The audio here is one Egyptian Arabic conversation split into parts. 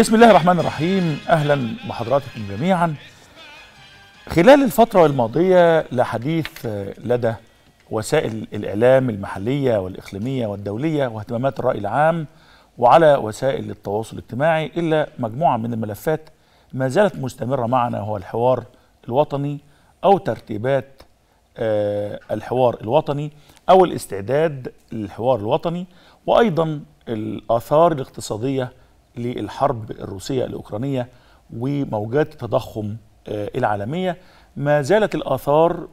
بسم الله الرحمن الرحيم اهلا بحضراتكم جميعا خلال الفترة الماضية لحديث لدى وسائل الإعلام المحلية والإقليمية والدولية واهتمامات الرأي العام وعلى وسائل التواصل الاجتماعي إلا مجموعة من الملفات ما زالت مستمرة معنا هو الحوار الوطني أو ترتيبات آه، الحوار الوطني أو الاستعداد للحوار الوطني وأيضا الآثار الاقتصادية للحرب الروسية الأوكرانية وموجات التضخم آه، العالمية ما زالت الآثار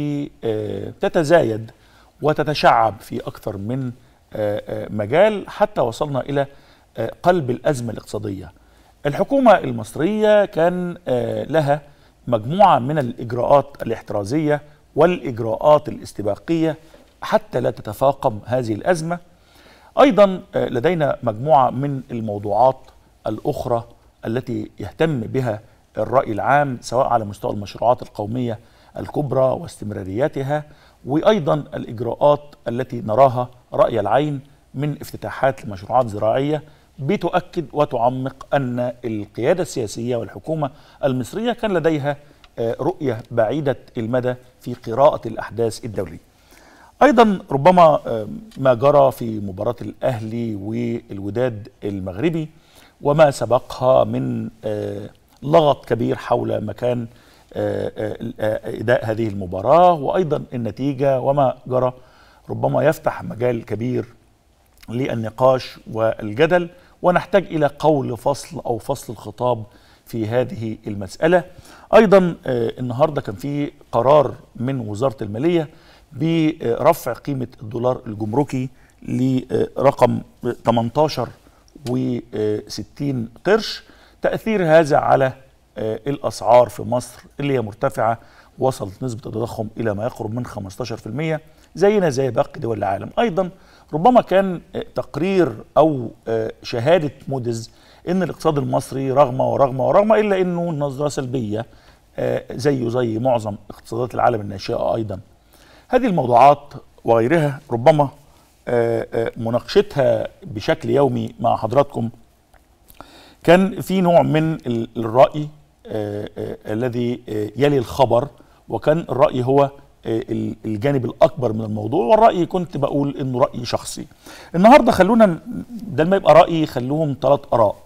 بتتزايد وتتشعب في أكثر من آه، آه، مجال حتى وصلنا إلى آه، قلب الأزمة الاقتصادية الحكومة المصرية كان آه، لها مجموعة من الإجراءات الاحترازية والإجراءات الاستباقية حتى لا تتفاقم هذه الأزمة ايضا آه، لدينا مجموعه من الموضوعات الاخرى التي يهتم بها الراي العام سواء على مستوى المشروعات القوميه الكبرى واستمرارياتها وايضا الاجراءات التي نراها راي العين من افتتاحات لمشروعات زراعيه بتؤكد وتعمق ان القياده السياسيه والحكومه المصريه كان لديها آه، رؤيه بعيده المدى في قراءه الاحداث الدوليه. ايضا ربما آه، ما جرى في مباراه الاهلي والوداد المغربي وما سبقها من آه، لغط كبير حول مكان آه، آه، آه، اداء هذه المباراه وايضا النتيجه وما جرى ربما يفتح مجال كبير للنقاش والجدل ونحتاج الى قول فصل او فصل الخطاب في هذه المساله. ايضا آه، النهارده كان في قرار من وزاره الماليه برفع قيمه الدولار الجمركي لرقم 18 و60 قرش تاثير هذا على آه، الاسعار في مصر اللي هي مرتفعه وصلت نسبه التضخم الى ما يقرب من 15% زينا زي باقي دول العالم ايضا ربما كان آه، تقرير او آه، شهاده موديز ان الاقتصاد المصري رغم ورغم ورغم الا انه نظره سلبيه آه، زيه زي معظم اقتصادات العالم الناشئه ايضا هذه الموضوعات وغيرها ربما آه، آه، مناقشتها بشكل يومي مع حضراتكم كان في نوع من ال- الرأي آه، آه، الذي آه، يلي الخبر وكان الرأي هو آه، ال- الجانب الأكبر من الموضوع والرأي كنت بقول إنه رأي شخصي النهاردة خلونا ن- ده لما يبقى رأي خلوهم ثلاث آراء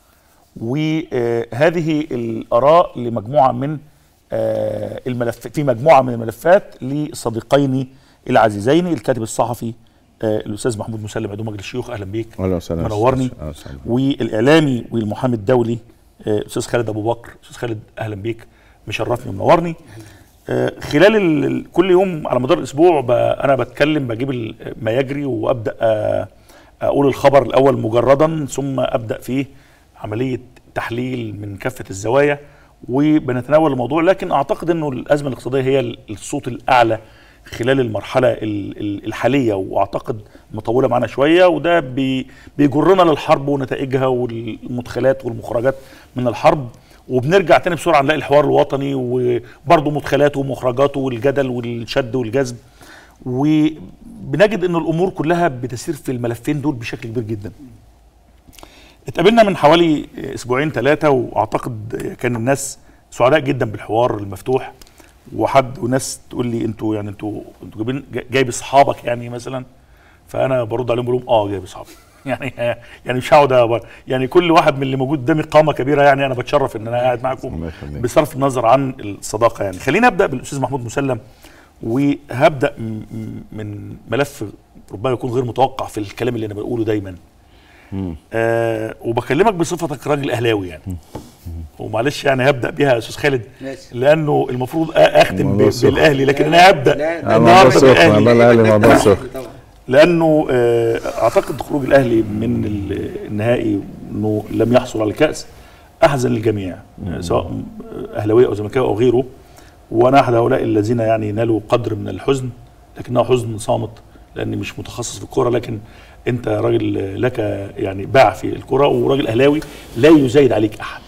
وهذه الآراء لمجموعة من آه، الملف في مجموعة من الملفات لصديقين العزيزين الكاتب الصحفي آه، الأستاذ محمود مسلم عضو مجلس الشيوخ أهلا بيك اهلا وسهلا منورني أهلا وسهلا. والاعلامي والمحامي الدولي آه، استاذ خالد ابو بكر استاذ خالد اهلا بيك مشرفني ومنورني آه، خلال ال- ال- كل يوم على مدار الاسبوع ب- انا بتكلم بجيب ال- ما يجري وابدا آه، اقول الخبر الاول مجردا ثم ابدا فيه عمليه تحليل من كافه الزوايا وبنتناول الموضوع لكن اعتقد انه الازمه الاقتصاديه هي ال- الصوت الاعلى خلال المرحله ال- ال- الحاليه واعتقد مطوله معانا شويه وده بي- بيجرنا للحرب ونتائجها والمدخلات والمخرجات من الحرب وبنرجع تاني بسرعه نلاقي الحوار الوطني وبرضه مدخلاته ومخرجاته والجدل والشد والجذب وبنجد ان الامور كلها بتسير في الملفين دول بشكل كبير جدا. اتقابلنا من حوالي اسبوعين ثلاثه واعتقد كان الناس سعداء جدا بالحوار المفتوح وحد وناس تقول لي انتوا يعني انتوا انتوا جايبين جايب اصحابك يعني مثلا فانا برد عليهم بقول لهم اه جايب اصحابي يعني يعني مش هقعد أبر- يعني كل واحد من اللي موجود قدامي قامه كبيره يعني انا بتشرف ان انا قاعد معاكم الله يخليك. بصرف النظر عن الصداقه يعني خلينا ابدا بالاستاذ محمود مسلم وهبدا م- م- من ملف ربما يكون غير متوقع في الكلام اللي انا بقوله دايما آه وبكلمك بصفتك راجل اهلاوي يعني ومعلش يعني هبدا بيها يا استاذ خالد ماشي. لانه المفروض أ- اختم موضوع ب- سخن. بالاهلي لكن انا هبدا لا، آه، موضوع النهارده سخن والله بالاهلي الاهلي موضوع سخن طبعا لانه آه، اعتقد خروج الاهلي من ال- النهائي انه لم يحصل على الكاس احزن للجميع آه، سواء اهلاويه او زملكاويه او غيره وانا احد هؤلاء الذين يعني نالوا قدر من الحزن لكنه حزن صامت لاني مش متخصص في الكوره لكن انت راجل لك يعني باع في الكوره وراجل اهلاوي لا يزايد عليك احد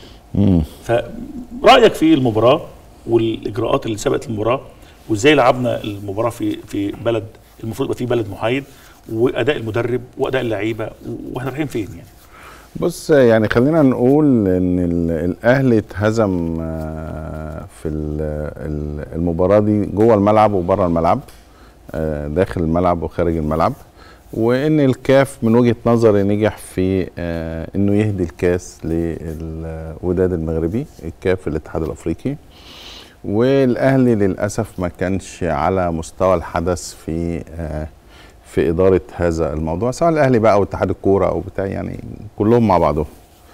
فرايك في المباراه والاجراءات اللي سبقت المباراه وازاي لعبنا المباراه في في بلد المفروض يبقى في بلد محايد واداء المدرب واداء اللعيبه واحنا رايحين فين يعني بص يعني خلينا نقول ان ال- الاهلي اتهزم آه، في ال- ال- المباراه دي جوه الملعب وبره الملعب آه، داخل الملعب وخارج الملعب وان الكاف من وجهه نظري نجح في آه، انه يهدي الكاس للوداد المغربي الكاف الاتحاد الافريقي والاهلي للاسف ما كانش على مستوى الحدث في آه، في اداره هذا الموضوع سواء الاهلي بقى او اتحاد الكوره او بتاع يعني كلهم مع بعضهم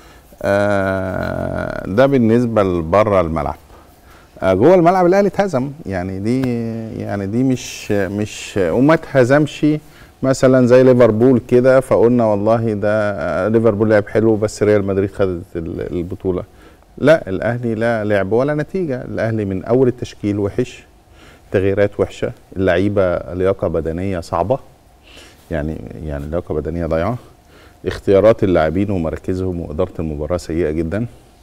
آه، ده بالنسبه لبره الملعب آه، جوه الملعب الاهلي اتهزم يعني دي يعني دي مش مش وما اتهزمش مثلا زي ليفربول كده فقلنا والله ده آه، ليفربول لعب حلو بس ريال مدريد خدت ال- البطوله لا الاهلي لا لعب ولا نتيجه الاهلي من اول التشكيل وحش تغييرات وحشه اللعيبه لياقه بدنيه صعبه يعني يعني لياقه بدنيه ضايعه اختيارات اللاعبين ومراكزهم واداره المباراه سيئه جدا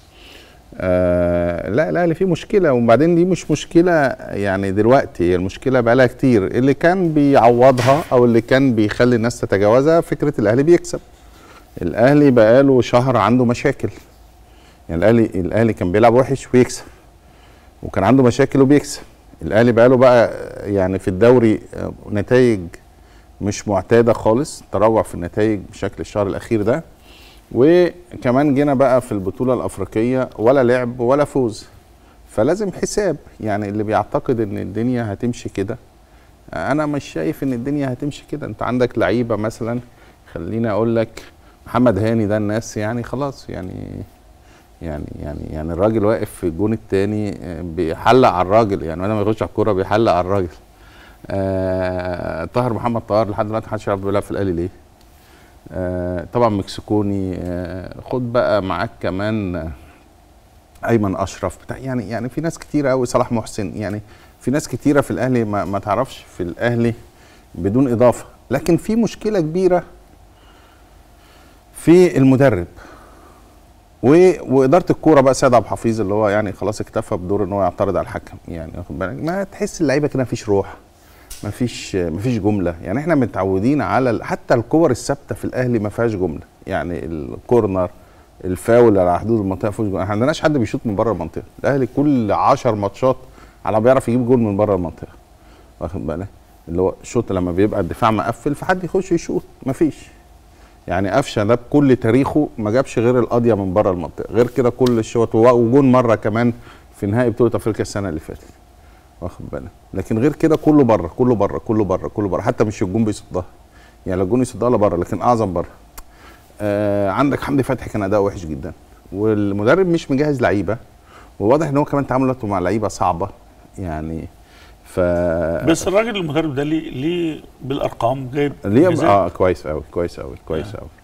آه لا الاهلي فيه مشكله وبعدين دي مش مشكله يعني دلوقتي هي المشكله بقالها كتير اللي كان بيعوضها او اللي كان بيخلي الناس تتجاوزها فكره الاهلي بيكسب الاهلي بقاله شهر عنده مشاكل يعني الاهلي الاهلي كان بيلعب وحش ويكسب وكان عنده مشاكل وبيكسب الاهلي بقاله بقى يعني في الدوري آه، نتائج مش معتاده خالص تراجع في النتائج بشكل الشهر الاخير ده وكمان جينا بقى في البطوله الافريقيه ولا لعب ولا فوز فلازم حساب يعني اللي بيعتقد ان الدنيا هتمشي كده انا مش شايف ان الدنيا هتمشي كده انت عندك لعيبه مثلا خليني اقول لك محمد هاني ده الناس يعني خلاص يعني يعني يعني يعني الراجل واقف في الجون الثاني بيحلق على الراجل يعني وانا ما يخش على الكوره بيحلق على الراجل آه طاهر محمد طاهر لحد دلوقتي محدش يعرف بيلعب في الاهلي ليه آه طبعا مكسيكوني آه خد بقى معاك كمان آه، ايمن اشرف بتاع يعني يعني في ناس كتيره قوي صلاح محسن يعني في ناس كتيره في الاهلي ما, ما تعرفش في الاهلي بدون اضافه لكن في مشكله كبيره في المدرب و... واداره الكوره بقى سيد عبد الحفيظ اللي هو يعني خلاص اكتفى بدور ان هو يعترض على الحكم يعني واخد بالك ما تحس اللعيبه كده مفيش روح مفيش مفيش جمله يعني احنا متعودين على ال- حتى الكور الثابته في الاهلي ما فيهاش جمله يعني الكورنر الفاول على حدود المنطقه فيهوش جمله احنا ما عندناش حد بيشوط من بره المنطقه الاهلي كل 10 ماتشات على ما بيعرف يجيب جول من بره المنطقه واخد بالك اللي هو شوط لما بيبقى الدفاع مقفل فحد يخش يشوط مفيش يعني قفشه ده بكل تاريخه ما جابش غير القضيه من بره المنطقه غير كده كل الشوط وجون مره كمان في نهائي بطوله افريقيا السنه اللي فاتت واخد بالك لكن غير كده كله بره كله بره كله بره كله بره حتى مش الجون بيصدها يعني لو الجون يصدها لا بره لكن اعظم بره آه عندك حمدي فتحي كان اداء وحش جدا والمدرب مش مجهز لعيبه وواضح ان هو كمان تعاملاته مع لعيبه صعبه يعني ف بس الراجل المدرب ده ليه ليه بالارقام جايب ليه ميزان. اه كويس قوي كويس قوي كويس قوي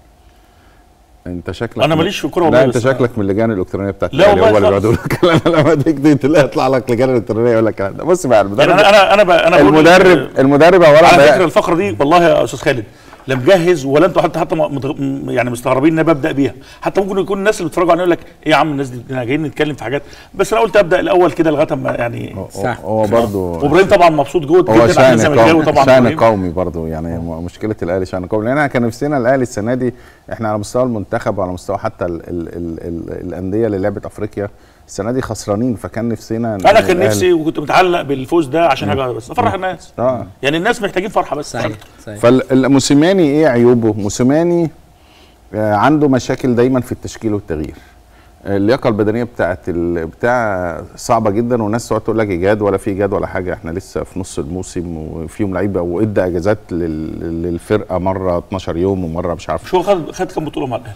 انت شكلك أنا ماليش في الكورة والله لا انت بس- شكلك من اللجان الالكترونيه بتاعت لا الأهلي، والله هو اللي خالص. بيقعدوا لك الكلام لما تيجي تلاقي يطلع لك لجان الالكترونيه يقول لك الكلام ده بص بقى يعني المدرب انا انا انا, ب- أنا بقول- المدرب المدرب اولا على بقى- فكره الفقره دي والله يا استاذ خالد لا مجهز ولا انتوا حتى حتى م- متغ- م- يعني مستغربين ان انا ببدا بيها حتى ممكن يكون الناس اللي بيتفرجوا علينا يقول لك ايه يا عم الناس دي احنا جايين نتكلم في حاجات بس انا قلت ابدا الاول كده لغايه اما يعني هو- صح. هو برضه وابراهيم طبعا مبسوط جدا هو جدا شأن عشان زملكاوي قومي طبعا شأن إبراهيم. قومي برضه يعني م- مشكله الاهلي شأن قومي لان احنا كان نفسنا الاهلي السنه دي احنا على مستوى المنتخب وعلى مستوى حتى ال ال ال ال الانديه اللي لعبت افريقيا السنه دي خسرانين فكان نفسنا إن انا كان الأهلي- نفسي وكنت متعلق بالفوز ده عشان حاجه واحدة بس افرح الناس اه يعني الناس محتاجين فرحه بس صحيح صحيح فالموسيماني ايه عيوبه؟ موسيماني آه، عنده مشاكل دايما في التشكيل والتغيير. آه، اللياقه البدنيه بتاعت ال- بتاع صعبه جدا والناس تقعد تقول لك ايجاد ولا في ايجاد ولا حاجه احنا لسه في نص الموسم وفيهم لعيبه وادى اجازات لل- للفرقه مره 12 يوم ومره مش عارف شو خد خد كام بطوله مع الاهلي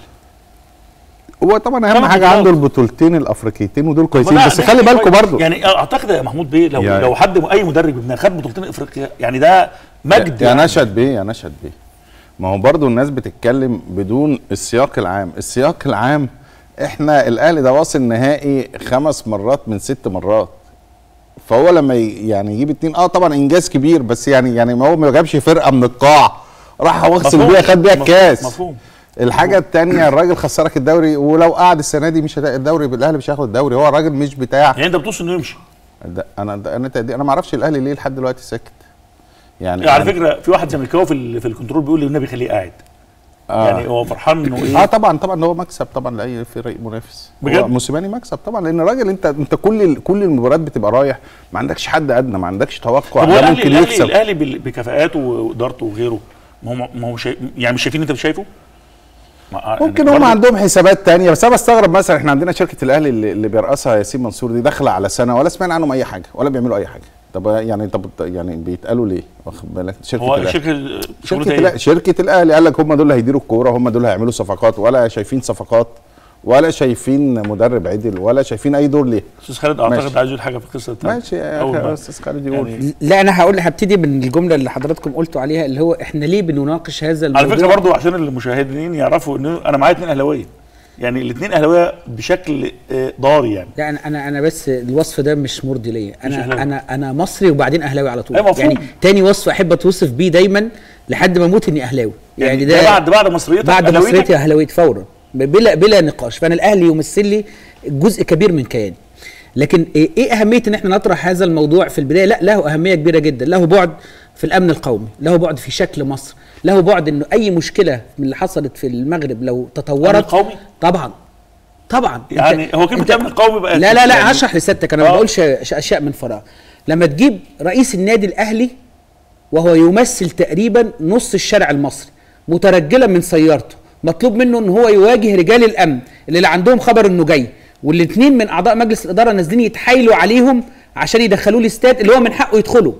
هو طبعا اهم ثمان حاجه بطولات. عنده البطولتين الافريقيتين ودول كويسين لا، بس دي خلي حاجة بالكم كويس. برضو يعني اعتقد يا محمود بيه لو يعني- لو حد اي مدرب ابن خد بطولتين افريقيا يعني ده مجد يا يعني. نشد بيه يا نشد بيه ما هو برضو الناس بتتكلم بدون السياق العام السياق العام احنا الاهلي ده واصل نهائي خمس مرات من ست مرات فهو لما ي- يعني يجيب اتنين اه طبعا انجاز كبير بس يعني يعني ما هو ما جابش فرقه من القاع راح واغسل مفهوم. بيها خد بيها مفهوم. الكاس مفهوم الحاجه الثانيه الراجل خسرك الدوري ولو قعد السنه دي مش هتلاقي الدوري الاهلي مش هياخد الدوري هو الراجل مش بتاع يعني انت بتوصل انه يمشي ده انا ده انا تقدير انا ما اعرفش الاهلي ليه لحد دلوقتي ساكت يعني يعني على يعني- فكره في واحد زملكاوي في ال- في الكنترول بيقول لي النبي خليه قاعد آه. يعني هو فرحان انه اه ايه طبعا طبعا هو مكسب طبعا لاي فريق منافس بجد؟ هو موسيماني مكسب طبعا لان الراجل انت انت كل ال- كل المباريات بتبقى رايح ما عندكش حد ادنى ما عندكش توقع طب هو ده الاهلي ممكن الاهلي يكسب الاهلي بال- بكفاءاته وادارته وغيره ما هو ما هو شايف يعني مش شايفين انت مش شايفه؟ ما- ممكن يعني هم برضه- عندهم حسابات تانية بس انا بستغرب مثلا احنا عندنا شركه الاهلي اللي, اللي بيرأسها ياسين منصور دي داخله على سنه ولا سمعنا عنهم اي حاجه ولا بيعملوا اي حاجه طب يعني طب يعني بيتقالوا ليه واخد بالك شركه هو الاهلي شركه شركه شركه الأهلي شركه الاهلي قال لك هم دول اللي هيديروا الكوره هم دول اللي هيعملوا صفقات ولا شايفين صفقات ولا شايفين مدرب عدل ولا شايفين اي دور ليه استاذ خالد اعتقد ماشي. عايز يقول حاجه في القصه التانية. ماشي يا أول أخي، ما- استاذ خالد يقول يعني لا انا هقول هبتدي من الجمله اللي حضراتكم قلتوا عليها اللي هو احنا ليه بنناقش هذا على الموضوع فكره برضو عشان المشاهدين يعرفوا ان انا معايا اتنين اهلاويه يعني الاثنين اهلاويه بشكل آه، ضاري يعني لا انا انا انا بس الوصف ده مش مرضي ليا مش انا أهلاوي. انا انا مصري وبعدين اهلاوي على طول أيوة مفهوم. يعني تاني وصف احب اتوصف بيه دايما لحد ما اموت اني اهلاوي يعني, ده بعد بعد مصريتك بعد أهلاويتك؟ مصريتي اهلاويت فورا بلا بلا نقاش فانا الاهلي يمثل لي جزء كبير من كياني لكن ايه إيه اهميه ان احنا نطرح هذا الموضوع في البدايه لا له اهميه كبيره جدا له بعد في الامن القومي له بعد في شكل مصر له بعد انه اي مشكله من اللي حصلت في المغرب لو تطورت أمن قومي؟ طبعا طبعا يعني هو كلمه أنت- امن قومي بقى لا لا لا يعني هشرح لسيادتك انا ما آه. بقولش أش- اشياء من فراغ لما تجيب رئيس النادي الاهلي وهو يمثل تقريبا نص الشارع المصري مترجلا من سيارته مطلوب منه ان هو يواجه رجال الامن اللي لا عندهم خبر انه جاي والاثنين من اعضاء مجلس الاداره نازلين يتحايلوا عليهم عشان يدخلوه الاستاد اللي هو من حقه يدخله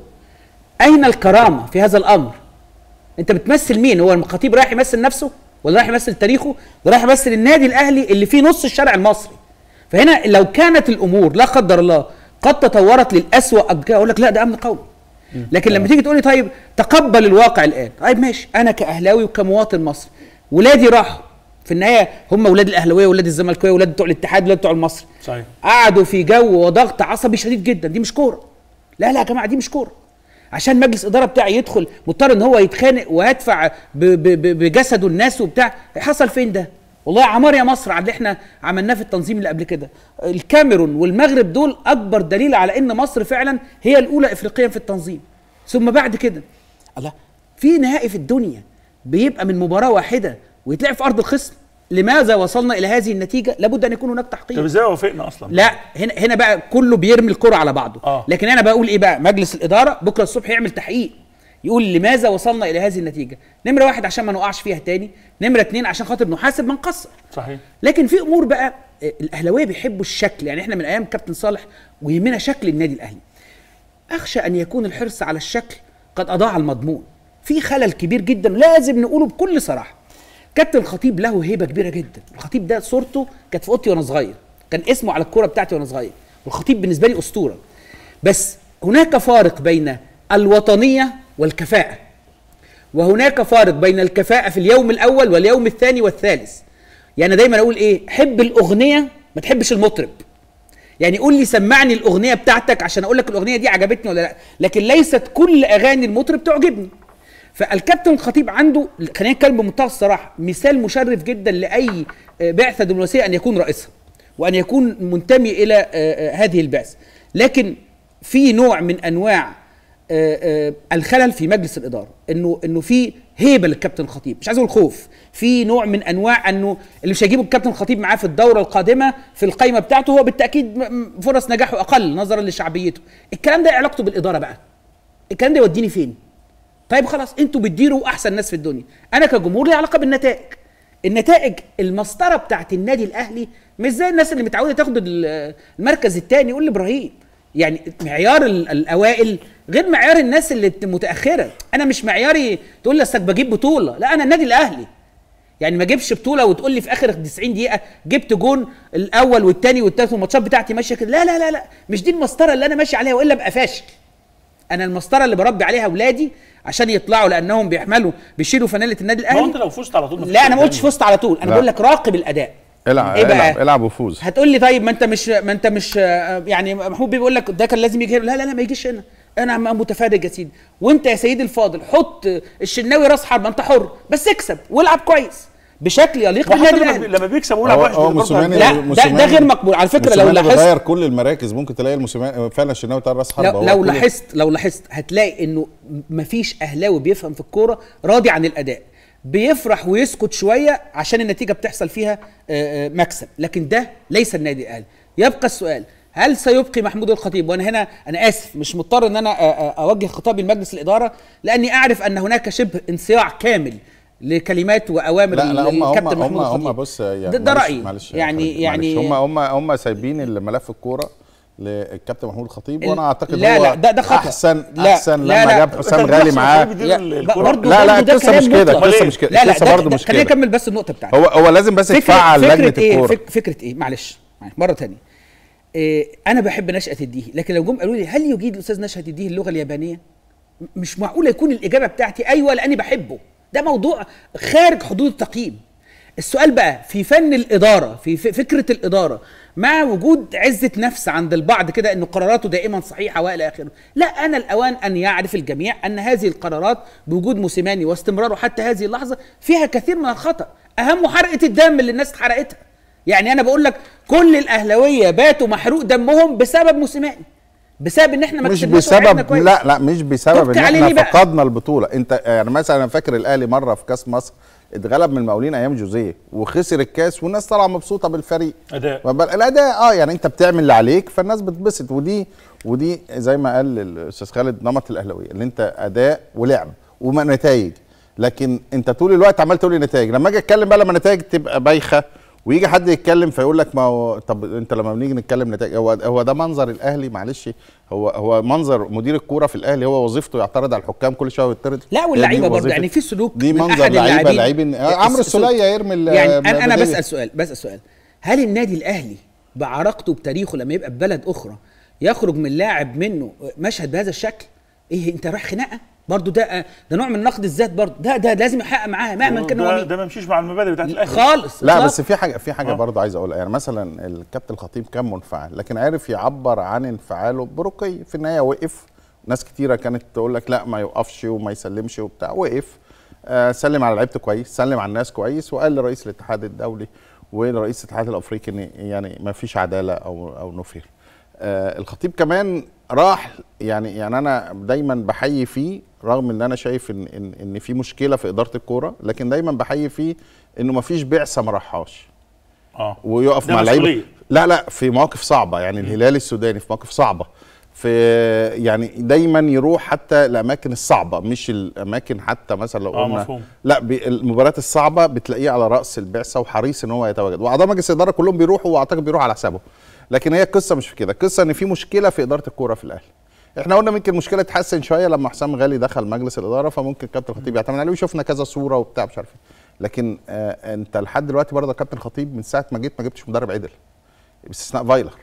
اين الكرامه في هذا الامر انت بتمثل مين هو الخطيب رايح يمثل نفسه ولا رايح يمثل تاريخه ده رايح يمثل النادي الاهلي اللي فيه نص الشارع المصري فهنا لو كانت الامور لا قدر الله قد تطورت للاسوأ قد كده اقول لك لا ده امن قومي لكن لما تيجي تقول لي طيب تقبل الواقع الان طيب ماشي انا كاهلاوي وكمواطن مصري ولادي راحوا في النهايه هم ولاد الاهلاويه ولاد الزملكاويه ولاد بتوع الاتحاد ولاد بتوع المصري صحيح قعدوا في جو وضغط عصبي شديد جدا دي مش كوره لا لا يا جماعه دي مش كوره عشان مجلس اداره بتاعي يدخل مضطر ان هو يتخانق ويدفع ب- ب- ب- بجسده الناس وبتاع حصل فين ده والله عمار يا مصر على اللي احنا عملناه في التنظيم اللي قبل كده الكاميرون والمغرب دول اكبر دليل على ان مصر فعلا هي الاولى افريقيا في التنظيم ثم بعد كده الله في نهائي في الدنيا بيبقى من مباراه واحده ويتلعب في ارض الخصم لماذا وصلنا الى هذه النتيجه لابد ان يكون هناك تحقيق طب ازاي وافقنا اصلا لا هنا هنا بقى كله بيرمي الكرة على بعضه آه. لكن انا بقول ايه بقى مجلس الاداره بكره الصبح يعمل تحقيق يقول لماذا وصلنا الى هذه النتيجه نمره واحد عشان ما نقعش فيها تاني نمره اتنين عشان خاطر نحاسب من قصر صحيح لكن في امور بقى آه، الاهلاويه بيحبوا الشكل يعني احنا من ايام كابتن صالح ويهمنا شكل النادي الاهلي اخشى ان يكون الحرص على الشكل قد اضاع المضمون في خلل كبير جدا لازم نقوله بكل صراحه كابتن الخطيب له هيبه كبيره جدا الخطيب ده صورته كانت في اوضتي وانا صغير كان اسمه على الكوره بتاعتي وانا صغير والخطيب بالنسبه لي اسطوره بس هناك فارق بين الوطنيه والكفاءه وهناك فارق بين الكفاءه في اليوم الاول واليوم الثاني والثالث يعني دايما اقول ايه حب الاغنيه ما تحبش المطرب يعني قول لي سمعني الاغنيه بتاعتك عشان اقول لك الاغنيه دي عجبتني ولا لا لكن ليست كل اغاني المطرب تعجبني فالكابتن الخطيب عنده خلينا نتكلم بمنتهى الصراحه مثال مشرف جدا لاي آه، بعثه دبلوماسيه ان يكون رئيسها وان يكون منتمي الى آه، آه، هذه البعثه لكن في نوع من انواع آه، آه، الخلل في مجلس الاداره انه انه في هيبه للكابتن الخطيب مش عايز اقول خوف في نوع من انواع انه اللي مش هيجيبوا الكابتن الخطيب معاه في الدوره القادمه في القائمه بتاعته هو بالتاكيد م- م- فرص نجاحه اقل نظرا لشعبيته الكلام ده إيه علاقته بالاداره بقى الكلام ده يوديني فين طيب خلاص انتوا بتديروا احسن ناس في الدنيا انا كجمهور لي علاقه بالنتائج النتائج المسطره بتاعت النادي الاهلي مش زي الناس اللي متعوده تاخد ال- المركز الثاني يقول لي ابراهيم يعني معيار ال- الاوائل غير معيار الناس اللي متاخره انا مش معياري تقول لي اصلك بجيب بطوله لا انا النادي الاهلي يعني ما اجيبش بطوله وتقول لي في اخر 90 دقيقه جبت جون الاول والثاني والثالث والماتشات بتاعتي ماشيه كده لا لا لا لا مش دي المسطره اللي انا ماشي عليها والا ابقى فاشل انا المسطره اللي بربي عليها اولادي عشان يطلعوا لانهم بيحملوا بيشيلوا فانيله النادي ما هو الاهلي انت لو فزت على طول ما فيش لا انا ما قلتش قدامي. فزت على طول انا لا. بقول لك راقب الاداء العب إيه بقى؟ العب العب وفوز هتقول لي طيب ما انت مش ما انت مش آه، يعني محمود بيقول لك ده كان لازم يجي هنا. لا لا لا ما يجيش هنا انا م- متفرج يا سيدي وانت يا سيدي الفاضل حط الشناوي راس حرب انت حر بس اكسب والعب كويس بشكل يليق وحتى بالنادي لما, الاهلي لما بيكسب ويلعب هو- وحش هو برضه موسيماني- لا ده, ده موسيماني- غير مقبول على فكره لو موسيماني لاحظت بيغير كل المراكز ممكن تلاقي الموسيماني فعلا الشناوي بتاع راس حربه لو, هو لو كل- لاحظت لو لاحظت هتلاقي انه مفيش اهلاوي بيفهم في الكوره راضي عن الاداء بيفرح ويسكت شويه عشان النتيجه بتحصل فيها آه، آه، مكسب لكن ده ليس النادي الاهلي يبقى السؤال هل سيبقي محمود الخطيب وانا هنا انا اسف مش مضطر ان انا آه، آه، اوجه خطابي لمجلس الاداره لاني اعرف ان هناك شبه انصياع كامل لكلمات واوامر لا لا هم هم الكابتن هم محمود هم الخطيب بص يعني ده, ده معلش- رايي معلش يا يعني حبيبي، يعني معلش هم هم هم سايبين الملف الكوره للكابتن محمود الخطيب ال- وانا اعتقد لا هو لا ده ده خطا احسن لا احسن لا لما لا جاب حسام كان غالي بيحصل معاه خطيب لا، يدير ب- الكرة. برضو لا لا برضو ده القصه مش كلام كده مطلق. القصه مش كده لا لا القصه ده- برضه ده- مش خليني كده اكمل بس النقطه بتاعتي هو هو لازم بس يتفعل فكرة لجنه ايه الكوره فك فكره ايه معلش معلش، مره تانية إيه انا بحب نشأة الديهي لكن لو جم قالوا لي هل يجيد الاستاذ نشأة الديهي اللغه اليابانيه م- مش معقوله يكون الاجابه بتاعتي ايوه لاني بحبه ده موضوع خارج حدود التقييم السؤال بقى في فن الاداره في ف- فكره الاداره مع وجود عزه نفس عند البعض كده انه قراراته دائما صحيحه والى اخره لا انا الاوان ان يعرف الجميع ان هذه القرارات بوجود موسيماني واستمراره حتى هذه اللحظه فيها كثير من الخطا اهم حرقه الدم اللي الناس اتحرقتها يعني انا بقول لك كل الاهلاويه باتوا محروق دمهم بسبب موسيماني بسبب ان احنا ما مش كسبناش وقعدنا بسبب كويس. لا لا مش بسبب تبت ان عليه احنا ليه بقى؟ فقدنا البطوله انت يعني مثلا انا فاكر الاهلي مره في كاس مصر اتغلب من المقاولين ايام جوزيه وخسر الكاس والناس طالعه مبسوطه بالفريق أداء. ما بل- الاداء اه يعني انت بتعمل اللي عليك فالناس بتبسط ودي ودي زي ما قال الاستاذ خالد نمط الاهلاويه اللي انت اداء ولعب ونتائج لكن انت طول الوقت عمال تقول لي نتائج لما اجي اتكلم بقى لما نتائج تبقى بايخه ويجي حد يتكلم فيقول لك ما هو طب انت لما بنيجي نتكلم نتائج هو هو ده منظر الاهلي معلش هو هو منظر مدير الكوره في الاهلي هو وظيفته يعترض على الحكام كل شويه ويطرد لا هي دي واللعيبه برضه وظيفة- يعني في سلوك دي من منظر أحد لعيبه اللاعبين. لاعبين الس- عمرو السلوك. السوليه يرمي ال- يعني انا انا بديل. بسال سؤال بسال سؤال هل النادي الاهلي بعراقته بتاريخه لما يبقى في بلد اخرى يخرج من لاعب منه مشهد بهذا الشكل ايه انت رايح خناقه برضه ده ده نوع من نقد الذات برضه ده ده لازم يحقق معاه مهما كان هو ده, مين ده ما يمشيش مع المبادئ بتاعت الاهلي خالص لا إطلاقاً. بس في حاجه في حاجه آه. برضه عايز اقولها يعني مثلا الكابتن الخطيب كان منفعل لكن عرف يعبر عن انفعاله برقي في النهايه وقف ناس كتيره كانت تقول لك لا ما يوقفش وما يسلمش وبتاع وقف آه سلم على لعيبته كويس سلم على الناس كويس وقال لرئيس الاتحاد الدولي ولرئيس الاتحاد الافريقي ان يعني ما فيش عداله او او نفير آه الخطيب كمان راح يعني يعني انا دايما بحيي فيه رغم ان انا شايف ان ان, إن في مشكله في اداره الكوره لكن دايما بحيي فيه انه ما فيش بعثه ما راحهاش اه ويقف ده مع مسؤولية. لعيبه لا لا في مواقف صعبه يعني الهلال السوداني في مواقف صعبه في يعني دايما يروح حتى الاماكن الصعبه مش الاماكن حتى مثلا لو آه، قلنا مفهوم. لا بي- المباريات الصعبه بتلاقيه على راس البعثه وحريص ان هو يتواجد واعضاء مجلس الاداره كلهم بيروحوا واعتقد بيروحوا على حسابه لكن هي القصه مش في كده القصه ان في مشكله في اداره الكوره في الاهلي احنا قلنا ممكن المشكله تتحسن شويه لما حسام غالي دخل مجلس الاداره فممكن كابتن الخطيب يعتمد عليه وشفنا كذا صوره وبتاع مش عارف ايه لكن آه انت لحد دلوقتي برضه كابتن الخطيب من ساعه ما جيت ما جبتش مدرب عدل باستثناء فايلر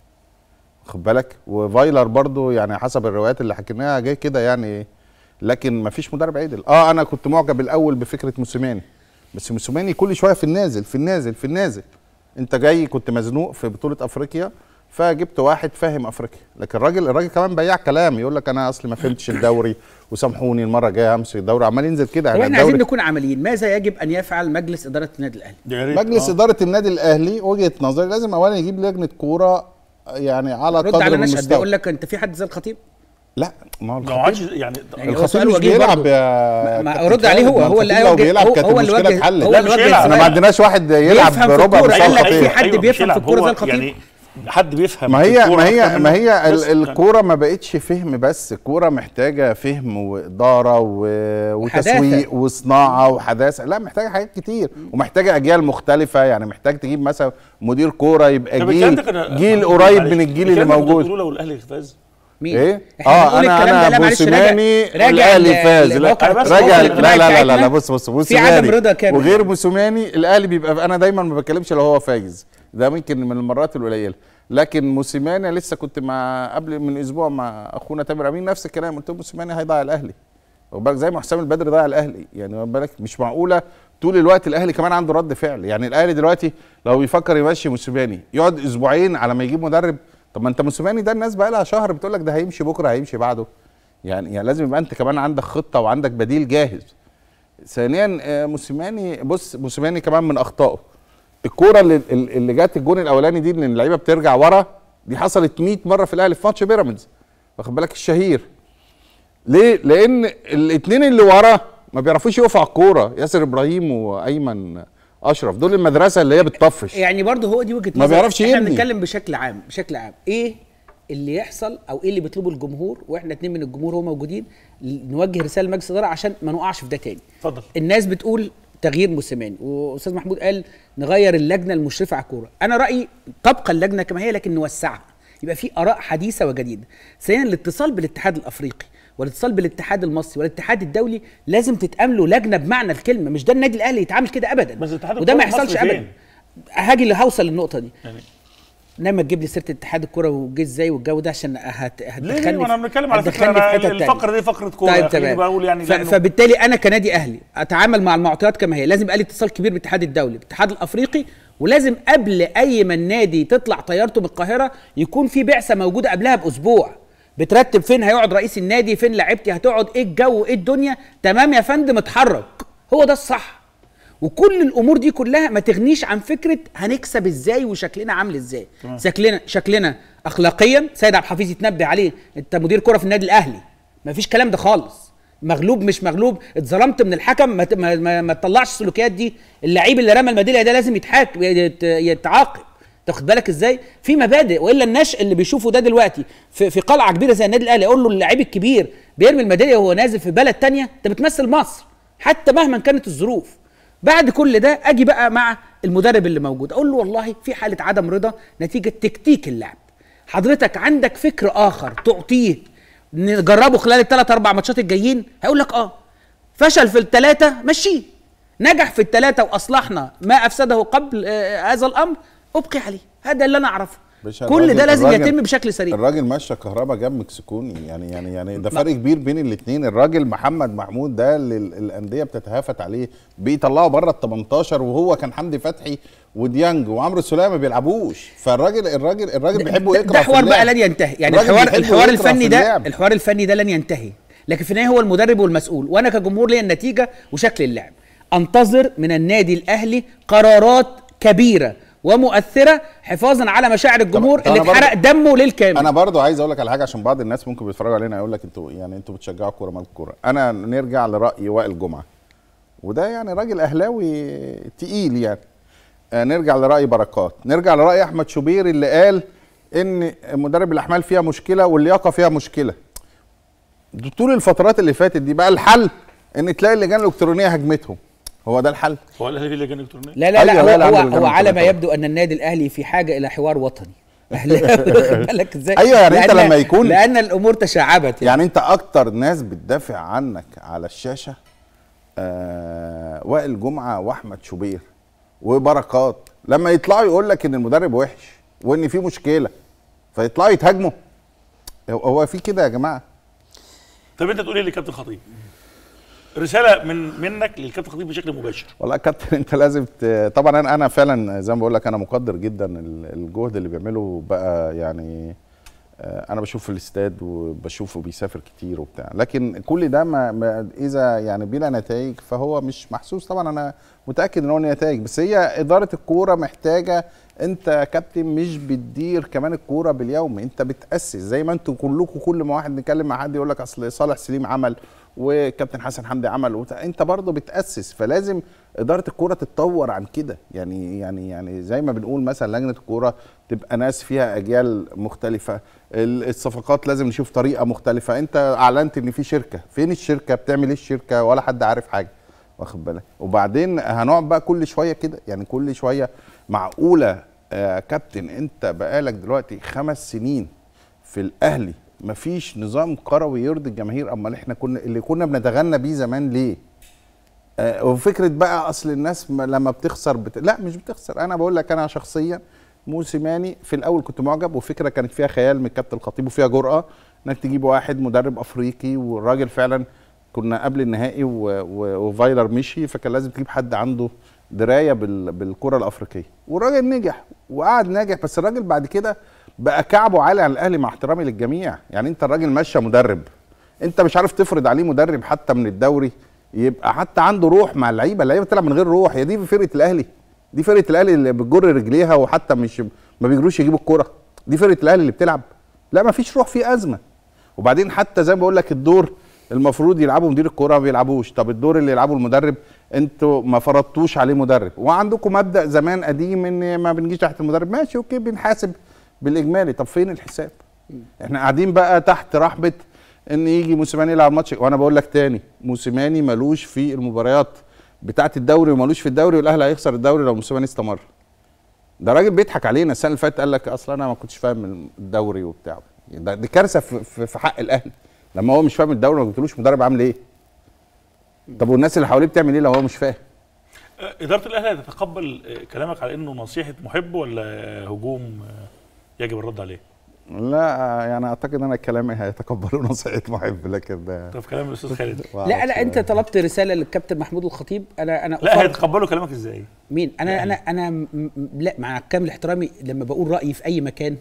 خد بالك وفايلر برضو يعني حسب الروايات اللي حكيناها جاي كده يعني لكن ما فيش مدرب عدل اه انا كنت معجب الاول بفكره موسيماني بس موسيماني كل شويه في النازل في النازل في النازل انت جاي كنت مزنوق في بطوله افريقيا فجبت واحد فاهم افريقيا لكن الراجل الراجل كمان بياع كلام يقول لك انا اصلي ما فهمتش الدوري وسامحوني المره الجايه همسك الدوري عمال ينزل كده طب يعني احنا عايزين الدوري نكون عمليين ماذا يجب ان يفعل مجلس اداره النادي الاهلي يا ريت. مجلس آه. اداره النادي الاهلي وجهه نظري لازم اولا يجيب لجنه كوره يعني على رد قدر على من نشأت المستوى بيقول لك انت في حد زي الخطيب لا ما هو لو ما عادش الخطيب يعني يعني هو الخطيب سؤال مش وجيه بيلعب برضه. يا ما كابتن رد عليه خالد، هو ما هو اللي الخطيب لو وجه- بيلعب هو- كانت هو اللي المشكله وجه- اتحلت هو لا، اللي مش وجه يلعب. احنا السؤال. ما عندناش واحد يلعب يفهم في بربع الكورة، مستوى قال لك في الخطيب حد أيوة، مش بيفهم في يلعب. الكورة هو زي الخطيب؟ يعني حد بيفهم ما في هي الكورة ما هي أكتر ما منه. هي بس ال- الكوره ما بقتش فهم بس الكوره محتاجه فهم واداره و- وحداثة. وتسويق وصناعه وحداثه لا محتاجه حاجات كتير ومحتاجه اجيال مختلفه يعني محتاج تجيب مثلا مدير كوره يبقى طب الكلام جيل ده كان- جيل معلش، قريب من الجيل اللي الكلام ده كنت موجود بتقوله لو الاهلي فاز مين؟ ايه إحنا اه بنقول انا الكلام ده، لا انا معلش، راجع- موسيماني راجع الاهلي ال- فاز لا الموقع أنا بس الرسمي راجع بقول لا لك لا لا لا, بتاعتنا لا بص بص في موسيماني عدم رضا كامل وغير موسيماني الاهلي بيبقى انا دايما ما بتكلمش لو هو فايز ده ممكن من المرات القليله لكن موسيماني لسه كنت مع قبل من اسبوع مع اخونا تامر امين نفس الكلام قلت له موسيماني هيضيع الاهلي واخد بالك زي ما حسام البدري ضيع الاهلي يعني واخد بالك مش معقوله طول الوقت الاهلي كمان عنده رد فعل يعني الاهلي دلوقتي لو بيفكر يمشي موسيماني يقعد اسبوعين على ما يجيب مدرب طب ما انت موسيماني ده الناس بقى لها شهر بتقول لك ده هيمشي بكره هيمشي بعده يعني يعني لازم يبقى انت كمان عندك خطه وعندك بديل جاهز ثانيا آه، موسيماني بص موسيماني كمان من اخطائه الكوره اللي اللي جت الجون الاولاني دي ان اللعيبه بترجع ورا دي حصلت 100 مره في الاهلي في ماتش بيراميدز واخد بالك الشهير ليه لان الاثنين اللي ورا ما بيعرفوش يقفوا على الكوره ياسر ابراهيم وايمن اشرف دول المدرسه اللي هي بتطفش يعني برضه هو دي وجهه ما نظر. بيعرفش احنا يبني. بنتكلم بشكل عام بشكل عام ايه اللي يحصل او ايه اللي بيطلبه الجمهور واحنا اتنين من الجمهور هو موجودين نوجه رساله لمجلس الاداره عشان ما نقعش في ده تاني اتفضل الناس بتقول تغيير موسيماني واستاذ محمود قال نغير اللجنه المشرفه على الكوره انا رايي تبقى اللجنه كما هي لكن نوسعها يبقى في اراء حديثه وجديده ثانيا الاتصال بالاتحاد الافريقي والاتصال بالاتحاد المصري والاتحاد الدولي لازم تتاملوا لجنه بمعنى الكلمه مش ده النادي الاهلي يتعامل كده ابدا بس الاتحاد وده ما الكرة يحصلش المصري ابدا فين؟ هاجي اللي هوصل للنقطه دي يعني لما تجيب لي سيره اتحاد الكوره وجه ازاي والجو ده عشان هت... ليه هتدخلني ليه وانا في- بنتكلم على فكره هتدخلني في أنا حتة تانية. الفقره دي فقره كوره طيب خليني تمام بقول يعني ف... لأنه- فبالتالي انا كنادي اهلي اتعامل مع المعطيات كما هي لازم يبقى لي اتصال كبير بالاتحاد الدولي بالاتحاد الافريقي ولازم قبل اي ما النادي تطلع طيارته من القاهره يكون في بعثه موجوده قبلها باسبوع بترتب فين هيقعد رئيس النادي فين لعيبتي هتقعد ايه الجو ايه الدنيا تمام يا فندم اتحرك هو ده الصح وكل الامور دي كلها ما تغنيش عن فكره هنكسب ازاي وشكلنا عامل ازاي شكلنا شكلنا اخلاقيا سيد عبد الحفيظ يتنبه عليه انت مدير كره في النادي الاهلي ما فيش كلام ده خالص مغلوب مش مغلوب اتظلمت من الحكم ما ت- ما, ما, ما تطلعش السلوكيات دي اللعيب اللي رمى الميداليه ده لازم يتحاك يت- يتعاقب تاخد بالك ازاي في مبادئ والا النشء اللي بيشوفه ده دلوقتي في, في قلعه كبيره زي النادي الاهلي اقول له اللعيب الكبير بيرمي الميداليه وهو نازل في بلد تانية انت بتمثل مصر حتى مهما كانت الظروف بعد كل ده اجي بقى مع المدرب اللي موجود اقول له والله في حاله عدم رضا نتيجه تكتيك اللعب حضرتك عندك فكر اخر تعطيه نجربه خلال الثلاث اربع ماتشات الجايين هيقول لك اه فشل في الثلاثه مشيه نجح في الثلاثه واصلحنا ما افسده قبل آه هذا الامر ابقي عليه هذا اللي انا اعرفه باشا كل الراجل- ده لازم الراجل- يتم بشكل سريع الراجل مشى كهربا جاب مكسيكوني يعني يعني يعني ده فرق كبير بين الاثنين الراجل محمد محمود ده اللي ال- الانديه بتتهافت عليه بيطلعوا بره ال 18 وهو كان حمدي فتحي وديانج وعمرو السوليه ما بيلعبوش فالراجل الراجل الراجل بيحبوا ده- يقرا ده في حوار بقى اللعب. لن ينتهي يعني الراجل الحوار بيحب الحوار يقرأ في الفني ده اللعب. الحوار الفني ده لن ينتهي لكن في النهايه هو المدرب والمسؤول وانا كجمهور ليا النتيجه وشكل اللعب انتظر من النادي الاهلي قرارات كبيره ومؤثره حفاظا على مشاعر الجمهور طب اللي أنا برضه- اتحرق دمه للكامل انا برضو عايز اقول لك على حاجه عشان بعض الناس ممكن بيتفرجوا علينا يقول لك انتوا يعني انتوا بتشجعوا الكوره مال الكوره انا نرجع لراي وائل جمعه وده يعني راجل اهلاوي تقيل يعني آه، نرجع لراي بركات نرجع لراي احمد شوبير اللي قال ان مدرب الاحمال فيها مشكله واللياقه فيها مشكله طول الفترات اللي فاتت دي بقى الحل ان تلاقي اللجان الالكترونيه هجمتهم هو ده الحل هو الاهلي في لجان الكترونيه لا لا لا أيوة، هو, لا، لا، هو, عنده هو الجنة على ما طبعاً. يبدو ان النادي الاهلي في حاجه الى حوار وطني أهلاوي، واخد بالك ازاي أيوة، يعني أنت لأن- لما يكون- لان الامور تشعبت يعني. يعني انت اكتر ناس بتدافع عنك على الشاشه آه وائل جمعه واحمد شوبير وبركات لما يطلعوا يقول لك ان المدرب وحش وان في مشكله فيطلعوا يتهاجموا هو- هو في كده يا جماعه طب انت تقول ايه لكابتن خطيب رساله من منك للكابتن خطيب بشكل مباشر والله يا كابتن انت لازم ت... طبعا انا انا فعلا زي ما بقول لك انا مقدر جدا ال- الجهد اللي بيعمله بقى يعني آه، انا بشوف في الاستاد وبشوفه بيسافر كتير وبتاع لكن كل ده ما, ما اذا يعني بلا نتائج فهو مش محسوس طبعا انا متاكد ان هو نتائج بس هي اداره الكوره محتاجه انت يا كابتن مش بتدير كمان الكوره باليوم انت بتاسس زي ما انتوا كلكم كل ما واحد نتكلم مع حد يقول لك اصل صالح سليم عمل وكابتن حسن حمدي عمل وبتاع. انت برضه بتاسس فلازم اداره الكوره تتطور عن كده يعني يعني يعني زي ما بنقول مثلا لجنه الكوره تبقى ناس فيها اجيال مختلفه ال- الصفقات لازم نشوف طريقه مختلفه انت اعلنت ان في شركه فين الشركه بتعمل ايه الشركه ولا حد عارف حاجه واخد بالك وبعدين هنقعد بقى كل شويه كده يعني كل شويه معقوله آه كابتن انت بقالك دلوقتي خمس سنين في الاهلي مفيش نظام كروي يرضي الجماهير امال احنا كنا اللي كنا بنتغنى بيه زمان ليه آه وفكره بقى اصل الناس م- لما بتخسر بت... لا مش بتخسر انا بقول لك انا شخصيا موسيماني في الاول كنت معجب وفكره كانت فيها خيال من الكابتن الخطيب وفيها جرأه انك تجيب واحد مدرب افريقي والراجل فعلا كنا قبل النهائي و... و... وفايلر مشي فكان لازم تجيب حد عنده درايه بال... بالكره الافريقيه والراجل نجح وقعد ناجح بس الراجل بعد كده بقى كعبه عالي على الاهلي مع احترامي للجميع يعني انت الراجل ماشي مدرب انت مش عارف تفرض عليه مدرب حتى من الدوري يبقى حتى عنده روح مع اللعيبه اللعيبه بتلعب من غير روح هي دي فرقه الاهلي دي فرقه الاهلي اللي بتجر رجليها وحتى مش ما بيجروش يجيبوا الكره دي فرقه الاهلي اللي بتلعب لا ما فيش روح في ازمه وبعدين حتى زي ما بقول لك الدور المفروض يلعبوا مدير الكوره ما بيلعبوش طب الدور اللي يلعبه المدرب انتوا ما فرضتوش عليه مدرب وعندكم مبدا زمان قديم ان ما بنجيش تحت المدرب ماشي اوكي بنحاسب بالاجمالي طب فين الحساب احنا قاعدين بقى تحت رحبه ان يجي موسيماني يلعب ماتش وانا بقول لك تاني موسيماني ملوش في المباريات بتاعه الدوري وملوش في الدوري والاهلي هيخسر الدوري لو موسيماني استمر ده راجل بيضحك علينا السنه اللي فاتت قال لك اصلا انا ما كنتش فاهم الدوري وبتاع ده دي كارثه في, في, في حق الاهلي لما هو مش فاهم الدوري ما قلتلوش مدرب عامل ايه طب والناس اللي حواليه بتعمل ايه لو هو مش فاهم آه، اداره الاهلي هتتقبل آه، كلامك على انه نصيحه محب ولا هجوم آه، يجب الرد عليه لا يعني اعتقد انا كلامي هيتقبلوا نصيحه محب لكن ده طب كلام الاستاذ خالد لا لا انت طلبت رساله للكابتن محمود الخطيب انا انا لا أفرض- هيتقبلوا كلامك ازاي مين انا انا انا م- م- لا مع كامل احترامي لما بقول رايي في اي مكان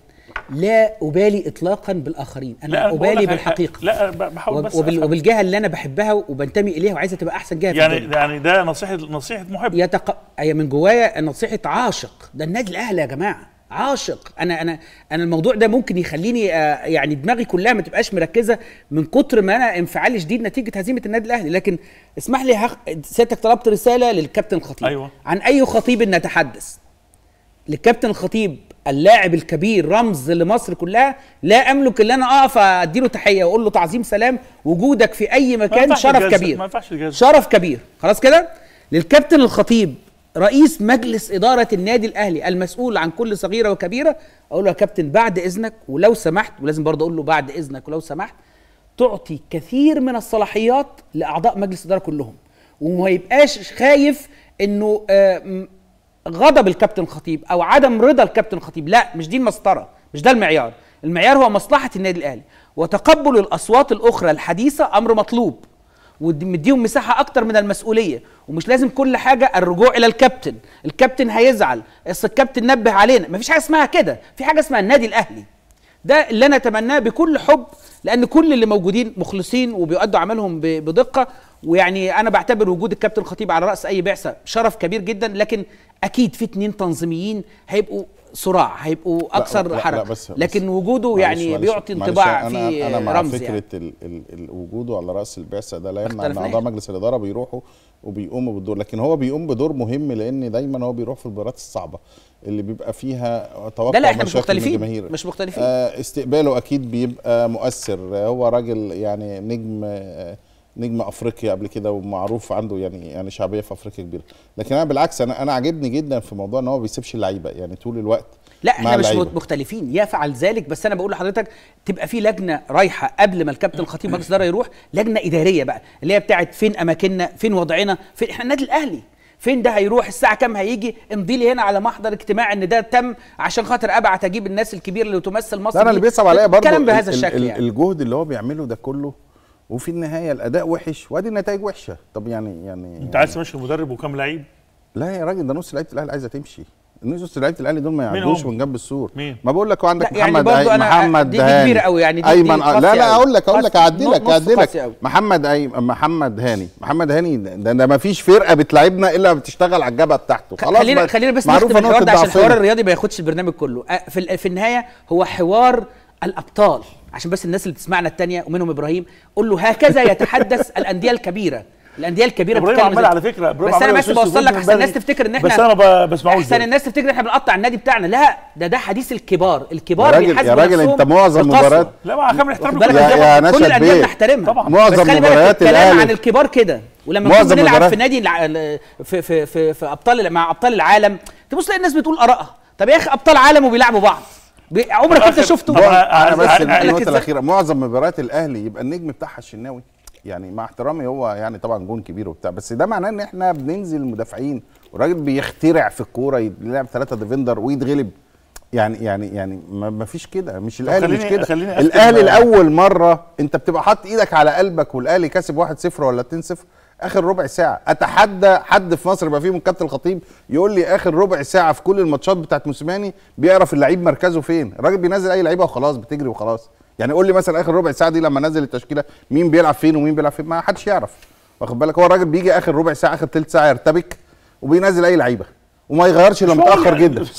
لا ابالي اطلاقا بالاخرين انا لا أنا بقول ابالي لك- بالحقيقه لا أنا ب- بحاول بس وبال أفهم. وبالجهه اللي انا بحبها وبنتمي اليها وعايزه تبقى احسن جهه في يعني الدنيا. يعني ده نصيحه نصيحه محب يتق... هي من جوايا نصيحه عاشق ده النادي الاهلي يا جماعه عاشق انا انا انا الموضوع ده ممكن يخليني آه، يعني دماغي كلها ما تبقاش مركزه من كتر ما انا انفعالي شديد نتيجه هزيمه النادي الاهلي لكن اسمح لي هخ... سيادتك طلبت رساله للكابتن الخطيب أيوة. عن اي خطيب نتحدث للكابتن الخطيب اللاعب الكبير رمز لمصر كلها لا املك الا انا اقف اديله تحيه واقول له تعظيم سلام وجودك في اي ما مكان ينفعش شرف الجزء- كبير ما ينفعش الجزء. شرف كبير خلاص كده للكابتن الخطيب رئيس مجلس إدارة النادي الأهلي المسؤول عن كل صغيرة وكبيرة أقول له يا كابتن بعد إذنك ولو سمحت ولازم برضه أقول له بعد إذنك ولو سمحت تعطي كثير من الصلاحيات لأعضاء مجلس الإدارة كلهم وما يبقاش خايف إنه آه، م- غضب الكابتن الخطيب أو عدم رضا الكابتن الخطيب لا مش دي المسطرة مش ده المعيار المعيار هو مصلحة النادي الأهلي وتقبل الأصوات الأخرى الحديثة أمر مطلوب ومديهم مساحه اكتر من المسؤوليه ومش لازم كل حاجه الرجوع الى الكابتن الكابتن هيزعل اصل الكابتن نبه علينا مفيش حاجه اسمها كده في حاجه اسمها النادي الاهلي ده اللي انا اتمناه بكل حب لان كل اللي موجودين مخلصين وبيؤدوا عملهم ب- بدقه ويعني انا بعتبر وجود الكابتن الخطيب على راس اي بعثه شرف كبير جدا لكن اكيد في اتنين تنظيميين هيبقوا صراع هيبقوا اكثر لا، لا، حركه بس- بس- لكن وجوده معلش- يعني معلش- بيعطي معلش، انطباع أنا في انا مع رمز فكره يعني. ال ال ال وجوده على راس البعثه ده لا يمنع ان اختلفنا اعضاء إحنا. مجلس الاداره بيروحوا وبيقوموا بالدور لكن هو بيقوم بدور مهم لان دايما هو بيروح في المباريات الصعبه اللي بيبقى فيها توقع لا لا احنا مش مشاكل من مختلفين الجماهير. مش مختلفين آه، استقباله اكيد بيبقى مؤثر آه، هو راجل يعني نجم آه، نجم افريقيا قبل كده ومعروف عنده يعني يعني شعبيه في افريقيا كبيره لكن انا بالعكس انا انا عاجبني جدا في موضوع ان هو ما بيسيبش اللعيبه يعني طول الوقت لا مع احنا مش اللعيبة. مختلفين يفعل ذلك بس انا بقول لحضرتك تبقى في لجنه رايحه قبل ما الكابتن الخطيب مجلس الاداره يروح لجنه اداريه بقى اللي هي بتاعت فين اماكننا فين وضعنا فين احنا النادي الاهلي فين ده هيروح الساعه كام هيجي امضي لي هنا على محضر اجتماع ان ده تم عشان خاطر ابعت اجيب الناس الكبيره اللي تمثل مصر لا انا اللي دي. بيصعب عليا برضه كلام بهذا ال- ال- الشكل ال- يعني الجهد اللي هو بيعمله ده كله وفي النهايه الاداء وحش وادي النتائج وحشه طب يعني يعني انت عايز تمشي المدرب وكام لعيب لا يا راجل ده نص لعيبه الاهلي عايزه تمشي نص لعيبه الاهلي دول ما مين يعدوش هم؟ من جنب السور مين؟ ما بقول لك عندك لا، يعني محمد برضه أي- أنا- محمد دي- دي هاني كبيرة أوي، يعني دي- دي ايمن قاسية لا لا أوي. اقول لك اقول لك قاسية. اعدلك نص اعدلك قاسية أوي. محمد أي محمد هاني محمد هاني ده, ده ما فيش فرقه بتلعبنا الا بتشتغل على الجبهه بتاعته خلاص خلينا بقى خلينا بس معروفة نختم الحوار نقطة ده عشان ضعفنا. الحوار الرياضي ما ياخدش البرنامج كله أه، في ال- في النهايه هو حوار الابطال عشان بس الناس اللي بتسمعنا التانية ومنهم ابراهيم قول له هكذا يتحدث الانديه الكبيره الانديه الكبيره ابراهيم بتتكلم عمال إزاي. على فكره ابراهيم بس انا عمال بس يوسوس بوصل لك من احسن الناس بدري. تفتكر ان احنا بس انا ما بسمعوش احسن دول. الناس تفتكر ان احنا بنقطع النادي بتاعنا لا ده ده حديث الكبار الكبار يا راجل- بيحاسبوا يا راجل نفسهم انت معظم بالقسوة. مباريات- لا مع كامل احترامي واخد لكل بالك يا- الأندية. يا كل نشأت الانديه بيه. بنحترمها طبعا. بس معظم خلي بالك مباريات الكلام الأهلي- عن الكبار كده ولما معظم كنا بنلعب مباريات- في نادي الع- ال- في في في, في ابطال مع ابطال العالم تبص تلاقي الناس بتقول ارائها طب يا اخي ابطال عالم وبيلعبوا بعض بي- عمرك انت آخر- شفته طب أنا- انا بس عايز- عايز- النقطه إزاي؟ الاخيره معظم مباريات الاهلي يبقى النجم بتاعها الشناوي يعني مع احترامي هو يعني طبعا جون كبير وبتاع بس ده معناه ان احنا بننزل مدافعين والراجل بيخترع في الكوره يلعب ثلاثه ديفندر ويتغلب يعني يعني يعني ما ما فيش كده مش الاهلي مش خليني- كده خليني أختم الاهلي بقى. لاول مره انت بتبقى حاطط ايدك على قلبك والاهلي كاسب 1-0 ولا 2-0 اخر ربع ساعه اتحدى حد في مصر يبقى فيه من كابتن الخطيب يقول لي اخر ربع ساعه في كل الماتشات بتاعت موسيماني بيعرف اللعيب مركزه فين الراجل بينزل اي لعيبه وخلاص بتجري وخلاص يعني قول لي مثلا اخر ربع ساعه دي لما نزل التشكيله مين بيلعب فين ومين بيلعب فين ما حدش يعرف واخد بالك هو الراجل بيجي اخر ربع ساعه اخر ثلث ساعه يرتبك وبينزل اي لعيبه وما يغيرش الا مش هو متاخر يعني- جدا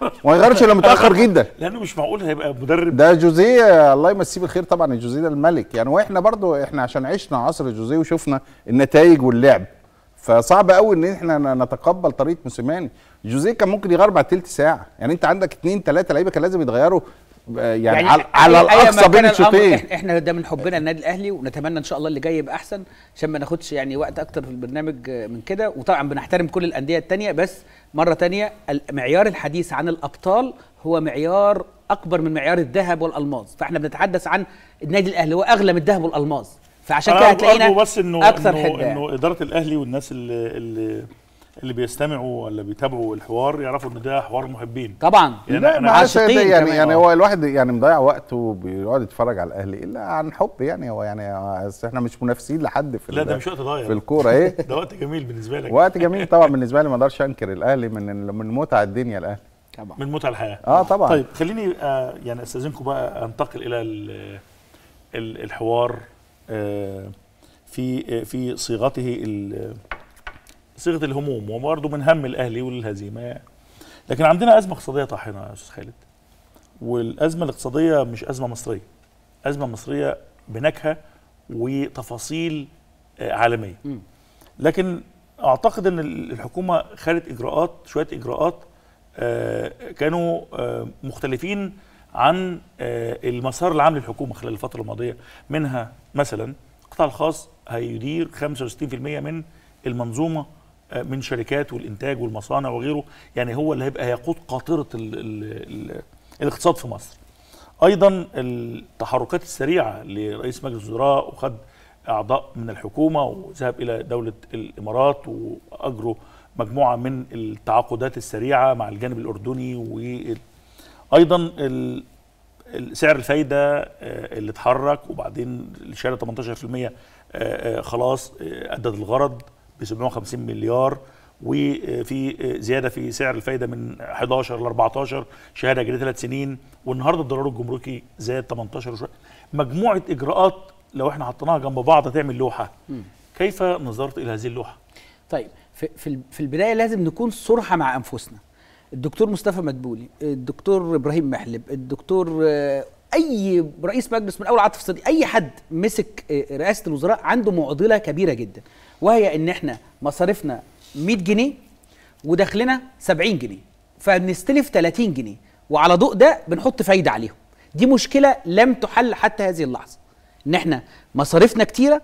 وما يغيرش الا متاخر جدا لانه مش معقول هيبقى مدرب ده جوزيه الله يمسيه بالخير طبعا جوزيه ده الملك يعني واحنا برضو احنا عشان عشنا عصر جوزيه وشفنا النتائج واللعب فصعب قوي ان احنا ن- نتقبل طريقه موسيماني جوزيه كان ممكن يغير بعد تلت ساعه يعني انت عندك اتنين تلاته لعيبه كان لازم يتغيروا آه، يعني, يعني على, على أي- أي الاقصى ما بين كان الأمر- الشوطين إحنا- احنا ده من حبنا للنادي الاهلي ونتمنى ان شاء الله اللي جاي يبقى احسن عشان ما ناخدش يعني وقت اكتر في البرنامج آه، من كده وطبعا بنحترم كل الانديه التانية بس مره تانية المعيار الحديث عن الابطال هو معيار اكبر من معيار الذهب والالماظ فاحنا بنتحدث عن النادي الاهلي هو اغلى من الذهب والالماظ فعشان كده أنا هتلاقينا أرجو بس انه اكثر انه, حده إنه اداره الاهلي والناس اللي اللي اللي بيستمعوا ولا بيتابعوا الحوار يعرفوا ان ده حوار محبين طبعا يعني لا أنا معلش ده عاشقين يعني كمان. يعني آه. هو الواحد يعني مضيع وقته بيقعد يتفرج على الاهلي الا عن حب يعني هو يعني أصل احنا مش منافسين لحد في لا ال- ده مش وقت ضايع في الكوره ايه ده وقت جميل بالنسبه لك وقت جميل طبعا بالنسبه لي ما اقدرش انكر الاهلي من من متع الدنيا الاهلي طبعا من متع الحياه اه طبعا طيب خليني آه يعني استاذنكم بقى انتقل الى ال- ال- الحوار آه في آه في صيغته ال- صيغه الهموم وبرضه من هم الاهلي والهزيمه لكن عندنا ازمه اقتصاديه طاحنه يا استاذ خالد والازمه الاقتصاديه مش ازمه مصريه ازمه مصريه بنكهه وتفاصيل آه، عالميه مم. لكن اعتقد ان الحكومه خدت اجراءات شويه اجراءات آه، كانوا آه، مختلفين عن آه، المسار العام للحكومه خلال الفتره الماضيه منها مثلا القطاع الخاص هيدير 65% من المنظومه آه، من شركات والانتاج والمصانع وغيره يعني هو اللي هيبقى يقود قاطره ال ال ال الاقتصاد في مصر ايضا التحركات السريعه لرئيس مجلس الوزراء وخد اعضاء من الحكومه وذهب الى دوله الامارات واجروا مجموعه من التعاقدات السريعه مع الجانب الاردني وايضا ال- ال- سعر الفايده آه، اللي اتحرك وبعدين الشهاده 18% آه، آه، خلاص آه، ادت الغرض ب 750 مليار وفي زياده في سعر الفايده من 11 ل 14 شهاده جديده ثلاث سنين والنهارده الدولار الجمركي زاد 18 وشويه مجموعه اجراءات لو احنا حطيناها جنب بعض هتعمل لوحه كيف نظرت الى هذه اللوحه؟ طيب في في ال- في البدايه لازم نكون صرحه مع انفسنا الدكتور مصطفى مدبولي الدكتور ابراهيم محلب الدكتور آه، اي رئيس مجلس من اول عاطف صديق اي حد مسك آه، رئاسه الوزراء عنده معضله كبيره جدا وهي ان احنا مصاريفنا 100 جنيه ودخلنا 70 جنيه فبنستلف 30 جنيه وعلى ضوء ده بنحط فايده عليهم دي مشكله لم تحل حتى هذه اللحظه ان احنا مصاريفنا كتيره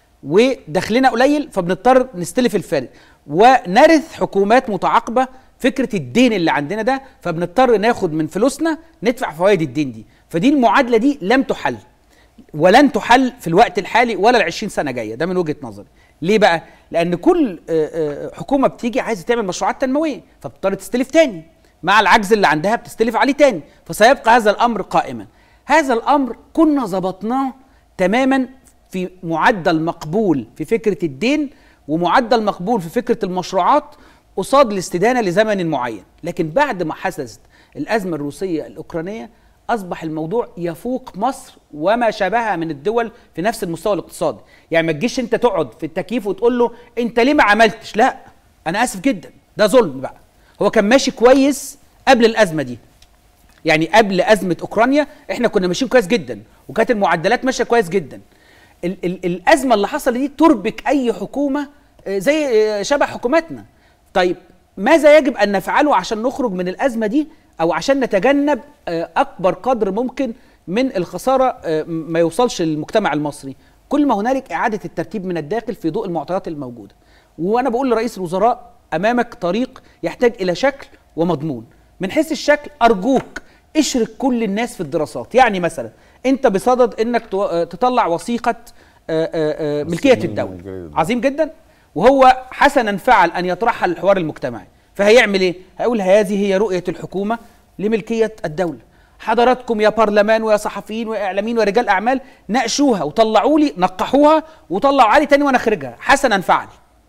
ودخلنا قليل فبنضطر نستلف الفارق ونرث حكومات متعاقبه فكره الدين اللي عندنا ده فبنضطر ناخد من فلوسنا ندفع فوائد الدين دي فدي المعادله دي لم تحل ولن تحل في الوقت الحالي ولا ال 20 سنه جايه ده من وجهه نظري ليه بقى لان كل آه، آه، حكومه بتيجي عايزه تعمل مشروعات تنمويه فبتضطر تستلف تاني مع العجز اللي عندها بتستلف عليه تاني فسيبقى هذا الامر قائما هذا الامر كنا ظبطناه تماما في معدل مقبول في فكره الدين ومعدل مقبول في فكره المشروعات قصاد الاستدانه لزمن معين لكن بعد ما حدثت الازمه الروسيه الاوكرانيه اصبح الموضوع يفوق مصر وما شابهها من الدول في نفس المستوى الاقتصادي يعني ما تجيش انت تقعد في التكييف وتقول له انت ليه ما عملتش لا انا اسف جدا ده ظلم بقى هو كان ماشي كويس قبل الازمه دي يعني قبل ازمه اوكرانيا احنا كنا ماشيين كويس جدا وكانت المعدلات ماشيه كويس جدا ال ال الازمه اللي حصلت دي تربك اي حكومه آه، زي آه، شبه حكوماتنا طيب ماذا يجب ان نفعله عشان نخرج من الازمه دي او عشان نتجنب آه، اكبر قدر ممكن من الخساره آه، ما يوصلش للمجتمع المصري كل ما هنالك اعاده الترتيب من الداخل في ضوء المعطيات الموجوده وانا بقول لرئيس الوزراء امامك طريق يحتاج الى شكل ومضمون من حيث الشكل ارجوك اشرك كل الناس في الدراسات يعني مثلا انت بصدد انك تو- آه، تطلع وثيقه آه، آه، آه، ملكيه مسلمين الدوله وجيد. عظيم جدا وهو حسنا فعل ان يطرحها للحوار المجتمعي فهيعمل ايه هيقول هذه هي رؤيه الحكومه لملكيه الدوله حضراتكم يا برلمان ويا صحفيين ويا اعلاميين ورجال اعمال ناقشوها وطلعوا لي نقحوها وطلعوا علي تاني وانا اخرجها حسنا فعل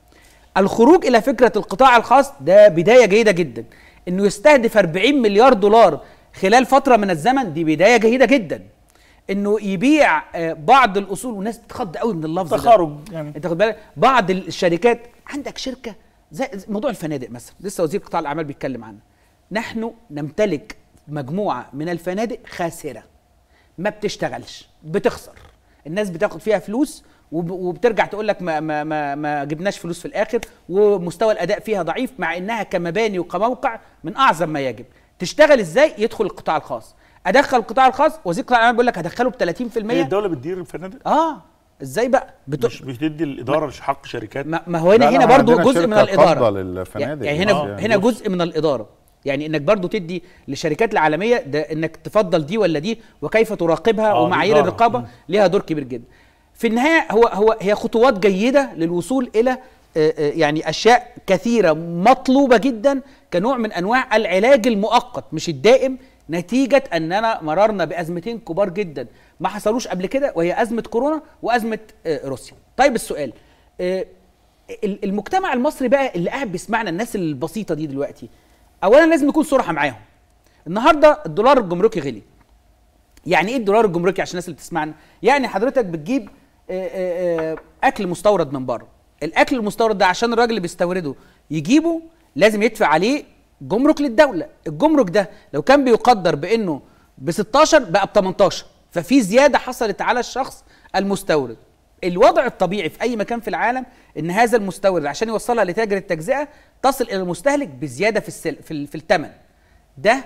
الخروج الى فكره القطاع الخاص ده بدايه جيده جدا انه يستهدف 40 مليار دولار خلال فتره من الزمن دي بدايه جيده جدا انه يبيع آه، بعض الاصول والناس بتخض قوي من اللفظ ده. تخارج يعني انت خد بالك بعض الشركات عندك شركه زي زي موضوع الفنادق مثلا لسه وزير قطاع الاعمال بيتكلم عنها نحن نمتلك مجموعه من الفنادق خاسره ما بتشتغلش بتخسر الناس بتاخد فيها فلوس وب- وبترجع تقول لك ما, ما, ما, ما جبناش فلوس في الاخر ومستوى الاداء فيها ضعيف مع انها كمباني وكموقع من اعظم ما يجب تشتغل ازاي يدخل القطاع الخاص ادخل القطاع الخاص وزير القطاع العام بيقول لك هدخله ب 30% هي الدوله بتدير الفنادق اه ازاي بقى بت... مش بتدي الاداره حق شركات ما, ما هو هنا لا، لا، هنا ما برضو عندنا جزء من شركة الاداره تفضل الفنادق يعني هنا آه، هنا بص. جزء من الاداره يعني انك برضو تدي للشركات العالميه ده انك تفضل دي ولا دي وكيف تراقبها آه، ومعايير الإدارة. الرقابه مم. ليها دور كبير جدا في النهايه هو هو هي خطوات جيده للوصول الى آه، آه، يعني اشياء كثيره مطلوبه جدا كنوع من انواع العلاج المؤقت مش الدائم نتيجه اننا مررنا بازمتين كبار جدا ما حصلوش قبل كده وهي ازمه كورونا وازمه آه، روسيا طيب السؤال آه، ال- المجتمع المصري بقى اللي قاعد بيسمعنا الناس البسيطه دي دلوقتي اولا لازم نكون صراحه معاهم النهارده الدولار الجمركي غلي يعني ايه الدولار الجمركي عشان الناس اللي بتسمعنا يعني حضرتك بتجيب آه، آه، آه، اكل مستورد من بره الاكل المستورد ده عشان الراجل اللي بيستورده يجيبه لازم يدفع عليه جمرك للدوله الجمرك ده لو كان بيقدر بانه ب 16 بقى ب 18 ففي زياده حصلت على الشخص المستورد الوضع الطبيعي في اي مكان في العالم ان هذا المستورد عشان يوصلها لتاجر التجزئه تصل الى المستهلك بزياده في السل... في, ال... في الثمن ده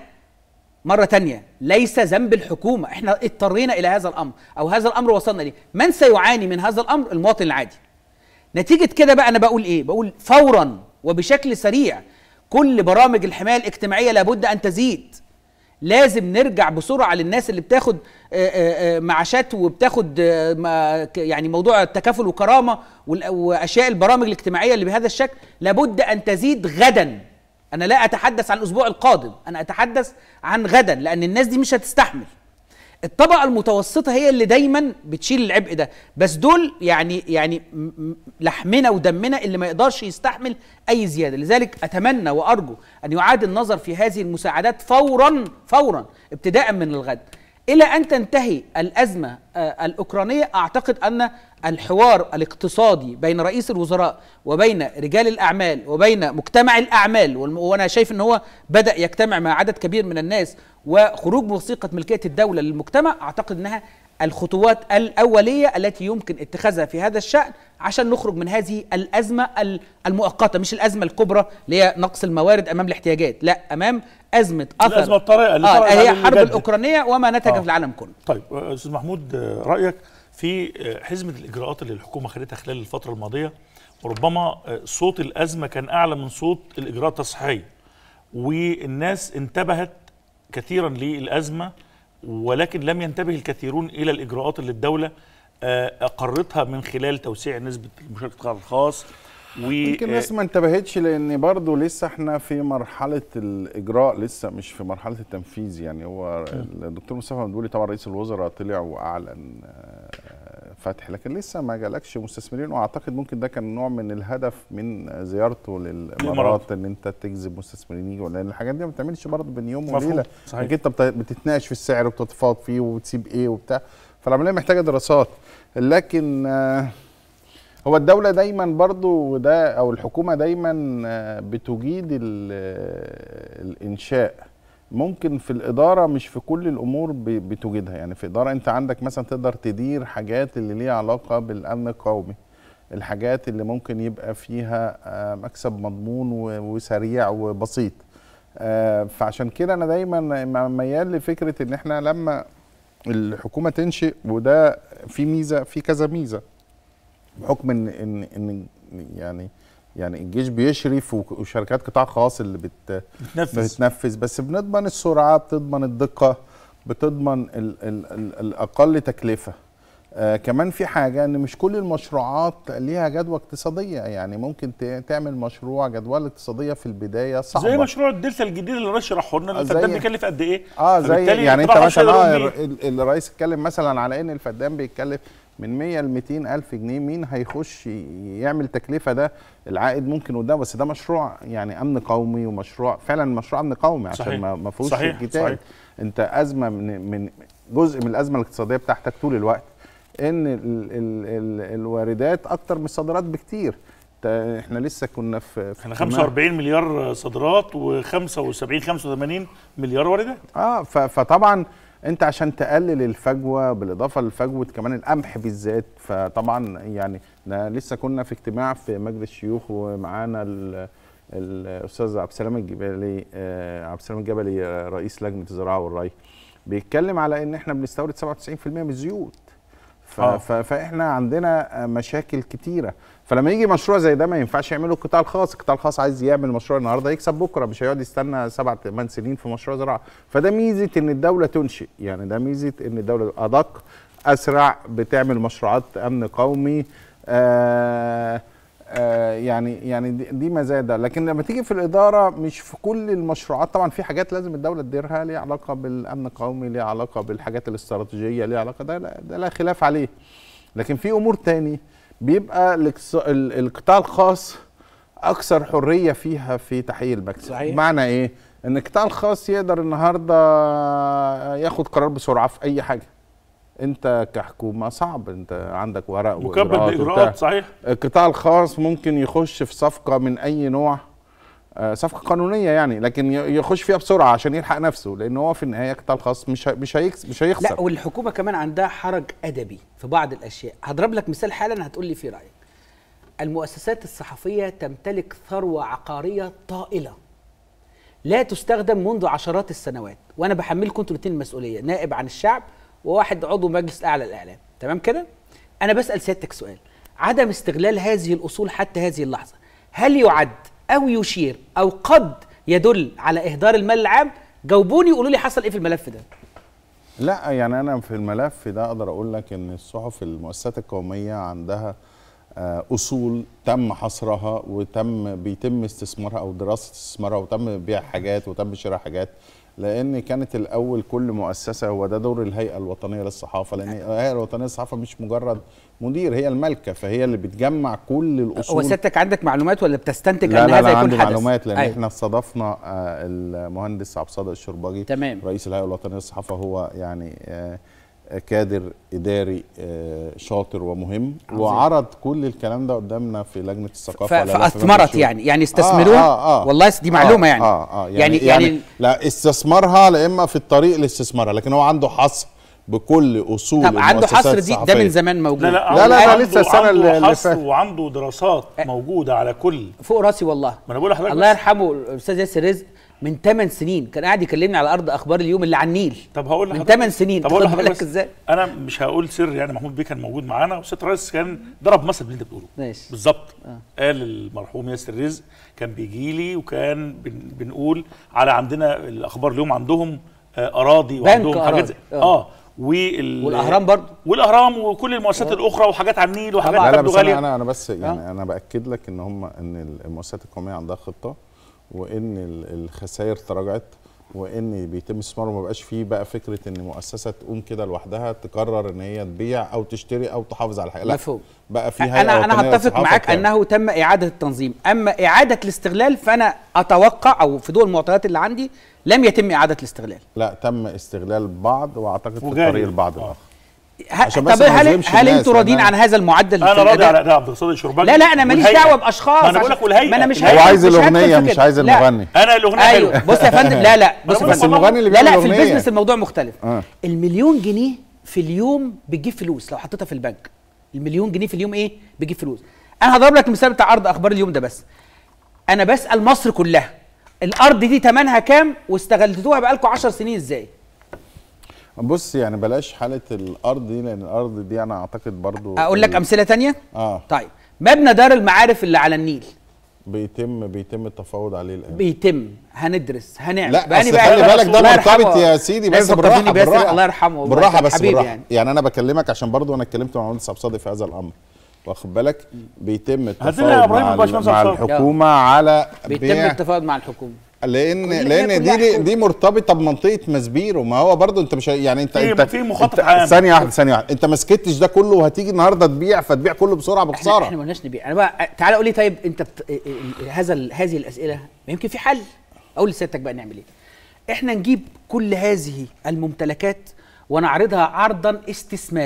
مرة تانية ليس ذنب الحكومة احنا اضطرينا الى هذا الامر او هذا الامر وصلنا ليه من سيعاني من هذا الامر المواطن العادي نتيجة كده بقى انا بقول ايه بقول فورا وبشكل سريع كل برامج الحماية الاجتماعية لابد ان تزيد لازم نرجع بسرعة للناس اللي بتاخد آه، آه، آه، معاشات وبتاخد آه، ما- ك- يعني موضوع التكافل وكرامة وال- واشياء البرامج الاجتماعية اللي بهذا الشكل لابد ان تزيد غدا انا لا اتحدث عن الاسبوع القادم انا اتحدث عن غدا لان الناس دي مش هتستحمل الطبقه المتوسطه هي اللي دايما بتشيل العبء ده بس دول يعني يعني م- م- لحمنا ودمنا اللي ما يقدرش يستحمل اي زياده لذلك اتمنى وارجو ان يعاد النظر في هذه المساعدات فورا فورا ابتداء من الغد الى ان تنتهي الازمه آه، الاوكرانيه اعتقد ان الحوار الاقتصادي بين رئيس الوزراء وبين رجال الاعمال وبين مجتمع الاعمال والم- وانا شايف ان هو بدا يجتمع مع عدد كبير من الناس وخروج بوثيقه ملكيه الدوله للمجتمع اعتقد انها الخطوات الاوليه التي يمكن اتخاذها في هذا الشان عشان نخرج من هذه الازمه ال- المؤقته مش الازمه الكبرى اللي هي نقص الموارد امام الاحتياجات لا امام ازمه اثر الأزمة الطارئة اللي آه طرأت هي على اللي حرب جد. الاوكرانيه وما نتج آه. في العالم كله طيب آه، استاذ محمود آه، رايك في آه، حزمه الاجراءات اللي الحكومه خدتها خلال الفتره الماضيه وربما آه، صوت الازمه كان اعلى من صوت الاجراءات التصحيحيه والناس انتبهت كثيرا للازمه ولكن لم ينتبه الكثيرون الى الاجراءات اللي الدوله آه، اقرتها من خلال توسيع نسبه مشاركه القطاع الخاص و يمكن الناس ما انتبهتش لان برضو لسه احنا في مرحله الاجراء لسه مش في مرحله التنفيذ يعني هو الدكتور مصطفى مدبولي طبعا رئيس الوزراء طلع واعلن آه، فتح لكن لسه ما جالكش مستثمرين واعتقد ممكن ده كان نوع من الهدف من زيارته الإمارات. للامارات ان انت تجذب مستثمرين يجوا لان الحاجات دي ما بتعملش برضه بين يوم مفهوم. وليله صحيح. انك انت بت- بتتناقش في السعر وبتتفاوض فيه وبتسيب ايه وبتاع فالعمليه محتاجه دراسات لكن آه، هو الدولة دايما برضو وده او الحكومة دايما آه، بتجيد ال- آه، الانشاء ممكن في الادارة مش في كل الامور ب- بتجيدها يعني في ادارة انت عندك مثلا تقدر تدير حاجات اللي ليها علاقة بالامن القومي الحاجات اللي ممكن يبقى فيها آه، مكسب مضمون و- وسريع وبسيط آه، فعشان كده انا دايما م- ميال لفكرة ان احنا لما الحكومة تنشئ وده في ميزة في كذا ميزة بحكم ان ان ان يعني يعني الجيش بيشرف وك- وشركات قطاع خاص اللي بت بتنفذ بتنفذ بس بنضمن السرعه بتضمن الدقه بتضمن ال ال ال الاقل تكلفه آه كمان في حاجه ان مش كل المشروعات ليها جدوى اقتصاديه يعني ممكن ت- تعمل مشروع جدوى اقتصاديه في البدايه صعبه زي مشروع الدلتا الجديد اللي الرئيس شرحه لنا آه، الفدان زي- بيكلف قد ايه اه زي فبالتالي يعني انت القطاع الخاص مثلا يقدروا اه يبنيه. ال- ال- الرئيس اتكلم مثلا على ان الفدان بيتكلف من 100 ل 200 الف جنيه مين هيخش ي- يعمل تكلفه ده العائد ممكن قدام بس ده مشروع يعني امن قومي ومشروع فعلا مشروع امن قومي عشان صحيح. ما ما فيهوش صحيح، جدال صحيح. انت ازمه من من جزء من الازمه الاقتصاديه بتاعتك طول الوقت ان ال ال ال الواردات اكتر من الصادرات بكتير تا- احنا لسه كنا في في احنا اجتماع- 45 مليار صادرات و75 85 مليار واردات اه ف- فطبعا انت عشان تقلل الفجوه بالاضافه لفجوه كمان القمح بالذات فطبعا يعني ده لسه كنا في اجتماع في مجلس الشيوخ ومعانا ال- الاستاذ عبد السلام الجبالي آه عبد السلام الجبلي آه، رئيس لجنه الزراعه والري بيتكلم على ان احنا بنستورد 97% من الزيوت ف آه. ف فاحنا عندنا آه، مشاكل كتيره فلما يجي مشروع زي ده ما ينفعش يعمله القطاع الخاص القطاع الخاص عايز يعمل مشروع النهارده يكسب بكره مش هيقعد يستنى سبع ثمان سنين في مشروع زراعه فده ميزه ان الدوله تنشئ يعني ده ميزه ان الدوله ادق اسرع بتعمل مشروعات امن قومي آه آه يعني يعني دي, دي مزايا ده لكن لما تيجي في الاداره مش في كل المشروعات طبعا في حاجات لازم الدوله تديرها ليها علاقه بالامن القومي ليها علاقه بالحاجات الاستراتيجيه ليها علاقه ده لا- ده لا خلاف عليه لكن في امور تاني بيبقى الاقتص- ال- القطاع الخاص اكثر حريه فيها في تحقيق المكسب صحيح. معنى ايه ان القطاع الخاص يقدر النهارده ياخد قرار بسرعه في اي حاجه انت كحكومه صعب انت عندك ورق مكبل وإجراءات وبتاع. باجراءات صحيح القطاع الخاص ممكن يخش في صفقه من اي نوع آه، صفقه قانونيه يعني لكن ي- يخش فيها بسرعه عشان يلحق نفسه لان هو في النهايه القطاع الخاص مش ه- مش هيكس مش لا هيخسر والحكومه كمان عندها حرج ادبي في بعض الاشياء هضرب لك مثال حالا هتقول لي فيه رايك المؤسسات الصحفيه تمتلك ثروه عقاريه طائله لا تستخدم منذ عشرات السنوات وانا بحملكم انتوا الاثنين المسؤوليه نائب عن الشعب وواحد عضو مجلس الاعلى للاعلام تمام كده انا بسال سيادتك سؤال عدم استغلال هذه الاصول حتى هذه اللحظه هل يعد او يشير او قد يدل على اهدار المال العام جاوبوني وقولوا لي حصل ايه في الملف ده لا يعني انا في الملف ده اقدر اقول لك ان الصحف المؤسسات القوميه عندها آه، اصول تم حصرها وتم بيتم استثمارها او دراسه استثمارها وتم بيع حاجات وتم شراء حاجات لان كانت الاول كل مؤسسه هو ده دور الهيئه الوطنيه للصحافه لان الهيئه الوطنيه للصحافه مش مجرد مدير هي المالكه فهي اللي بتجمع كل هو الاصول سيادتك عندك معلومات ولا بتستنتج لا ان لا هذا لا يكون عندي حدث معلومات لان أيوة. احنا استضفنا آه، المهندس عبد الصادق الشرباجي تمام. رئيس الهيئه الوطنيه للصحافه هو يعني آه، آه، كادر اداري آه، شاطر ومهم عظيم. وعرض كل الكلام ده قدامنا في لجنه ف- الثقافه والإعلام في فاثمرت مجلس يعني يعني استثمروها آه آه آه والله دي معلومه آه يعني آه آه يعني يعني, يعني, يعني لا استثمارها لا اما في الطريق لاستثمارها لكن هو عنده حصر بكل اصول طب عنده المؤسسات حصر دي ده الصحفية. من زمان موجود لا لا لا، لا، عنده- لسه السنة عنده اللي- اللي حصر فاتت. وعنده دراسات موجوده على كل فوق راسي والله ما انا بقول لحضرتك الله بس. يرحمه الاستاذ ياسر رزق من 8 سنين كان قاعد يكلمني على ارض اخبار اليوم اللي على النيل طب هقول من لحضرتك 8 سنين طب هقول تاخد لحضرتك بالك بس ازاي انا مش هقول سر يعني محمود بيه كان موجود معانا وست الرئيس كان ضرب مثل باللي انت بتقوله ماشي بالظبط قال المرحوم ياسر رزق كان بيجي لي وكان بن بنقول على عندنا الاخبار اليوم عندهم آه، اراضي بنك وعندهم حاجات أراضي. زي- آه. اه وال والاهرام برضو والاهرام وكل المؤسسات الاخرى وحاجات على النيل وحاجات طبعاً. لا لا تبدو بس انا غاليه انا انا بس يعني انا باكد لك ان هم ان المؤسسات القوميه عندها خطه وان ال- الخسائر تراجعت وان بيتم استثمار وما بقاش فيه بقى فكره ان مؤسسه تقوم كده لوحدها تقرر ان هي تبيع او تشتري او تحافظ على حاجه لا مفهوم. بقى في هيئه انا انا وطنية هتفق للصحافة معاك بتعمل. انه تم اعاده التنظيم اما اعاده الاستغلال فانا اتوقع او في ضوء المعطيات اللي عندي لم يتم اعاده الاستغلال لا تم استغلال بعض واعتقد في وجاري. الطريق البعض آه. الاخر ه- عشان بس طب ما هل نظلمش هل الناس، انتوا راضيين أنا- عن هذا المعدل في انا راضي الأداء؟ على ده عبد الصادق الشرباجي لا لا انا ماليش والهيئة. دعوه باشخاص ما انا بقول لك عشان- والهيئه ما انا مش الهيئة. هو عايز مش هدخل الأغنية، في مش كده. عايز لا. المغني. انا الاغنيه ايوه حلوه بص يا فندم لا لا بص يا بس فندم المغني اللي لا لا بيعمل في أغنية. البيزنس الموضوع مختلف آه. المليون جنيه في اليوم بتجيب فلوس لو حطيتها في البنك المليون جنيه في اليوم ايه بيجيب فلوس انا هضرب لك مثال بتاع عرض اخبار اليوم ده بس انا بسال مصر كلها الارض دي ثمنها كام واستغلتوها بقالكم 10 سنين ازاي بص يعني بلاش حاله الارض دي لان الارض دي انا اعتقد برضو اقول لك ال- امثله تانية اه طيب مبنى دار المعارف اللي على النيل بيتم بيتم التفاوض عليه الان بيتم هندرس هنعمل لا بقى بس أنا خلي بالك ده الله مرتبط يرحمه. يا سيدي لا بس يفكرني بالراحه بياسر، بالراحه الله يرحمه والله بالراحه كان بس حبيبي بالراحه يعني. يعني انا بكلمك عشان برضو انا اتكلمت مع مهندس عبد الصادق في هذا الامر واخد بالك بيتم هات لنا يا التفاوض إبراهيم مع, الباشمهندس مع عبد الصادق. الحكومه على بيتم بيع التفاوض مع الحكومه لان كلها- لان كلها دي حكومة. دي مرتبطه بمنطقه مسبير وما هو برضو انت مش يعني انت في- انت في مخطط انت- عام. ثانيه واحده ثانيه واحده انت ما سكتش ده كله وهتيجي النهارده تبيع فتبيع كله بسرعه احنا بخساره احنا ما قلناش نبيع انا بقى تعالى قول لي طيب انت بت... ال- ال- هذا ال- هذه الاسئله ما يمكن في حل اقول لسيادتك بقى نعمل ايه احنا نجيب كل هذه الممتلكات ونعرضها عرضا استثماريا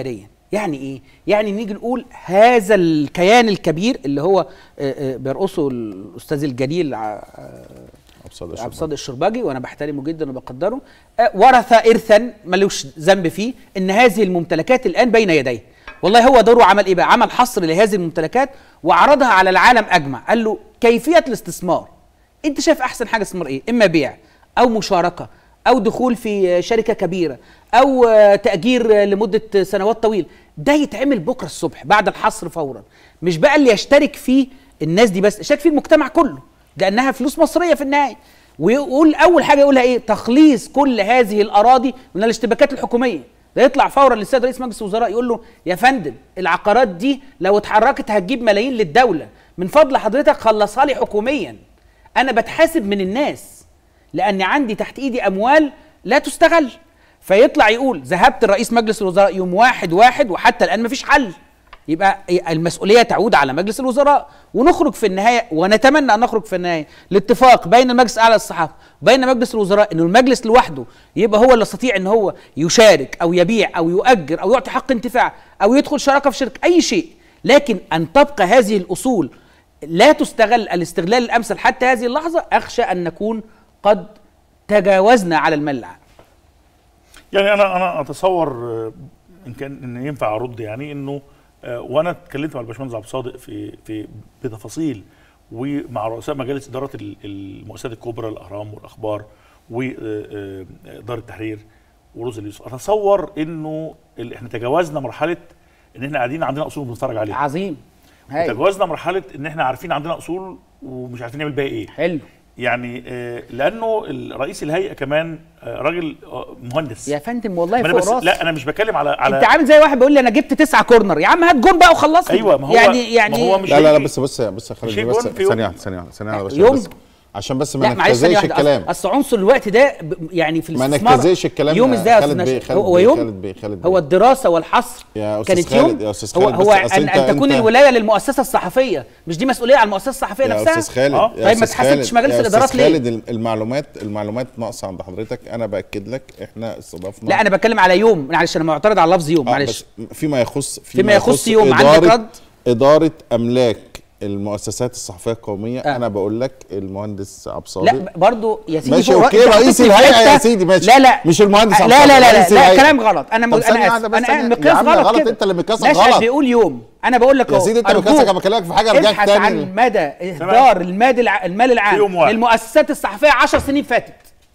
يعني ايه يعني نيجي نقول هذا الكيان الكبير اللي هو آه، آه، بيرقصه الاستاذ الجليل ع- أبصد عبد الشباب. الصادق الشرباجي وانا بحترمه جدا وبقدره آه، ورث ارثا ملوش ذنب فيه ان هذه الممتلكات الان بين يديه والله هو دوره عمل ايه بقى عمل حصر لهذه الممتلكات وعرضها على العالم اجمع قال له كيفيه الاستثمار انت شايف احسن حاجه استثمار ايه اما بيع او مشاركه او دخول في آه، شركه كبيره او آه، تاجير آه، لمده سنوات طويله ده يتعمل بكره الصبح بعد الحصر فورا مش بقى اللي يشترك فيه الناس دي بس يشترك فيه المجتمع كله لانها فلوس مصريه في النهايه ويقول اول حاجه يقولها ايه تخليص كل هذه الاراضي من الاشتباكات الحكوميه ده يطلع فورا للسيد رئيس مجلس الوزراء يقول له يا فندم العقارات دي لو اتحركت هتجيب ملايين للدوله من فضل حضرتك خلصها لي حكوميا انا بتحاسب من الناس لان عندي تحت ايدي اموال لا تستغل فيطلع يقول ذهبت لرئيس مجلس الوزراء يوم واحد واحد وحتى الان مفيش حل يبقى المسؤوليه تعود على مجلس الوزراء ونخرج في النهايه ونتمنى ان نخرج في النهايه لاتفاق بين المجلس الاعلى للصحافه وبين مجلس الوزراء انه المجلس لوحده يبقى هو اللي يستطيع ان هو يشارك او يبيع او يؤجر او يعطي حق انتفاع او يدخل شراكه في شركه اي شيء لكن ان تبقى هذه الاصول لا تستغل الاستغلال الامثل حتى هذه اللحظه اخشى ان نكون قد تجاوزنا على المال العام يعني انا انا اتصور آه، ان كان ان ينفع ارد يعني انه آه، وانا اتكلمت مع الباشمهندس عبد الصادق في في بتفاصيل ومع رؤساء مجالس اداره ال- المؤسسات الكبرى الاهرام والاخبار واداره التحرير وروز اليوسف اتصور انه ال- احنا تجاوزنا مرحله ان احنا قاعدين عندنا اصول بنتفرج عليها عظيم هاي تجاوزنا مرحله ان احنا عارفين عندنا اصول ومش عارفين نعمل بيها ايه حلو يعني آه، لانه رئيس الهيئه كمان آه، راجل آه، مهندس يا فندم والله ما انا فوق بس راسي لا انا مش بتكلم على على انت عامل زي واحد بيقول لي انا جبت تسعة كورنر يا عم هات جون بقى وخلصني ايوه ما هو يعني يعني ما هو مش لا لا لا هيجي- بس بص بص يا خالد مش هيجي بس جون في يوم. ثانية واحدة ثانية واحدة ثانية واحدة يوم. بس عشان بس ما لا معلش ثانية نجتزئش واحدة الكلام أصل- اصل عنصر الوقت ده ب- يعني في ما الاستثمار نجتزئش الكلام يوم يا ازاي يا خالد أستاذ بيه، نشأ؟ خالد هو بيه، يوم خالد بيه، خالد هو بيه. الدراسة والحصر يا أستاذ كانت خالد، يوم يا أستاذ هو, خالد، هو بس أصل أن, أنت- أن تكون أنت- الولاية للمؤسسة الصحفية مش دي مسؤولية على المؤسسة الصحفية يا نفسها استاذ خالد آه. يا طيب ما أستاذ اتحاسبتش خالد، مجلس يا الإدارات أستاذ ليه؟ خالد الم- المعلومات المعلومات ناقصه عند حضرتك انا باكد لك احنا استضفنا لا انا بتكلم على يوم معلش انا معترض على لفظ يوم آه، معلش بس فيما يخص فيما يخص يوم، عندك إدارة- رد؟ اداره املاك المؤسسات الصحفيه القوميه آه. آه. انا بقول لك المهندس عبد الصادق لا برضو يا سيدي ماشي فوق اوكي أنت رئيس حطيتني في الهيئه يا حتة- سيدي ماشي لا لا مش المهندس عبد لا لا الصادق، لا لا, رئيس لا الهيئة. كلام غلط انا م... طب ثانية انا واحدة اسف بس انا ثانية. يا مقياس عم غلط غلط، كده أنت اللي مقياسك مشهد غلط. بيقول يوم انا بقول لك يا أهو، سيدي انت أرجوك مقياسك أنا بكلمك في حاجه رجعت ابحث تاني عن مدى اهدار المال الع... المال العام يوم واحد. للمؤسسات الصحفيه 10 سنين فاتت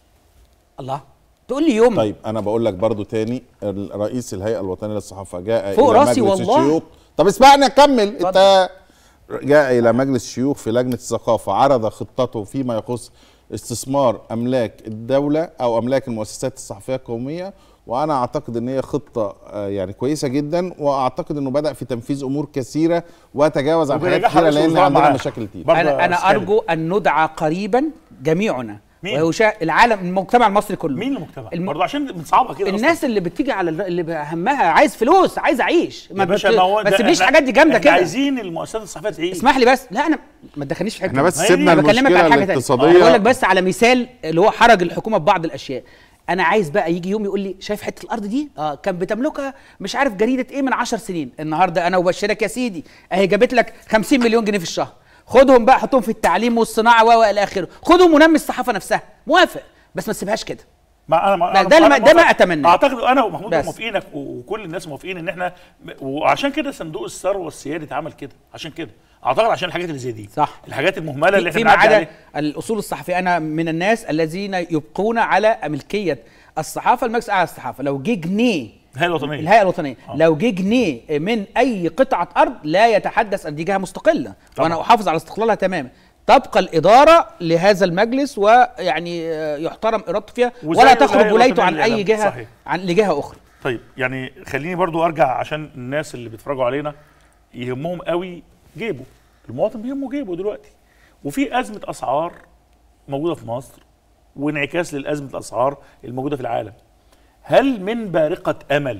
الله تقول لي يوم طيب انا بقول لك برضو تاني ال- رئيس الهيئه الوطنيه للصحافه جاء فوق الى راسي مجلس والله. الشيوخ طب اسمعني اكمل اتفضل. انت جاء الى مجلس الشيوخ في لجنه الثقافه عرض خطته فيما يخص استثمار املاك الدوله او املاك المؤسسات الصحفيه القوميه وانا اعتقد ان هي خطه آه، يعني كويسه جدا واعتقد انه بدا في تنفيذ امور كثيره وتجاوز عن حاجات وبينجحها كثيره رئيس لان الوزراء عندنا معاه. مشاكل كتير برضه انا انا أستاذ خالد. ارجو ان ندعى قريبا جميعنا مين؟ ويشاء العالم المجتمع المصري كله مين المجتمع؟ الم- برضه عشان بنصعبها كده أصلاً. الناس اللي بتيجي على الر- اللي بقى همها عايز فلوس عايز اعيش يا باشا ما هو ما ده تسيبليش إحنا- حاجات دي جامده إحنا كده عايزين المؤسسات الصحفيه تعيش اسمح لي بس لا انا ما تدخلنيش في حته احنا بس ما هي سيبنا دي. انا بكلمك المشكله عن حاجه تانية الاقتصاديه بقول لك بس على مثال اللي هو حرج الحكومه ببعض الاشياء انا عايز بقى يجي يوم يقول لي شايف حته الارض دي اه كان بتملكها مش عارف جريده ايه من 10 سنين النهارده انا وبشرك يا سيدي اهي جابت لك 50 مليون جنيه في الشهر خدهم بقى حطهم في التعليم والصناعه و الى اخره خدهم ونمي الصحافه نفسها موافق بس ما تسيبهاش كده ما انا ما لا، أنا- ده أنا ما- ده ما موافق. أتمناه. اعتقد انا ومحمود بس. موافقينك وكل الناس موافقين ان احنا وعشان كده صندوق الثروه السيادي اتعمل كده عشان كده اعتقد عشان الحاجات اللي زي دي صح. الحاجات المهمله اللي احنا فيما بنعدي عدا عليها الاصول الصحفيه انا من الناس الذين يبقون على ملكيه الصحافه المجلس الاعلى للصحافه لو جه جنيه الهيئه الوطنيه الهيئه الوطنيه لو جه جنيه من اي قطعه ارض لا يتحدث ان دي جهه مستقله طبعا. وانا احافظ على استقلالها تماما تبقى الاداره لهذا المجلس ويعني آه، يحترم ارادته فيها وزي ولا الهيئة تخرج ولايته عن الوطنية اي للإعلام. جهه صحيح. عن لجهه اخرى طيب يعني خليني برضو ارجع عشان الناس اللي بيتفرجوا علينا يهمهم قوي جيبه المواطن بيهمه جيبه دلوقتي وفي ازمه اسعار موجوده في مصر وانعكاس للازمه الاسعار الموجوده في العالم هل من بارقه امل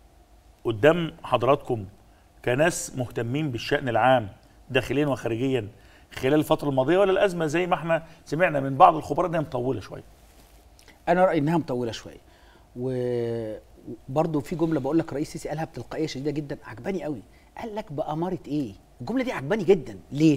قدام حضراتكم كناس مهتمين بالشان العام داخليا وخارجيا خلال الفتره الماضيه ولا الازمه زي ما احنا سمعنا من بعض الخبراء انها مطوله شويه انا رايي انها مطوله شويه و... برضه في جمله بقول لك رئيس السيسي قالها بتلقائيه شديده جدا عجباني قوي قال لك بأمارة ايه الجمله دي عجباني جدا ليه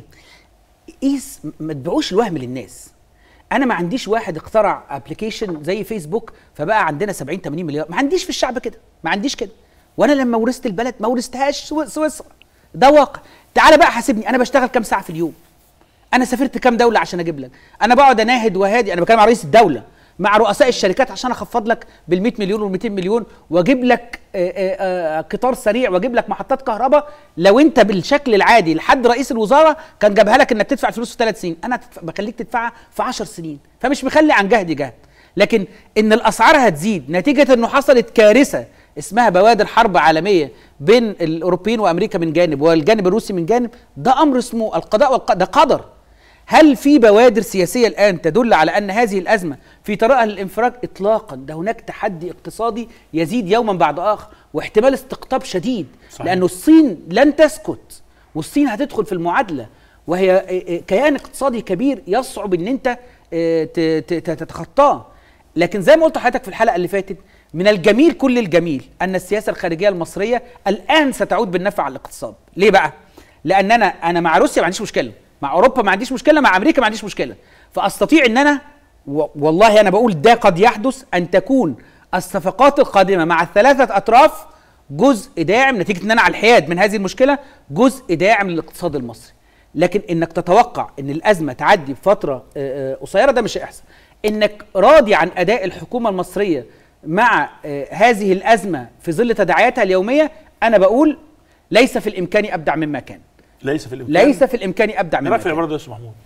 قيس ما تبيعوش الوهم للناس انا ما عنديش واحد اخترع ابلكيشن زي فيسبوك فبقى عندنا 70 80 مليار ما عنديش في الشعب كده ما عنديش كده وانا لما ورثت البلد ما ورثتهاش سو- سويسرا ده واقع تعالى بقى حاسبني انا بشتغل كام ساعه في اليوم انا سافرت كام دوله عشان اجيب لك انا بقعد اناهد وهادي انا بتكلم مع رئيس الدوله مع رؤساء الشركات عشان اخفض لك بال100 مليون وال200 مليون واجيب لك آه، آه، آه، قطار سريع واجيب لك محطات كهرباء لو انت بالشكل العادي لحد رئيس الوزاره كان جابها لك انك تدفع فلوس في ثلاث سنين انا تدفع بخليك تدفعها في 10 سنين فمش مخلي عن جهدي جهد لكن ان الاسعار هتزيد نتيجه انه حصلت كارثه اسمها بوادر حرب عالميه بين الاوروبيين وامريكا من جانب والجانب الروسي من جانب ده امر اسمه القضاء والقدر ده قدر هل في بوادر سياسيه الان تدل على ان هذه الازمه في طريقها للانفراج اطلاقا ده هناك تحدي اقتصادي يزيد يوما بعد اخر واحتمال استقطاب شديد صحيح. لانه الصين لن تسكت والصين هتدخل في المعادله وهي كيان اقتصادي كبير يصعب ان انت اه، ت- ت- ت- تتخطاه لكن زي ما قلت لحضرتك في الحلقه اللي فاتت من الجميل كل الجميل ان السياسه الخارجيه المصريه الان ستعود بالنفع على الاقتصاد ليه بقى لان انا انا مع روسيا ما عنديش مشكله مع اوروبا ما عنديش مشكله مع امريكا ما عنديش مشكله فاستطيع ان انا و- والله انا بقول ده قد يحدث ان تكون الصفقات القادمه مع الثلاثه اطراف جزء داعم نتيجه ان انا على الحياد من هذه المشكله جزء داعم للاقتصاد المصري لكن انك تتوقع ان الازمه تعدي بفتره آه، آه، قصيره ده مش هيحصل انك راضي عن اداء الحكومه المصريه مع آه، هذه الازمه في ظل تداعياتها اليوميه انا بقول ليس في الامكان ابدع مما كان ليس في الامكان ليس في الامكان ابدع ايه مما رايك في كان العباره دي يا استاذ محمود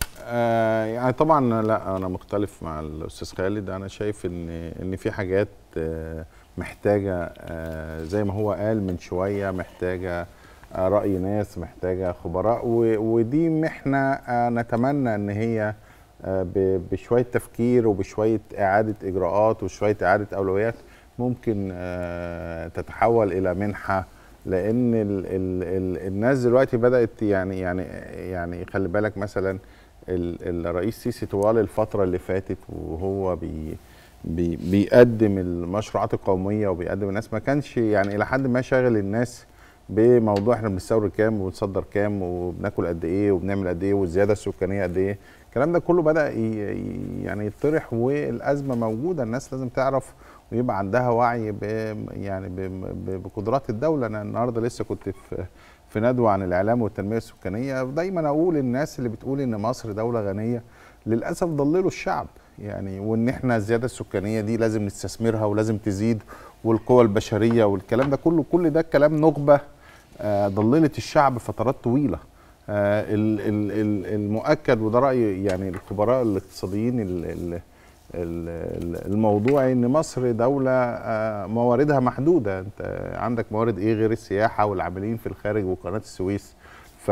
آه يعني طبعا لا انا مختلف مع الاستاذ خالد انا شايف ان ان في حاجات آه محتاجه آه زي ما هو قال من شويه محتاجه آه راي ناس محتاجه خبراء و- ودي محنه آه نتمنى ان هي آه ب- بشويه تفكير وبشويه اعاده اجراءات وشويه اعاده اولويات ممكن آه تتحول الى منحه لان ال ال ال الناس دلوقتي بدات يعني يعني يعني خلي بالك مثلا ال- الرئيس سيسي طوال الفتره اللي فاتت وهو بي بي بيقدم المشروعات القوميه وبيقدم الناس ما كانش يعني الى حد ما شاغل الناس بموضوع احنا بنستورد كام وبنصدر كام وبناكل قد ايه وبنعمل قد ايه والزياده السكانيه قد ايه الكلام ده كله بدا ي- ي- يعني يطرح والازمه موجوده الناس لازم تعرف ويبقى عندها وعي ب يعني ب- ب- بقدرات الدوله انا النهارده لسه كنت في في ندوه عن الاعلام والتنميه السكانيه دايما اقول الناس اللي بتقول ان مصر دوله غنيه للاسف ضللوا الشعب يعني وان احنا الزياده السكانيه دي لازم نستثمرها ولازم تزيد والقوى البشريه والكلام ده كله كل ده كلام نخبه آه، ضللت الشعب فترات طويله آه، ال- ال- ال- المؤكد وده راي يعني الخبراء الاقتصاديين ال- ال- ال- ال- الموضوعي ان مصر دوله آه، مواردها محدوده انت عندك موارد ايه غير السياحه والعاملين في الخارج وقناه السويس ف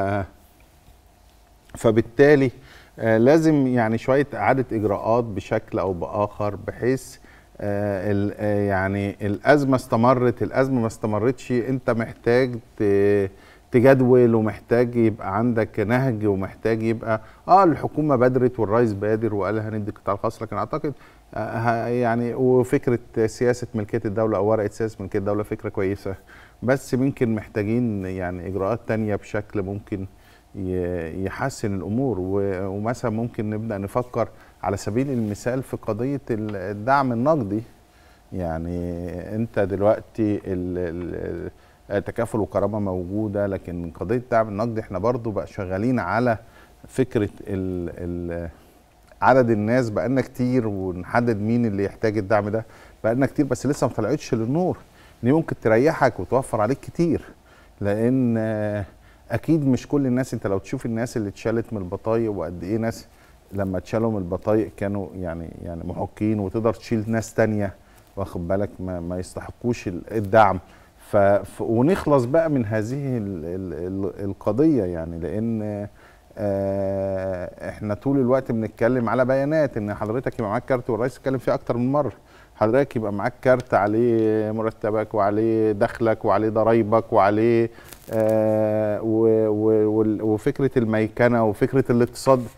فبالتالي آه، لازم يعني شويه اعاده اجراءات بشكل او باخر بحيث آه، ال- آه، يعني الازمه استمرت الازمه ما استمرتش انت محتاج ت- تجدول ومحتاج يبقى عندك نهج ومحتاج يبقى اه الحكومه بادرت والرئيس بادر وقال هندي القطاع الخاص لكن اعتقد آه، ه- يعني وفكره سياسه ملكيه الدوله او ورقه سياسه ملكيه الدوله فكره كويسه بس يمكن محتاجين يعني اجراءات تانية بشكل ممكن ي- يحسن الامور و- ومثلا ممكن نبدا نفكر على سبيل المثال في قضيه ال- الدعم النقدي يعني انت دلوقتي ال- ال- تكافل وكرامه موجوده لكن قضيه الدعم النقدي احنا برضو بقى شغالين على فكره ال ال عدد الناس بقالنا كتير ونحدد مين اللي يحتاج الدعم ده بقالنا كتير بس لسه ما طلعتش للنور دي ممكن تريحك وتوفر عليك كتير لان آه، اكيد مش كل الناس انت لو تشوف الناس اللي اتشالت من البطايق وقد ايه ناس لما اتشالوا من البطايق كانوا يعني يعني محقين وتقدر تشيل ناس تانية واخد بالك ما, ما يستحقوش ال- الدعم ف ف- ونخلص بقى من هذه ال ال ال القضيه يعني لان آه احنا طول الوقت بنتكلم على بيانات ان حضرتك يبقى معاك كارت والرئيس اتكلم فيه اكتر من مره حضرتك يبقى معاك كارت عليه مرتبك وعليه دخلك وعليه ضرايبك وعليه آه و و وال- وفكره الميكنه وفكره الاقتصاد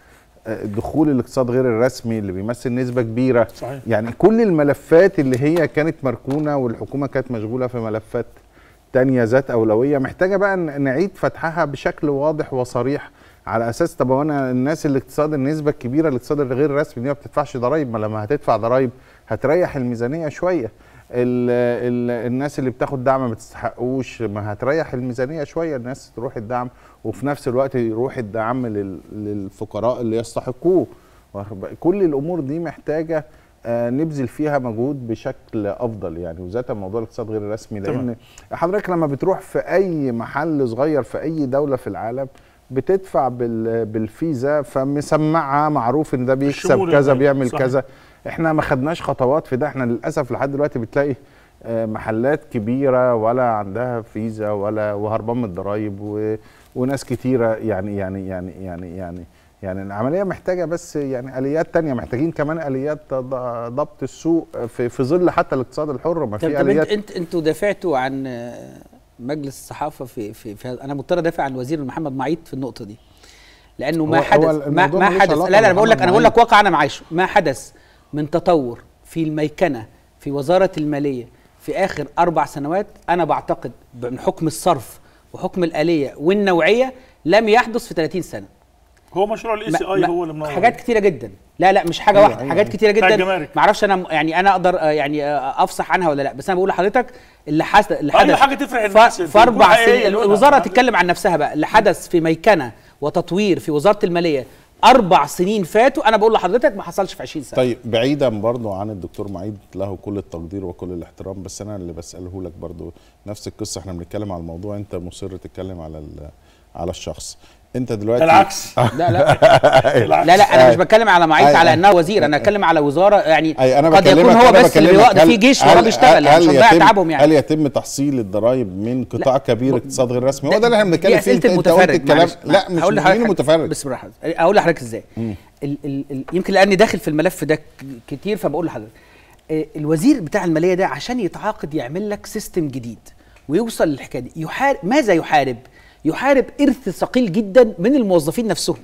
آه، دخول الاقتصاد غير الرسمي اللي بيمثل نسبه كبيره صحيح. يعني كل الملفات اللي هي كانت مركونه والحكومه كانت مشغوله في ملفات تانية ذات أولوية محتاجة بقى ن- نعيد فتحها بشكل واضح وصريح على أساس طب هو أنا الناس الاقتصاد النسبة الكبيرة الاقتصاد الغير رسمي دي ما بتدفعش ضرايب ما لما هتدفع ضرايب هتريح الميزانية شوية ال ال الناس اللي بتاخد دعم ما بتستحقوش ما هتريح الميزانية شوية الناس تروح الدعم وفي نفس الوقت يروح الدعم لل للفقراء اللي يستحقوه واخد بالك؟ كل الأمور دي محتاجة آه، نبذل فيها مجهود بشكل افضل يعني وذات موضوع الاقتصاد غير الرسمي لان تمام. حضرتك لما بتروح في اي محل صغير في اي دوله في العالم بتدفع بال- بالفيزا فمسمعها معروف ان ده بيكسب الشمول كذا المالي. بيعمل صحيح. كذا احنا ما خدناش خطوات في ده احنا للاسف لحد دلوقتي بتلاقي آه، محلات كبيره ولا عندها فيزا ولا وهربان من الضرايب و... وناس كتيره يعني يعني يعني يعني يعني يعني العمليه محتاجه بس يعني اليات تانية محتاجين كمان اليات ض- ضبط السوق في في ظل حتى الاقتصاد الحر ما طب في طب انت اليات انت انتوا دافعتوا عن آه، مجلس الصحافه في في, في انا مضطر ادافع عن الوزير محمد معيط في النقطه دي لانه ما هو- حدث هو ما, الموضوع ما ملوش حدث علاقة لا لا انا بقول لك بمحمد انا بقول لك معيط. واقع انا معايشه ما حدث من تطور في الميكنه في وزاره الماليه في اخر اربع سنوات انا بعتقد من حكم الصرف وحكم الاليه والنوعيه لم يحدث في 30 سنه هو مشروع الاي ما- سي اي ما- هو اللي منور حاجات كتيره جدا لا لا مش حاجه أيوة، واحده أيوة، حاجات أيوة. كتيره بتاع جدا الجمارك. ما اعرفش انا يعني انا اقدر آه، يعني آه، افصح عنها ولا لا بس انا بقول لحضرتك اللي حدث اللي أي حدث حاجة تفرح ف- الناس، في تكون اربع حقيقية سنين لونها. الوزاره تتكلم عن نفسها بقى اللي حدث في ميكنه وتطوير في وزاره الماليه اربع سنين فاتوا انا بقول لحضرتك ما حصلش في 20 سنه طيب بعيدا برضو عن الدكتور معيد له كل التقدير وكل الاحترام بس انا اللي بساله لك برضو نفس القصه احنا بنتكلم على الموضوع انت مصر تتكلم على ال- على الشخص انت دلوقتي العكس لا لا العكس. لا لا انا أي. مش بتكلم على معيط أي. على انها وزير انا اتكلم على وزاره يعني اي انا قد يكون بكلمك هو أنا بس اللي بكلمك بيوقف هل- في جيش هل- وراه بيشتغل يعني هل مش هنضيع يتم- تعبهم يعني هل يتم تحصيل الضرايب من قطاع كبير اقتصاد غير رسمي هو ده اللي احنا دي بنتكلم فيه اسئله انت أنت قلت المتفرج الكلام معلش. لا مش هقول مين لحضرتك المتفرج بس بالراحه اقول لحضرتك ازاي ال ال ال يمكن لاني داخل في الملف ده ك- كتير فبقول لحضرتك آه، الوزير بتاع الماليه ده عشان يتعاقد يعمل لك سيستم جديد ويوصل للحكايه دي يحارب ماذا يحارب يحارب ارث ثقيل جدا من الموظفين نفسهم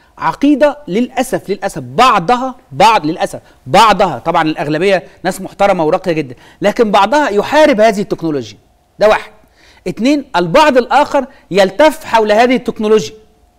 عقيده للاسف للاسف بعضها بعض للاسف بعضها طبعا الاغلبيه ناس محترمه وراقيه جدا لكن بعضها يحارب هذه التكنولوجيا ده واحد اتنين البعض الاخر يلتف حول هذه التكنولوجيا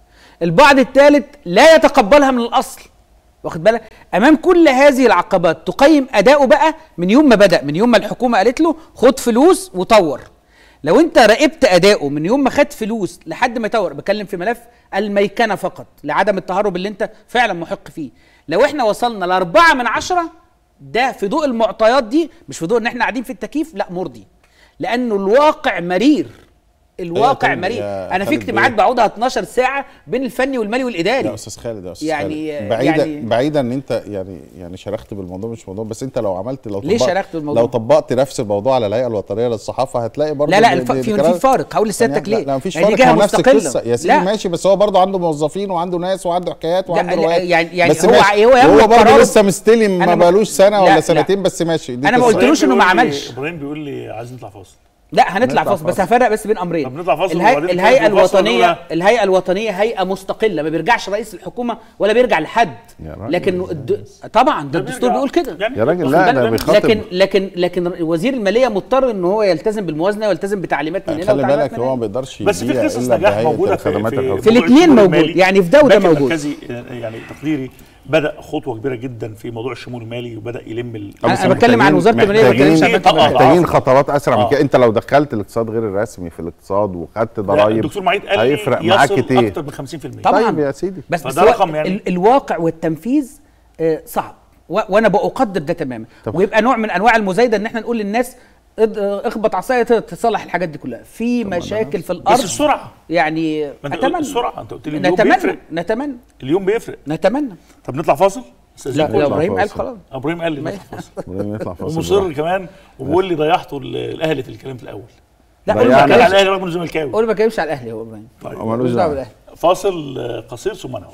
البعض الثالث لا يتقبلها من الاصل واخد بالك امام كل هذه العقبات تقيم اداؤه بقى من يوم ما بدا من يوم ما الحكومه قالت له خد فلوس وطور لو انت راقبت اداؤه من يوم ما خد فلوس لحد ما يطور بتكلم في ملف الميكنه فقط لعدم التهرب اللي انت فعلا محق فيه لو احنا وصلنا لأربعة من عشرة ده في ضوء المعطيات دي مش في ضوء ان احنا قاعدين في التكييف لا مرضي لانه الواقع مرير الواقع طيب مرير يا انا في خالد اجتماعات بيه. بقعدها 12 ساعه بين الفني والمالي والاداري يا استاذ خالد يا استاذ يعني- خالد بعيدا يعني- بعيدا ان انت يعني يعني شرخت بالموضوع مش موضوع بس انت لو عملت لو ليه طبقت- شرخت بالموضوع؟ لو طبقت نفس الموضوع على الهيئه الوطنيه للصحافه هتلاقي برضه لا لا إن- الف... إن في الكلام- في فارق هقول لسيادتك لا ليه لا مفيش يعني دي فارق جهة هو نفس مستقلة. القصه يا سيدي لا. ماشي بس هو برضه عنده موظفين وعنده ناس وعنده حكايات وعنده لا، روايات يعني- يعني بس هو- ماشي. هو ياخد وهو برضه قراره. لسه مستلم أنا ما ما- بقالوش سنه لا، ولا لا. سنتين بس ماشي دي أنا ما قصة. قلتلوش إنه ما بيقول لي- عملش. ابراهيم بيقول لي عايزين نطلع فاصل لا هنطلع نطلع فاصل بس فاصل. هفرق بس بين امرين طب نطلع فاصل الهي... وبعدين الهيئه نتكلم في الفاصل الوطنيه ولا- الهيئه الوطنيه هيئه مستقله ما بيرجعش رئيس الحكومه ولا بيرجع لحد يا راجل. لكن الد... طبعا ده الدستور بيرجع. بيقول كده يعني يا راجل واخد لا، بالك ده من- بيخاطب. لكن لكن لكن وزير الماليه مضطر ان هو يلتزم بالموازنه ويلتزم بتعليمات من هنا خلي وتعليمات بالك من هو ما هنا. بيقدرش بس في يبيع قصص إلا نجاح بهيئة موجوده في الخدمات في, الحكومية. في الاتنين الشمول موجود، المالي. يعني في ده وده البنك موجود. المركزي آه، يعني تقديري بدا خطوه كبيره جدا في موضوع الشمول المالي وبدا يلم ال... أنا بس بتكلم عن محتاجين- وزارة المالية، ما محتاجين- بتكلمش عن البنك المركزي. محتاجين خطوات اسرع من آه. كده انت لو دخلت الاقتصاد غير الرسمي في الاقتصاد وخدت لا، ضرائب الدكتور معيد قال لي هيفرق معاك يصل كتير اكتر من 50% طبعا طيب يا سيدي بس بس فده هو رقم يعني. ال- الواقع والتنفيذ آه، صعب و- وانا بقدر ده تماما طب- ويبقى نوع من انواع المزايده ان احنا نقول للناس اض- آه، اخبط عصايه تقدر تصلح الحاجات دي كلها في مشاكل في الارض بس السرعه يعني ما انت قلت اتمنى السرعه انت قلت لي اليوم نتمنى بيفرق نتمنى اليوم بيفرق نتمنى طب نطلع فاصل لا استاذنكم لا نطلع ابراهيم قال فاصل. خلاص ابراهيم قال لي ما- نطلع فاصل ولازم يطلع فاصل ومصر براحته. كمان وبيقول لي ضيعتوا ال- الاهلي في الكلام في الاول لا ضيعنا. قول ما قال على كلمش الاهلي رغم انه زملكاوي قول ما كلمش على الاهلي هو ابراهيم طيب ملوش ملوش دعوه دعوة. بالاهلي فاصل آه، قصير ثم نعود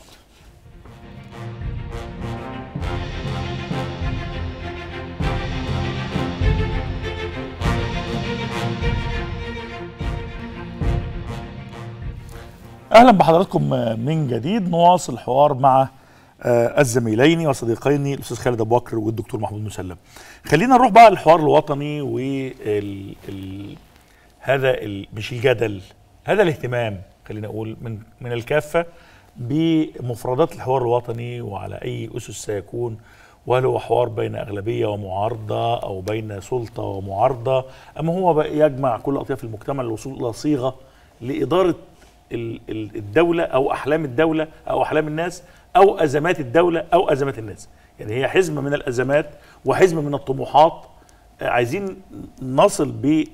اهلا بحضراتكم من جديد نواصل الحوار مع آه، الزميلين وصديقين الاستاذ خالد ابو بكر والدكتور محمود مسلم. خلينا نروح بقى للحوار الوطني وال ال... هذا ال... مش الجدل هذا الاهتمام خلينا اقول من من الكافه بمفردات الحوار الوطني وعلى اي اسس سيكون وهل هو حوار بين اغلبيه ومعارضه او بين سلطه ومعارضه ام هو بقى يجمع كل اطياف المجتمع للوصول الى صيغه لاداره ال- ال- الدوله او احلام الدوله او احلام الناس او ازمات الدوله او ازمات الناس يعني هي حزمه من الازمات وحزمه من الطموحات آه، عايزين نصل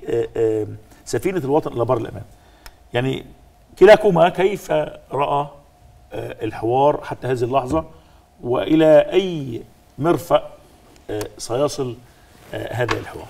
بسفينه الوطن الى بر الامان يعني كلاكما كيف راى آه، الحوار حتى هذه اللحظه والى اي مرفأ آه، سيصل آه، هذا الحوار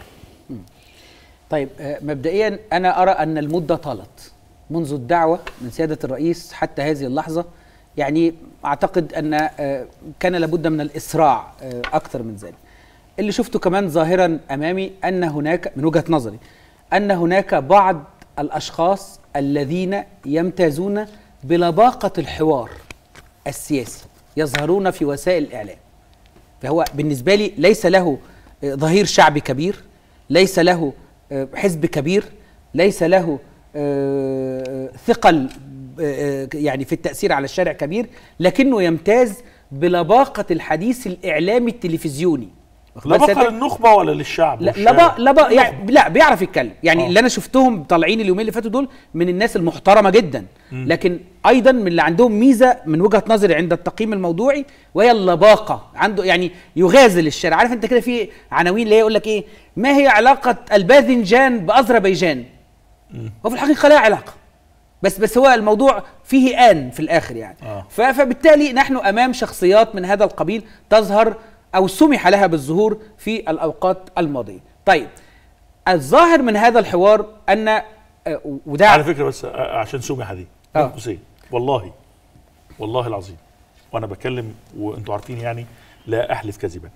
طيب آه، مبدئيا انا ارى ان المده طالت منذ الدعوه من سياده الرئيس حتى هذه اللحظه يعني اعتقد ان آه، كان لابد من الاسراع آه، اكثر من ذلك اللي شفته كمان ظاهرا امامي ان هناك من وجهه نظري ان هناك بعض الاشخاص الذين يمتازون بلباقه الحوار السياسي يظهرون في وسائل الاعلام فهو بالنسبه لي ليس له آه، ظهير شعبي كبير ليس له آه، حزب كبير ليس له آه، ثقل آه، يعني في التاثير على الشارع كبير لكنه يمتاز بلباقه الحديث الاعلامي التلفزيوني واخد لا بال بقى سيادتك؟ للنخبه ولا للشعب لا والشارع؟ لا بقى لا بقى يعني لا بيعرف يتكلم يعني آه. اللي انا شفتهم طالعين اليومين اللي فاتوا دول من الناس المحترمه جدا لكن ايضا من اللي عندهم ميزه من وجهه نظري عند التقييم الموضوعي وهي اللباقه عنده يعني يغازل الشارع عارف انت كده في عناوين اللي هي يقول لك ايه ما هي علاقه الباذنجان باذربيجان وفي الحقيقه لا علاقه بس بس هو الموضوع فيه آن في الآخر يعني آه. ف- فبالتالي نحن أمام شخصيات من هذا القبيل تظهر أو سمح لها بالظهور في الأوقات الماضية طيب الظاهر من هذا الحوار أن آه، وده على فكره بس آه، عشان سمح دي آه. بين قوسين والله والله العظيم وانا بتكلم وانتوا عارفين يعني لا احلف كذبا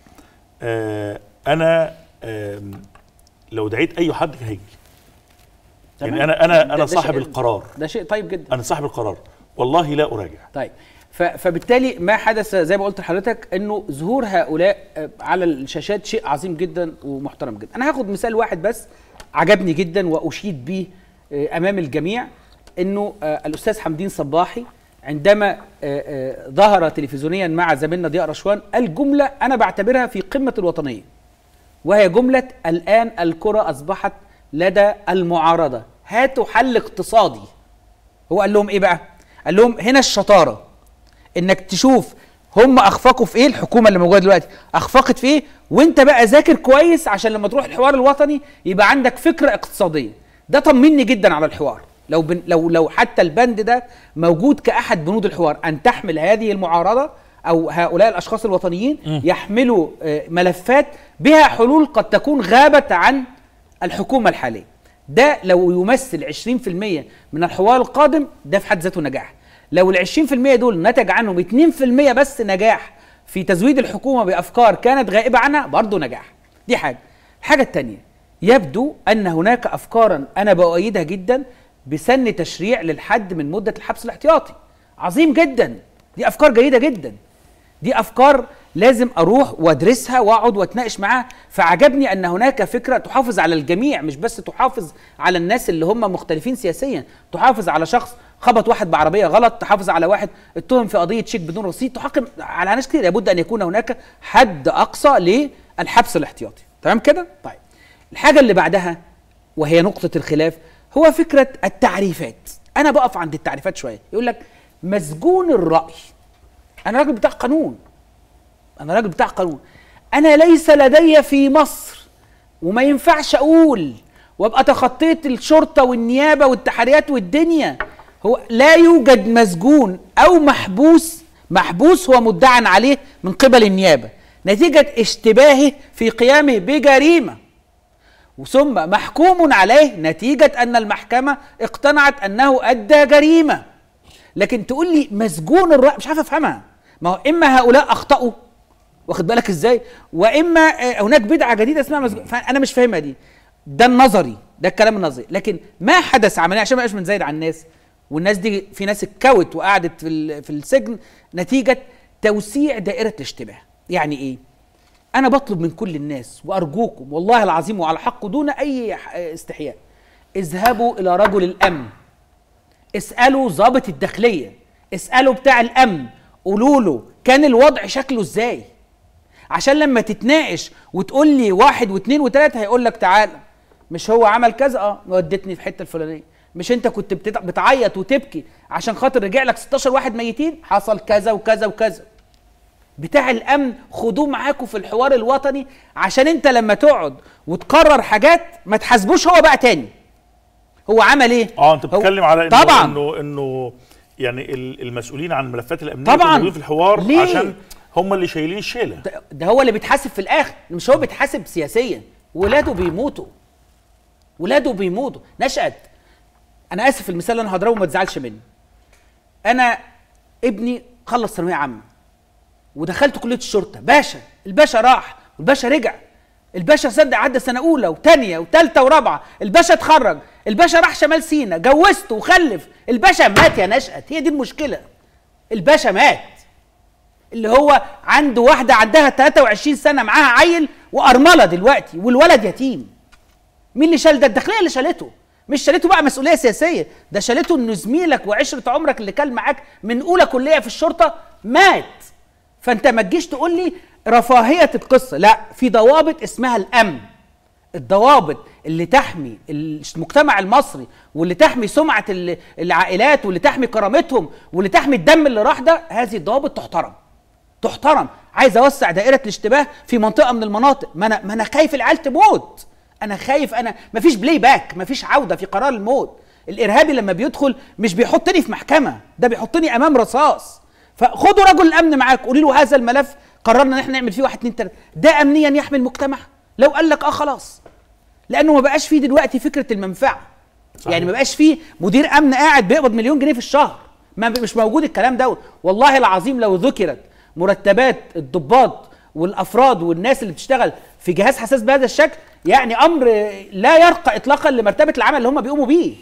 آه انا آم، لو دعيت اي حد كان هيجي تمام. يعني انا انا ده- انا ده صاحب شيء- القرار ده شيء طيب جدا انا صاحب القرار والله لا اراجع طيب ف- فبالتالي ما حدث زي ما قلت لحضرتك انه ظهور هؤلاء آه، على الشاشات شيء عظيم جدا ومحترم جدا انا هاخد مثال واحد بس عجبني جدا واشيد به آه، امام الجميع انه آه، الاستاذ حمدين صباحي عندما آه، آه، ظهر تلفزيونيا مع زميلنا ضياء رشوان قال جمله انا بعتبرها في قمه الوطنيه وهي جمله الان الكره اصبحت لدى المعارضه هاتوا حل اقتصادي هو قال لهم ايه بقى قال لهم هنا الشطاره انك تشوف هم اخفقوا في ايه الحكومه اللي موجوده دلوقتي اخفقت في ايه وانت بقى ذاكر كويس عشان لما تروح الحوار الوطني يبقى عندك فكره اقتصاديه ده طمني جدا على الحوار لو بن لو لو حتى البند ده موجود كاحد بنود الحوار ان تحمل هذه المعارضه او هؤلاء الاشخاص الوطنيين يحملوا آه، ملفات بها حلول قد تكون غابت عن الحكومه الحاليه ده لو يمثل 20% من الحوار القادم ده في حد ذاته نجاح لو ال 20% دول نتج عنهم 2% بس نجاح في تزويد الحكومه بافكار كانت غائبه عنها برضه نجاح دي حاجه الحاجه الثانيه يبدو ان هناك افكارا انا باؤيدها جدا بسن تشريع للحد من مده الحبس الاحتياطي عظيم جدا دي افكار جيده جدا دي افكار لازم اروح وادرسها واقعد واتناقش معاها فعجبني ان هناك فكره تحافظ على الجميع مش بس تحافظ على الناس اللي هم مختلفين سياسيا تحافظ على شخص خبط واحد بعربيه غلط تحافظ على واحد اتهم في قضيه شيك بدون رصيد تحاكم على ناس كتير لابد ان يكون هناك حد اقصى للحبس الاحتياطي تمام كده طيب الحاجه اللي بعدها وهي نقطه الخلاف هو فكره التعريفات انا بقف عند التعريفات شويه يقول لك مسجون الراي انا راجل بتاع قانون انا راجل بتاع قانون انا ليس لدي في مصر وما ينفعش اقول وابقى تخطيت الشرطه والنيابه والتحريات والدنيا هو لا يوجد مسجون او محبوس محبوس هو مدعى عليه من قبل النيابه نتيجه اشتباهه في قيامه بجريمه ثم محكوم عليه نتيجه ان المحكمه اقتنعت انه ادى جريمه لكن تقول لي مسجون الرأي مش عارف افهمها ما هو اما هؤلاء اخطاوا واخد بالك ازاي واما آه، هناك بدعه جديده اسمها مسجون فانا مش فاهمها دي ده النظري ده الكلام النظري لكن ما حدث عمليا عشان ما ابقاش من زايد على الناس والناس دي في ناس اتكوت وقعدت في ال- في السجن نتيجه توسيع دائره الاشتباه يعني ايه انا بطلب من كل الناس وارجوكم والله العظيم وعلى حق دون اي ح- استحياء اذهبوا الى رجل الامن اسالوا ضابط الداخليه اسالوا بتاع الامن قولوا له كان الوضع شكله ازاي عشان لما تتناقش وتقول لي واحد واثنين وثلاثه هيقول لك تعالى مش هو عمل كذا اه ودتني في الحته الفلانيه مش انت كنت بتت- بتعيط وتبكي عشان خاطر رجع لك 16 واحد ميتين حصل كذا وكذا وكذا بتاع الامن خدوه معاكم في الحوار الوطني عشان انت لما تقعد وتقرر حاجات ما تحاسبوش هو بقى تاني هو عمل ايه اه انت هو- بتتكلم على انه طبعا انه انه يعني ال- المسؤولين عن الملفات الامنيه طبعاً. موجودين في الحوار ليه؟ عشان هم اللي شايلين الشيله ده- ده هو اللي بيتحاسب في الاخر مش هو بيتحاسب سياسيا ولاده بيموتوا ولاده بيموتوا نشأت انا اسف المثال اللي انا هضربه ما تزعلش مني انا ابني خلص ثانويه عامه ودخلت كليه الشرطه باشا الباشا راح والباشا رجع الباشا صدق عدى سنه اولى وثانيه وثالثه ورابعه الباشا اتخرج الباشا راح شمال سينا جوزته وخلف الباشا مات يا نشأت هي دي المشكله الباشا مات اللي هو عنده واحده عندها 23 سنه معاها عيل وارمله دلوقتي والولد يتيم مين اللي شال ده الداخليه اللي شالته مش شالته بقى مسؤوليه سياسيه ده شالته انه زميلك وعشره عمرك اللي كان معاك من اولى كليه في الشرطه مات فانت ما تجيش تقول لي رفاهيه القصه لا في ضوابط اسمها الامن الضوابط اللي تحمي المجتمع المصري واللي تحمي سمعه ال- العائلات واللي تحمي كرامتهم واللي تحمي الدم اللي راح ده هذه الضوابط تحترم تحترم عايز اوسع دائره الاشتباه في منطقه من المناطق ما انا ما انا خايف العيال تموت انا خايف انا مفيش بلاي باك مفيش عوده في قرار الموت الارهابي لما بيدخل مش بيحطني في محكمه ده بيحطني امام رصاص فخدوا رجل الامن معاك قولي له هذا الملف قررنا ان احنا نعمل فيه واحد اتنين تلاته ده امنيا يحمي المجتمع لو قال لك اه خلاص لانه ما بقاش فيه دلوقتي فكره المنفعه صحيح. يعني ما بقاش فيه مدير امن قاعد بيقبض مليون جنيه في الشهر ما مش موجود الكلام ده والله العظيم لو ذكرت مرتبات الضباط والافراد والناس اللي بتشتغل في جهاز حساس بهذا الشكل يعني امر لا يرقى اطلاقا لمرتبه العمل اللي هم بيقوموا بيه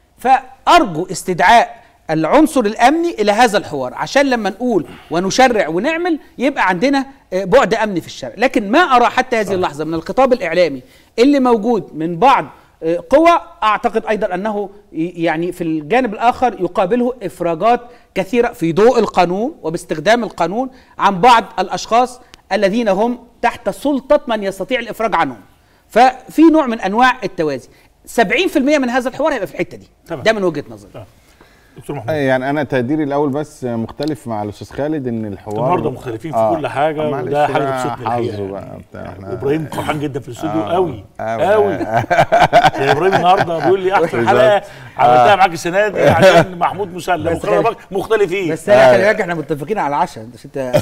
فارجو استدعاء العنصر الامني الى هذا الحوار عشان لما نقول ونشرع ونعمل يبقى عندنا آه، بعد امني في الشارع لكن ما ارى حتى هذه اللحظه من الخطاب الاعلامي اللي موجود من بعض آه، قوى اعتقد ايضا انه ي- يعني في الجانب الاخر يقابله افراجات كثيره في ضوء القانون وباستخدام القانون عن بعض الاشخاص الذين هم تحت سلطه من يستطيع الافراج عنهم ففي نوع من انواع التوازي 70% من هذا الحوار هيبقى في الحته دي تمام. ده من وجهه نظري دكتور محمود يعني انا تقديري الاول بس مختلف مع الاستاذ خالد ان الحوار النهارده مختلفين في كل حاجه معلش وده حاجه بقى تبسطني حظه الحقيقه بقى يعني. بتاع احنا وابراهيم فرحان جدا في الاستوديو آه، قوي أوي. قوي يعني ابراهيم النهارده بيقول لي احسن حلقه عملتها معاك السنه دي عشان محمود مسلم بس وخلي بالك مختلفين بس انا خلي بالك احنا متفقين على العشاء مش انت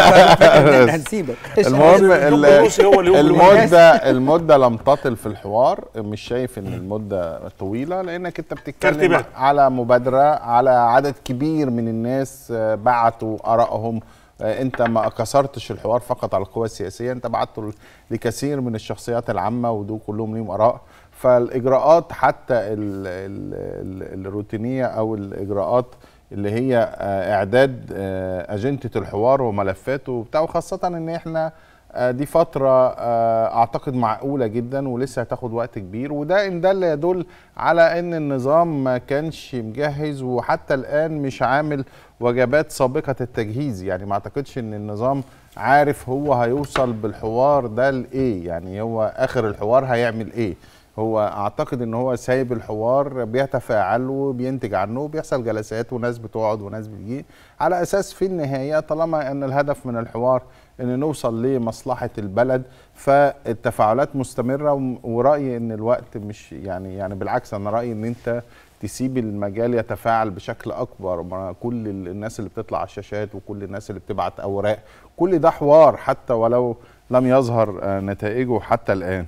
هنسيبك المهم اليوم ال- الروسي هو اليوم المده المده لم تطل في الحوار مش شايف ان المده طويله لانك انت بتتكلم ترتيبات. على مبادره على عدد كبير من الناس آه، بعتوا ارائهم آه، انت ما كسرتش الحوار فقط على القوى السياسيه انت بعته لكثير من الشخصيات العامه ودول كلهم ليهم اراء فالاجراءات حتى ال ال ال الروتينيه او الاجراءات اللي هي آه، اعداد آه، اجنده الحوار وملفاته وبتاع وخاصه ان احنا آه، دي فترة آه، أعتقد معقولة جدا ولسه هتاخد وقت كبير وده إن دل يدل على إن النظام ما كانش مجهز وحتى الآن مش عامل وجبات سابقة التجهيز يعني ما أعتقدش إن النظام عارف هو هيوصل بالحوار ده لإيه يعني هو آخر الحوار هيعمل إيه هو اعتقد ان هو سايب الحوار بيتفاعل وبينتج عنه وبيحصل جلسات وناس بتقعد وناس بتجي على اساس في النهايه طالما ان الهدف من الحوار ان نوصل لمصلحه البلد فالتفاعلات مستمره وم- ورايي ان الوقت مش يعني يعني بالعكس انا رايي ان انت تسيب المجال يتفاعل بشكل اكبر مع كل ال- الناس اللي بتطلع على الشاشات وكل الناس اللي بتبعت اوراق كل ده حوار حتى ولو لم يظهر آه، نتائجه حتى الان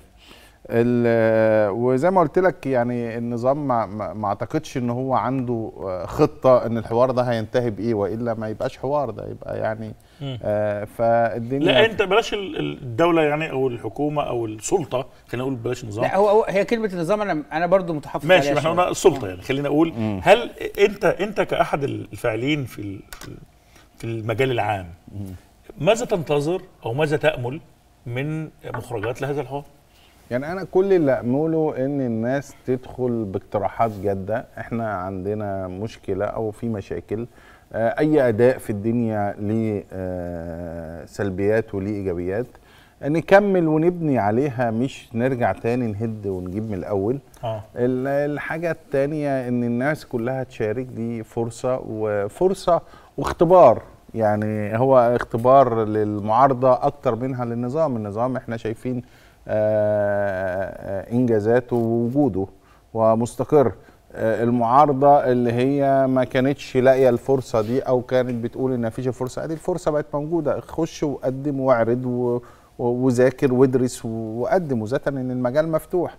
ال- وزي ما قلت لك يعني النظام ما, ما ما اعتقدش ان هو عنده آه، خطه ان الحوار ده هينتهي بايه والا ما يبقاش حوار ده يبقى يعني آه فالدنيا لا انت بلاش ال- ال- الدوله يعني او الحكومه او السلطه خلينا نقول بلاش النظام لا هو, هو هي كلمه النظام انا انا برضو متحفظ ماشي عليها ما احنا شوية. قلنا السلطه يعني خلينا اقول هل انت انت كاحد الفاعلين في ال- في المجال العام ماذا تنتظر او ماذا تامل من مخرجات لهذا الحوار يعني انا كل اللي امله ان الناس تدخل باقتراحات جاده احنا عندنا مشكله او في مشاكل آه، اي اداء في الدنيا ليه آه، سلبيات وليه ايجابيات نكمل ونبني عليها مش نرجع تاني نهد ونجيب من الاول اه ال- الحاجة التانية ان الناس كلها تشارك دي فرصة وفرصة واختبار يعني هو اختبار للمعارضة اكتر منها للنظام النظام احنا شايفين آه، آه، انجازاته ووجوده ومستقر آه، المعارضة اللي هي ما كانتش لاقية الفرصة دي او كانت بتقول ان مفيش الفرصة ادي الفرصة بقت موجودة خش وقدم واعرض و- و- وذاكر وادرس وقدم وذاتا ان المجال مفتوح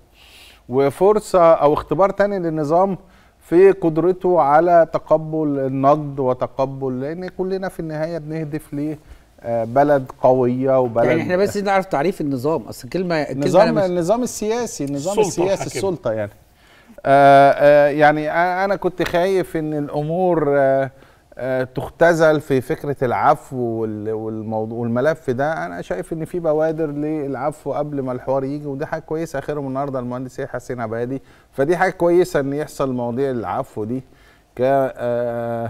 وفرصة أو اختبار تاني للنظام في قدرته على تقبل النقد وتقبل لأن كلنا في النهاية بنهدف لبلد قوية وبلد يعني احنا بس نعرف تعريف النظام اصل كلمه كلمة النظام أنا مش- النظام السياسي النظام السلطة السياسي الحاكمة. السلطة يعني آه آه يعني آه انا كنت خايف ان الامور آه آه تختزل في فكره العفو وال- والموضوع والملف ده انا شايف ان في بوادر للعفو قبل ما الحوار يجي ودي حاجه كويسه اخرهم النهارده المهندس يحيى حسين عبادي فدي حاجه كويسه ان يحصل مواضيع العفو دي ك آه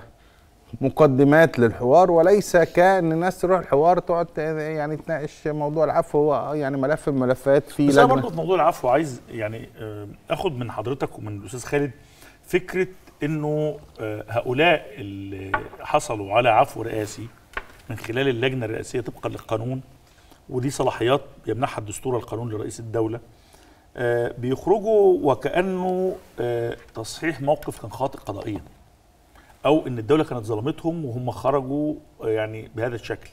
مقدمات للحوار وليس كان الناس تروح الحوار تقعد ت- يعني تناقش موضوع العفو هو يعني ملف من الملفات في بس انا لجنه برضه في موضوع العفو عايز يعني آه، اخد من حضرتك ومن الاستاذ خالد فكره انه آه، هؤلاء اللي حصلوا على عفو رئاسي من خلال اللجنه الرئاسيه طبقا للقانون ودي صلاحيات يمنحها الدستور القانون لرئيس الدوله آه، بيخرجوا وكانه آه، تصحيح موقف كان خاطئ قضائيا او ان الدوله كانت ظلمتهم وهم خرجوا آه، يعني بهذا الشكل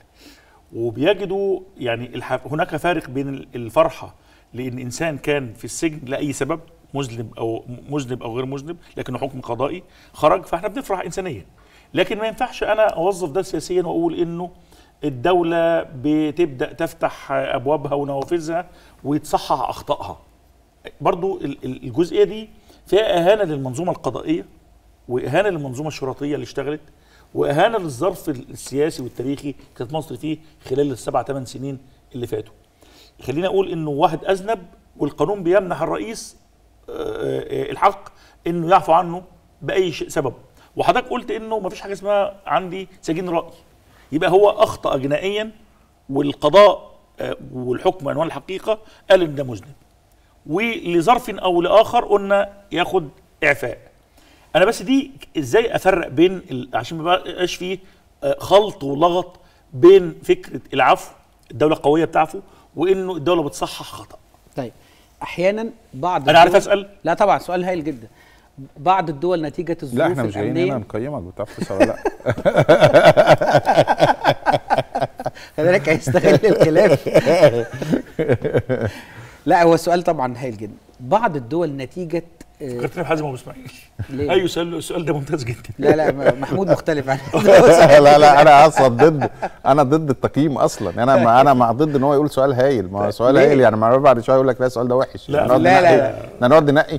وبيجدوا يعني الح... هناك فارق بين ال- الفرحه لان انسان كان في السجن لاي سبب مذنب او مذنب او غير مذنب لكنه حكم قضائي خرج فاحنا بنفرح انسانيا لكن ما ينفعش انا اوظف ده سياسيا واقول انه الدوله بتبدا تفتح ابوابها ونوافذها وتصحح اخطائها برضو ال- ال- الجزئيه دي فيها اهانه للمنظومه القضائيه واهانه للمنظومه الشرطيه اللي اشتغلت واهانه للظرف السياسي والتاريخي كانت مصر فيه خلال السبع ثمان سنين اللي فاتوا. خلينا اقول انه واحد اذنب والقانون بيمنح الرئيس آه، آه، الحق انه يعفو عنه باي شيء سبب وحضرتك قلت انه ما فيش حاجه اسمها عندي سجين راي يبقى هو اخطا جنائيا والقضاء آه، والحكم عنوان الحقيقه قال ان ده مذنب ولظرف او لاخر قلنا ياخد اعفاء انا بس دي ازاي افرق بين ال... عشان ما يبقاش فيه آه، خلط ولغط بين فكره العفو الدوله قويه بتعفو وانه الدوله بتصحح خطا طيب احيانا بعض أنا عارف الدول- أسأل؟ لا طبعا سؤال هايل جدا بعض الدول نتيجه الظروف لا احنا مش جايين هنا الامنيه نقيمك بتعرف تسوى ولا لا خلي بالك هيستغل الخلاف لا هو السؤال طبعا هايل جدا بعض الدول نتيجه آه، فكرتني بحازم ابو اسماعيل ليه؟ ايوه السؤال السؤال ده ممتاز جدا لا لا م- محمود مختلف عن لا لا انا اصلا ضد انا ضد التقييم اصلا انا ما انا مع ضد ان هو يقول سؤال هايل ما هو سؤال ليه؟ هايل يعني ما بعد شويه يقول لك لا السؤال ده وحش لا، نقعد لا، لا، ننقي. لا. احنا نقعد ننقي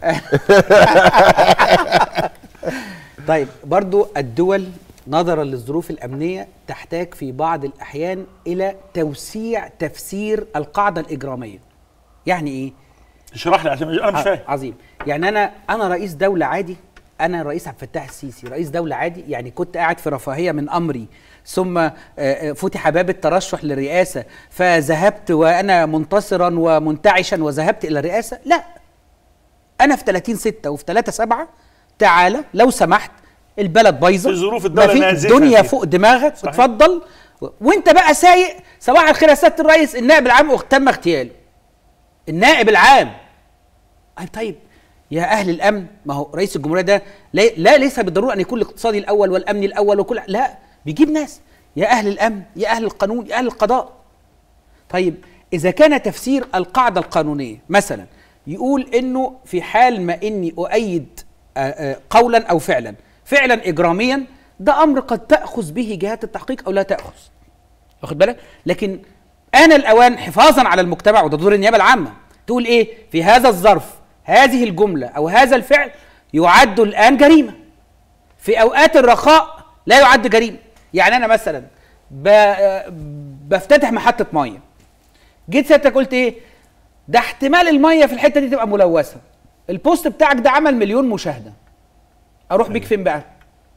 طيب برضو الدول نظرا للظروف الأمنية تحتاج في بعض الأحيان إلى توسيع تفسير القاعدة الإجرامية يعني إيه؟ اشرح لي عشان انا مش فاهم عظيم يعني أنا أنا رئيس دولة عادي أنا رئيس عبد الفتاح السيسي رئيس دولة عادي يعني كنت قاعد في رفاهية من أمري ثم آه، آه، فتح باب الترشح للرئاسة فذهبت وأنا منتصرا ومنتعشا وذهبت إلى الرئاسة لا انا في 30 6 وفي 3 7 تعالى لو سمحت البلد بايظه في ظروف الدولة ما في نازفة الدنيا فيها. فوق دماغك صحيح. اتفضل و- وانت بقى سايق صباح الخير يا سياده الرئيس النائب العام تم اغتياله النائب العام أي طيب يا اهل الامن ما هو رئيس الجمهوريه ده لا, لا ليس بالضروره ان يكون الاقتصادي الاول والامن الاول وكل لا بيجيب ناس يا اهل الامن يا اهل القانون يا اهل القضاء طيب اذا كان تفسير القاعده القانونيه مثلا يقول انه في حال ما اني اؤيد آه، آه، قولا او فعلا فعلا اجراميا ده امر قد تاخذ به جهات التحقيق او لا تاخذ واخد بالك لكن آن الأوان حفاظا على المجتمع وده دور النيابة العامة تقول إيه في هذا الظرف هذه الجملة أو هذا الفعل يعد الآن جريمة في أوقات الرخاء لا يعد جريمة يعني انا مثلا ب... بفتتح محطه ميه جيت سيادتك قلت ايه ده احتمال الميه في الحته دي تبقى ملوثه البوست بتاعك ده عمل مليون مشاهده اروح بيك فين بقى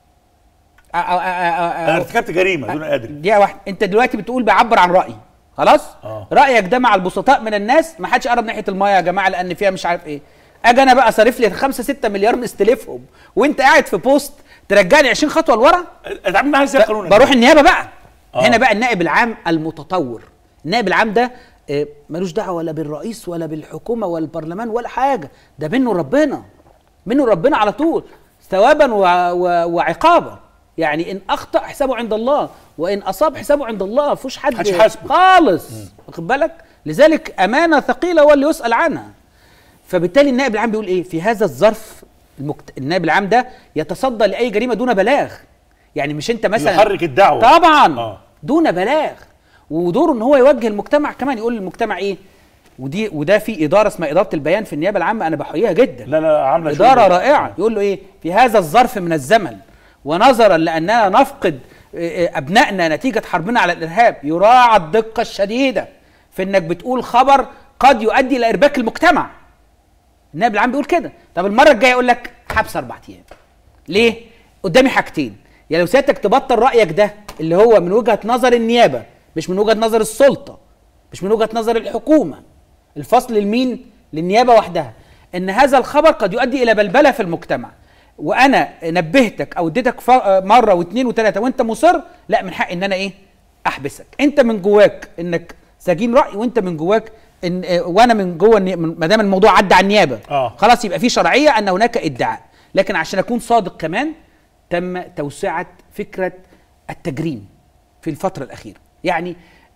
أ- أ- أ- أ- انا أ- ارتكبت جريمه دون ادري دقيقه واحده انت دلوقتي بتقول بعبر عن رايي خلاص آه. رايك ده مع البسطاء من الناس ما حدش يقرب ناحيه المايه يا جماعه لان فيها مش عارف ايه اجي انا بقى صارف لي 5 6 مليار مستلفهم وانت قاعد في بوست ترجعني 20 خطوه لورا اتعامل معاها ازاي قانونا بروح النيابه بقى آه. هنا بقى النائب العام المتطور النائب العام ده آه، ملوش دعوه ولا بالرئيس ولا بالحكومه ولا البرلمان ولا حاجه ده منه ربنا منه ربنا على طول ثوابا و... و... وعقابا يعني ان اخطا حسابه عند الله وان اصاب حسابه عند الله مفيش حد محدش يحاسبه. خالص واخد بالك لذلك امانه ثقيله هو اللي يسال عنها فبالتالي النائب العام بيقول ايه في هذا الظرف المكت... النائب العام ده يتصدى لاي جريمه دون بلاغ يعني مش انت مثلا يحرك الدعوه طبعا آه. دون بلاغ ودوره ان هو يوجه المجتمع كمان يقول للمجتمع ايه ودي وده في اداره اسمها اداره البيان في النيابه العامه انا بحييها جدا لا لا عامله شغل. اداره رائعه يقول له ايه في هذا الظرف من الزمن ونظرا لاننا نفقد آه، آه، ابنائنا نتيجه حربنا على الارهاب يراعى الدقه الشديده في انك بتقول خبر قد يؤدي الى ارباك المجتمع النائب العام بيقول كده طب المره الجايه يقول لك حبس اربع ايام ليه قدامي حاجتين يعني لو سيادتك تبطل رايك ده اللي هو من وجهه نظر النيابه مش من وجهه نظر السلطه مش من وجهه نظر الحكومه الفصل لمين للنيابه وحدها ان هذا الخبر قد يؤدي الى بلبله في المجتمع وانا نبهتك او اديتك ف- مره واثنين وثلاثه وانت مصر لا من حق ان انا ايه احبسك انت من جواك انك سجين راي وانت من جواك ان آه، وانا من جوه الني- من- ما دام الموضوع عدى على النيابه آه. خلاص يبقى في شرعيه ان هناك ادعاء لكن عشان اكون صادق كمان تم توسعه فكره التجريم في الفتره الاخيره يعني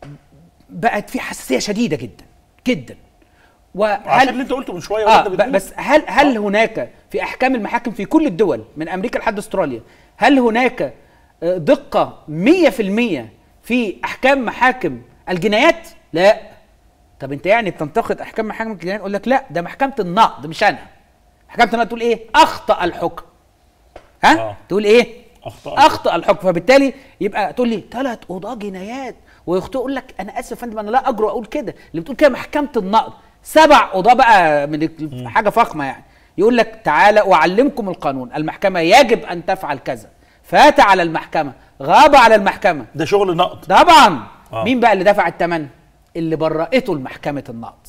بقت في حساسيه شديده جدا جدا عشان اللي وهل انت قلته من شويه اه وانت ب- بتقول. بس هل هل هناك في احكام المحاكم في كل الدول من امريكا لحد استراليا هل هناك آه، دقه 100% في احكام محاكم الجنايات لا طب انت يعني بتنتقد احكام محاكم الجنايات اقول لك لا ده محكمه النقد مش انا محكمه النقد تقول ايه اخطا الحكم ها آه. تقول ايه أخطأ اخطا الحكم فبالتالي يبقى تقول لي ثلاث قضاه جنايات ويخطئ يقول لك انا اسف يا فندم انا لا اجرؤ اقول كده اللي بتقول كده محكمه النقد سبع قضاه بقى من ال- حاجه فخمه يعني يقول لك تعالى اعلمكم القانون المحكمه يجب ان تفعل كذا فات على المحكمه غاب على المحكمه ده شغل نقد طبعا آه. مين بقى اللي دفع الثمن اللي برأته المحكمة النقد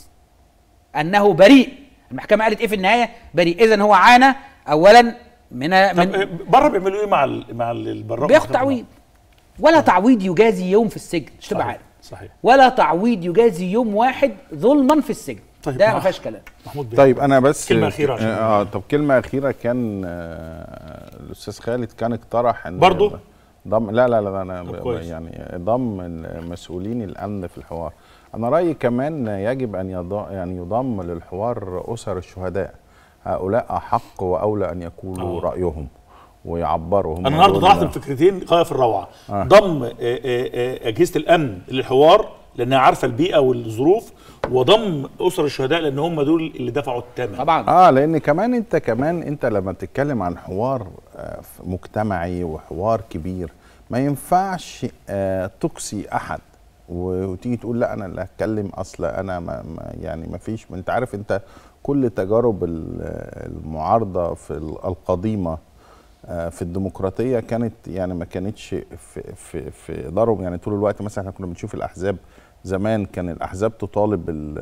انه بريء المحكمة قالت ايه في النهاية بريء اذا هو عانى اولا من, طب من آه، بره بيعملوا ايه مع ال... مع ال- البراء بياخد تعويض ولا تعويض يجازي يوم في السجن مش تبقى صحيح. عارف صحيح ولا تعويض يجازي يوم واحد ظلما في السجن طيب، ده مع- ما فيهاش كلام محمود بيه طيب انا بس كلمة أخيرة عشان- اه طب كلمه اخيره كان آه الاستاذ خالد كان اقترح ان برضو؟ ضم لا لا لا انا طب ب- كويس. يعني ضم المسؤولين الامن في الحوار انا رايي كمان يجب ان يضم يعني يضم للحوار اسر الشهداء هؤلاء احق واولى ان يقولوا آه. رايهم ويعبروا هم انا النهارده دول- طرحت الفكرتين غايه في الروعه آه. ضم آه، آه، آه، اجهزه الامن للحوار لانها عارفه البيئه والظروف وضم اسر الشهداء لان هم دول اللي دفعوا الثمن طبعا اه لان كمان انت كمان انت لما بتتكلم عن حوار آه، مجتمعي وحوار كبير ما ينفعش آه، تقصي احد و- وتيجي تقول لا انا اللي هتكلم اصل انا ما ما يعني ما فيش انت عارف انت كل تجارب ال- المعارضه في ال- القديمه آه، في الديمقراطيه كانت يعني ما كانتش في في في دارهم يعني طول الوقت مثلا احنا كنا بنشوف الاحزاب زمان كان الاحزاب تطالب ال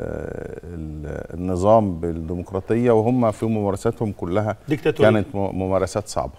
ال النظام بالديمقراطيه وهم في ممارساتهم كلها ديكتاتورية. كانت م- ممارسات صعبه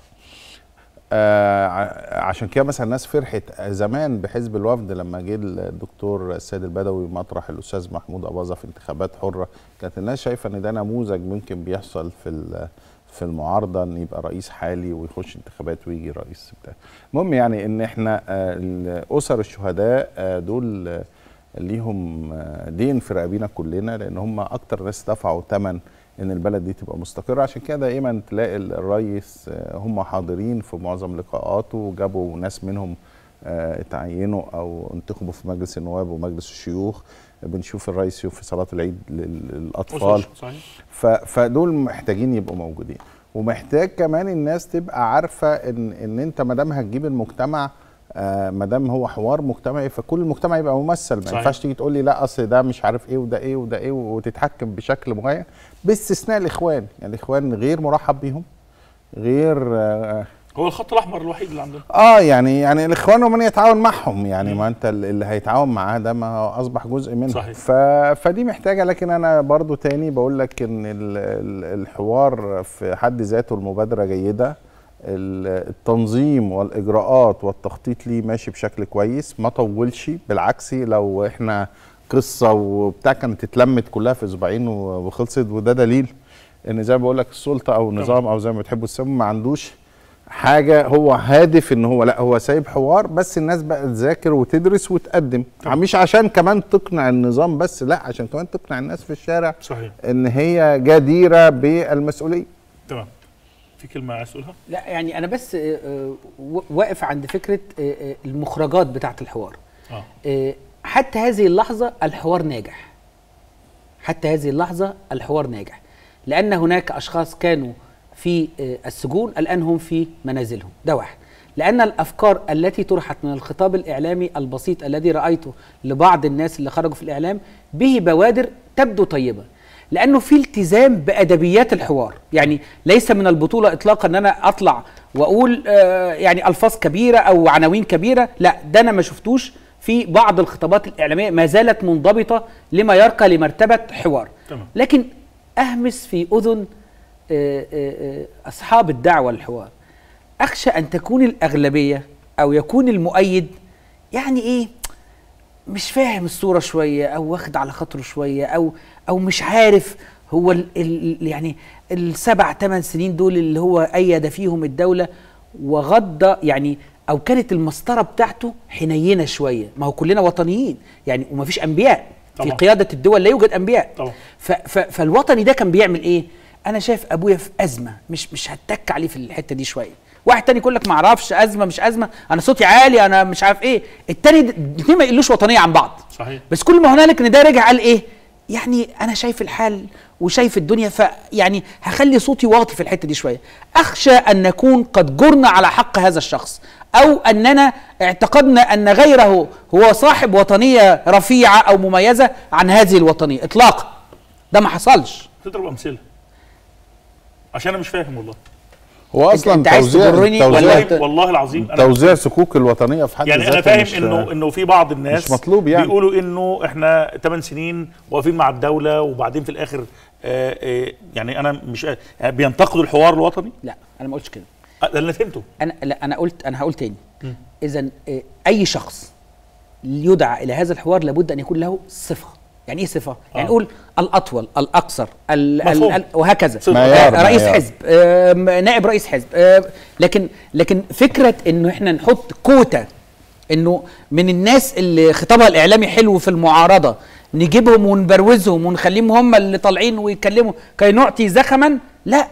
آه ع- عشان كده مثلا الناس فرحت زمان بحزب الوفد لما جه الدكتور السيد البدوي مطرح الاستاذ محمود اباظه في انتخابات حره كانت الناس شايفه ان ده نموذج ممكن بيحصل في ال- في المعارضه ان يبقى رئيس حالي ويخش انتخابات ويجي رئيس بتاع المهم يعني ان احنا آه، ال- اسر الشهداء آه، دول آه، ليهم آه، دين في رقابينا كلنا لان هم اكتر ناس دفعوا ثمن ان البلد دي تبقى مستقره عشان كده دايما تلاقي الرئيس آه، هم حاضرين في معظم لقاءاته وجابوا ناس منهم آه، اتعينوا او انتخبوا في مجلس النواب ومجلس الشيوخ بنشوف الرئيس في صلاه العيد لل- للاطفال صحيح ف- فدول محتاجين يبقوا موجودين ومحتاج كمان الناس تبقى عارفه ان ان انت ما دام هتجيب المجتمع آه ما دام هو حوار مجتمعي فكل المجتمع يبقى ممثل ما صحيح. ينفعش تيجي تقول لي لا اصل ده مش عارف ايه وده ايه وده ايه وتتحكم بشكل معين باستثناء الاخوان يعني الاخوان غير مرحب بيهم غير آه هو الخط الاحمر الوحيد اللي عندنا اه يعني يعني الاخوان ومن يتعاون معهم يعني ما انت اللي هيتعاون معاه ده ما هو اصبح جزء منه صحيح. ف... فدي محتاجه لكن انا برضو تاني بقول لك ان ال... ال- الحوار في حد ذاته المبادره جيده ال- التنظيم والاجراءات والتخطيط ليه ماشي بشكل كويس ما طولش بالعكس لو احنا قصه وبتاع كانت اتلمت كلها في اسبوعين و- وخلصت وده دليل ان زي ما بقول لك السلطه او النظام او زي ما بتحبوا تسموا ما عندوش حاجه هو هادف ان هو لا هو سايب حوار بس الناس بقى تذاكر وتدرس وتقدم مش عشان كمان تقنع النظام بس لا عشان كمان تقنع الناس في الشارع صحيح ان هي جديره بالمسؤوليه تمام في كلمه عايز تقولها لا يعني انا بس آه، آه، و- واقف عند فكره آه، آه، المخرجات بتاعه الحوار اه آه، حتى هذه اللحظه الحوار ناجح حتى هذه اللحظه الحوار ناجح لان هناك اشخاص كانوا في آه، السجون الان هم في منازلهم ده واحد لان الافكار التي طرحت من الخطاب الاعلامي البسيط الذي رايته لبعض الناس اللي خرجوا في الاعلام به بوادر تبدو طيبه لانه في التزام بادبيات الحوار يعني ليس من البطوله اطلاقا ان انا اطلع واقول آه، يعني الفاظ كبيره او عناوين كبيره لا ده انا ما شفتوش في بعض الخطابات الاعلاميه ما زالت منضبطه لما يرقى لمرتبه حوار تمام. لكن اهمس في اذن آه، آه، آه، اصحاب الدعوه للحوار اخشى ان تكون الاغلبيه او يكون المؤيد يعني ايه مش فاهم الصوره شويه او واخد على خاطره شويه او او مش عارف هو ال ال يعني السبع ثمان سنين دول اللي هو ايد فيهم الدوله وغض يعني او كانت المسطره بتاعته حنينه شويه ما هو كلنا وطنيين يعني وما فيش انبياء في طبعا. قياده الدول لا يوجد انبياء طبعا. ف ف فالوطني ده كان بيعمل ايه انا شايف ابويا في ازمه مش مش هتك عليه في الحته دي شويه واحد تاني يقول لك ما اعرفش ازمه مش ازمه انا صوتي عالي انا مش عارف ايه التاني الاثنين ما يقولوش وطنيه عن بعض صحيح بس كل ما هنالك ان ده رجع قال ايه يعني انا شايف الحال وشايف الدنيا فيعني هخلي صوتي واطي في الحته دي شويه اخشى ان نكون قد جرنا على حق هذا الشخص او اننا اعتقدنا ان غيره هو صاحب وطنيه رفيعه او مميزه عن هذه الوطنيه اطلاقا ده ما حصلش تضرب امثله عشان انا مش فاهم والله هو أنت- اصلا أنت عايز توزيع تجرني توزيع ولا والله والله العظيم انا توزيع صكوك الوطنيه في حد يعني انا ذاته فاهم مش- انه انه في بعض الناس مش مطلوب يعني. بيقولوا انه احنا 8 سنين واقفين مع الدوله وبعدين في الاخر آه آه يعني انا مش يعني بينتقدوا الحوار الوطني لا انا ما قلتش كده آه، ده اللي أنا فهمته انا لا انا قلت انا هقول تاني اذا آه، اي شخص يدعى الى هذا الحوار لابد ان يكون له صفه يعني ايه صفه يعني آه. نقول الاطول الاقصر ال ال مفهوم. ال وهكذا صفة. معيار، آه، رئيس معيار. حزب آه، نائب رئيس حزب آه، لكن لكن فكره انه احنا نحط كوتا انه من الناس اللي خطابها الاعلامي حلو في المعارضه نجيبهم ونبروزهم ونخليهم هم اللي طالعين ويتكلموا كي نعطي زخما لا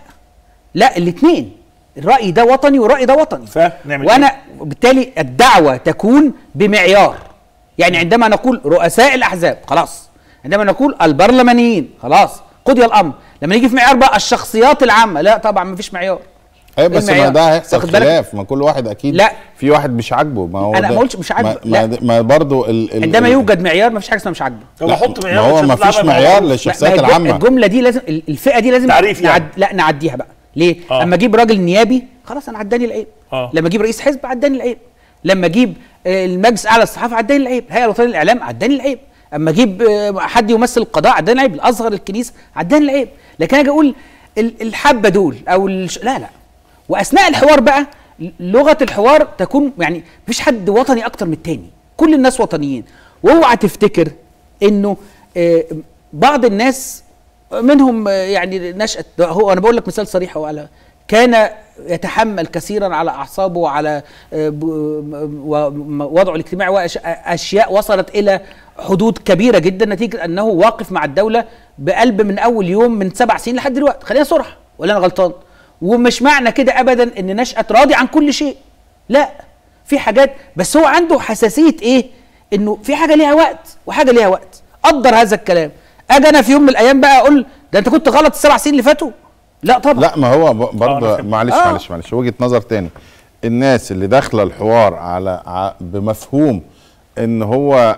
لا الاثنين الراي ده وطني والراي ده وطني فنعمل وانا بالتالي الدعوه تكون بمعيار يعني عندما نقول رؤساء الاحزاب خلاص عندما نقول البرلمانيين خلاص قضي الامر لما نيجي في معيار بقى الشخصيات العامه لا طبعا ما فيش معيار ايوه بس ما المعيار. ده هيحصل واخد بالك؟ خلاف ما كل واحد اكيد لا. في واحد مش عاجبه ما هو أنا ده- ما قلتش مش عاجبه، ما, ما, لا. ما برضه ال ال عندما ال- يوجد معيار ما فيش حاجه اسمها مش عاجبه طب لا، احط ما معيار هو ما عشان فيش تلعب معيار معايا. للشخصيات لا، ما هي الج- العامه الجمله دي لازم ال- الفئه دي لازم تعريف يعني. نعد لا نعديها بقى ليه آه. لما اجيب راجل نيابي خلاص انا عداني العيب آه. لما اجيب رئيس حزب عداني العيب لما اجيب آه، المجلس الاعلى للصحافه عداني العيب الهيئه الوطنيه للاعلام عداني العيب اما اجيب آه، حد يمثل القضاء عداني العيب الازهر الكنيسه عداني العيب لكن اجي اقول ال- الحبه دول او الش... لا لا واثناء الحوار بقى لغه الحوار تكون يعني مفيش حد وطني اكتر من التاني كل الناس وطنيين واوعى تفتكر انه آه، بعض الناس منهم آه، يعني نشأة هو انا بقول لك مثال صريح هو على كان يتحمل كثيرا على اعصابه وعلى آه، ب- م- و- وضعه الاجتماعي واشياء وصلت الى حدود كبيره جدا نتيجه انه واقف مع الدوله بقلب من اول يوم من سبع سنين لحد دلوقتي خلينا صراحه ولا انا غلطان ومش معنى كده ابدا ان نشأة راضي عن كل شيء لا في حاجات بس هو عنده حساسيه ايه انه في حاجه ليها وقت وحاجه ليها وقت قدر هذا الكلام اجي انا في يوم من الايام بقى اقول ده انت كنت غلط السبع سنين اللي فاتوا لا طبعا لا ما هو ب- آه، أنا برضه فهمت. معلش آه. معلش معلش وجهه نظر تاني الناس اللي داخله الحوار على ع- بمفهوم ان هو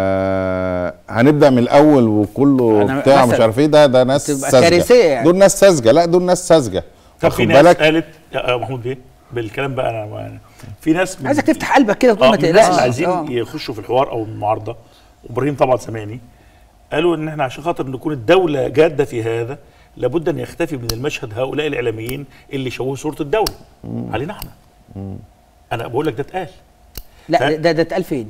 آه هنبدا من الاول وكله أنا بتاع مش مثلاً عارف ايه ده ده ناس تبقى ساذجه كارثية يعني. دول ناس ساذجه لا دول ناس ساذجه طب في واخد ناس بالك قالت يا يا محمود بيه بالكلام بقى انا ما- في ناس من- عايزك تفتح قلبك كده وتقول اه ما من الناس اللي تقلقش عايزين آه. يخشوا في الحوار او المعارضه وابراهيم طبعا سامعني قالوا ان احنا عشان خاطر نكون الدوله جاده في هذا لابد ان يختفي من المشهد هؤلاء الاعلاميين اللي شوهوا صوره الدوله علينا احنا انا بقول لك ده اتقال لا ده ده اتقال فين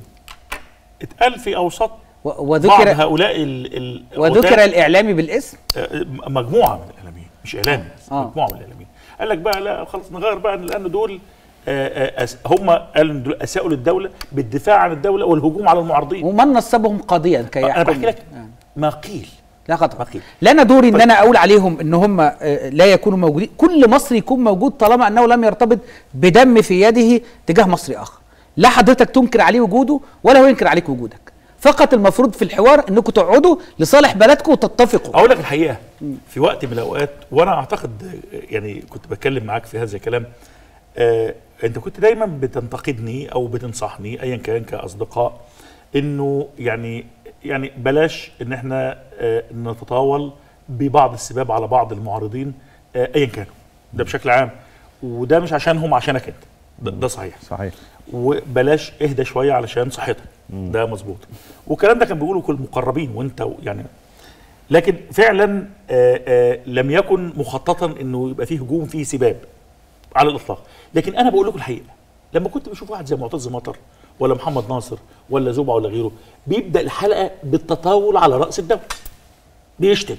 اتقال في اوسط و- بعض وذكر هؤلاء ال ال وذكر الاعلامي بالاسم آه، مجموعه من الاعلاميين مش اعلامي آه. مجموعه من الاعلاميين قال لك بقى لا خلاص نغير بقى لان دول آه، آه، أس- هم قالوا ان دول اساءوا للدوله بالدفاع عن الدوله والهجوم على المعارضين ومن نصبهم قاضيا كي انا يحكم بحكي لك ما قيل لا خطأ بقي. لا انا دوري ان انا اقول عليهم ان هم آه، لا يكونوا موجودين كل مصري يكون موجود طالما انه لم يرتبط بدم في يده تجاه مصري اخر لا حضرتك تنكر عليه وجوده ولا هو ينكر عليك وجودك فقط المفروض في الحوار انكم تقعدوا لصالح بلدكم وتتفقوا اقول لك الحقيقه في وقت من الاوقات وانا اعتقد آه، يعني كنت بتكلم معاك في هذا الكلام آه انت كنت دايما بتنتقدني او بتنصحني ايا كان كاصدقاء انه يعني يعني بلاش ان احنا آه نتطاول ببعض السباب على بعض المعارضين آه ايا كانوا ده بشكل عام وده مش عشانهم عشانك انت ده, ده صحيح صحيح وبلاش اهدى شويه علشان صحتك ده مظبوط والكلام ده كان بيقوله كل المقربين وانت و- يعني لكن فعلا آآ آآ لم يكن مخططا انه يبقى فيه هجوم فيه سباب على الاطلاق لكن انا بقول لكم الحقيقه لما كنت بشوف واحد زي معتز مطر ولا محمد ناصر ولا زوبع ولا غيره بيبدا الحلقه بالتطاول على راس الدوله بيشتم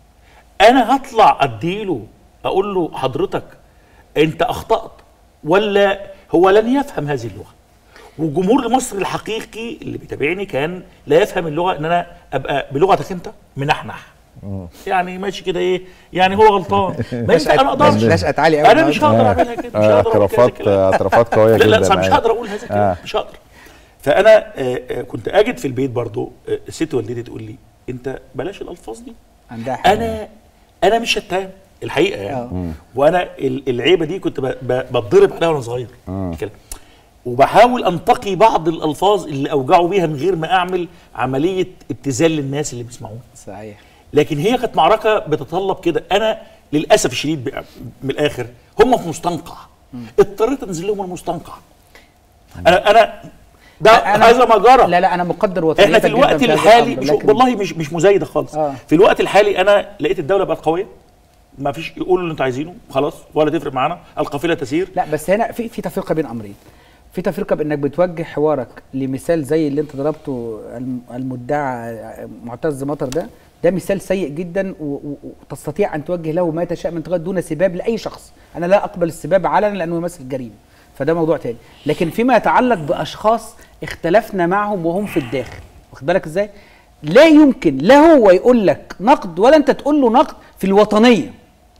انا هطلع اديله اقول له حضرتك انت اخطات ولا هو لن يفهم هذه اللغه وجمهور مصر الحقيقي اللي بيتابعني كان لا يفهم اللغه ان انا ابقى بلغتك انت منحنح يعني ماشي كده ايه يعني هو غلطان ما ينفع انا اقدرش نشأت عالي أوي انا مش هقدر النهاردة. اعملها كده مش آه، هقدر أقول كده اعترافات كده. اعترافات قويه لا جدا لا فمش أيوة. هقدر اقول هذا الكلام آه. مش هقدر فانا آه، آه، كنت اجد في البيت برضو آه، ست والدتي تقول لي انت بلاش الالفاظ دي عندها حق انا انا مش شتام الحقيقه يعني آه. وانا ال- العيبه دي كنت ب- ب- بتضرب عليها وانا صغير الكلام. وبحاول انتقي بعض الالفاظ اللي اوجعوا بيها من غير ما اعمل عمليه ابتذال للناس اللي بيسمعوني صحيح لكن هي كانت معركه بتتطلب كده انا للاسف الشديد بقى من الاخر هم في مستنقع اضطريت انزل لهم المستنقع انا انا ده هذا ما جرى لا لا انا مقدر وطنيتك احنا في جداً الوقت هذا الحالي الأمر، مش لكن- والله مش مش مزايده خالص آه. في الوقت الحالي انا لقيت الدوله بقت قويه ما فيش يقولوا اللي انتوا عايزينه خلاص ولا تفرق معانا القافله تسير لا بس هنا في في تفرقه بين امرين في تفرقه بانك بتوجه حوارك لمثال زي اللي انت ضربته الم- المدعى معتز مطر ده ده مثال سيء جدا و- و- وتستطيع ان توجه له ما تشاء من انتقاد دون سباب لاي شخص انا لا اقبل السباب علنا لانه يمثل جريمه فده موضوع تاني لكن فيما يتعلق باشخاص اختلفنا معهم وهم في الداخل واخد بالك ازاي لا يمكن لا هو يقول لك نقد ولا انت تقول له نقد في الوطنيه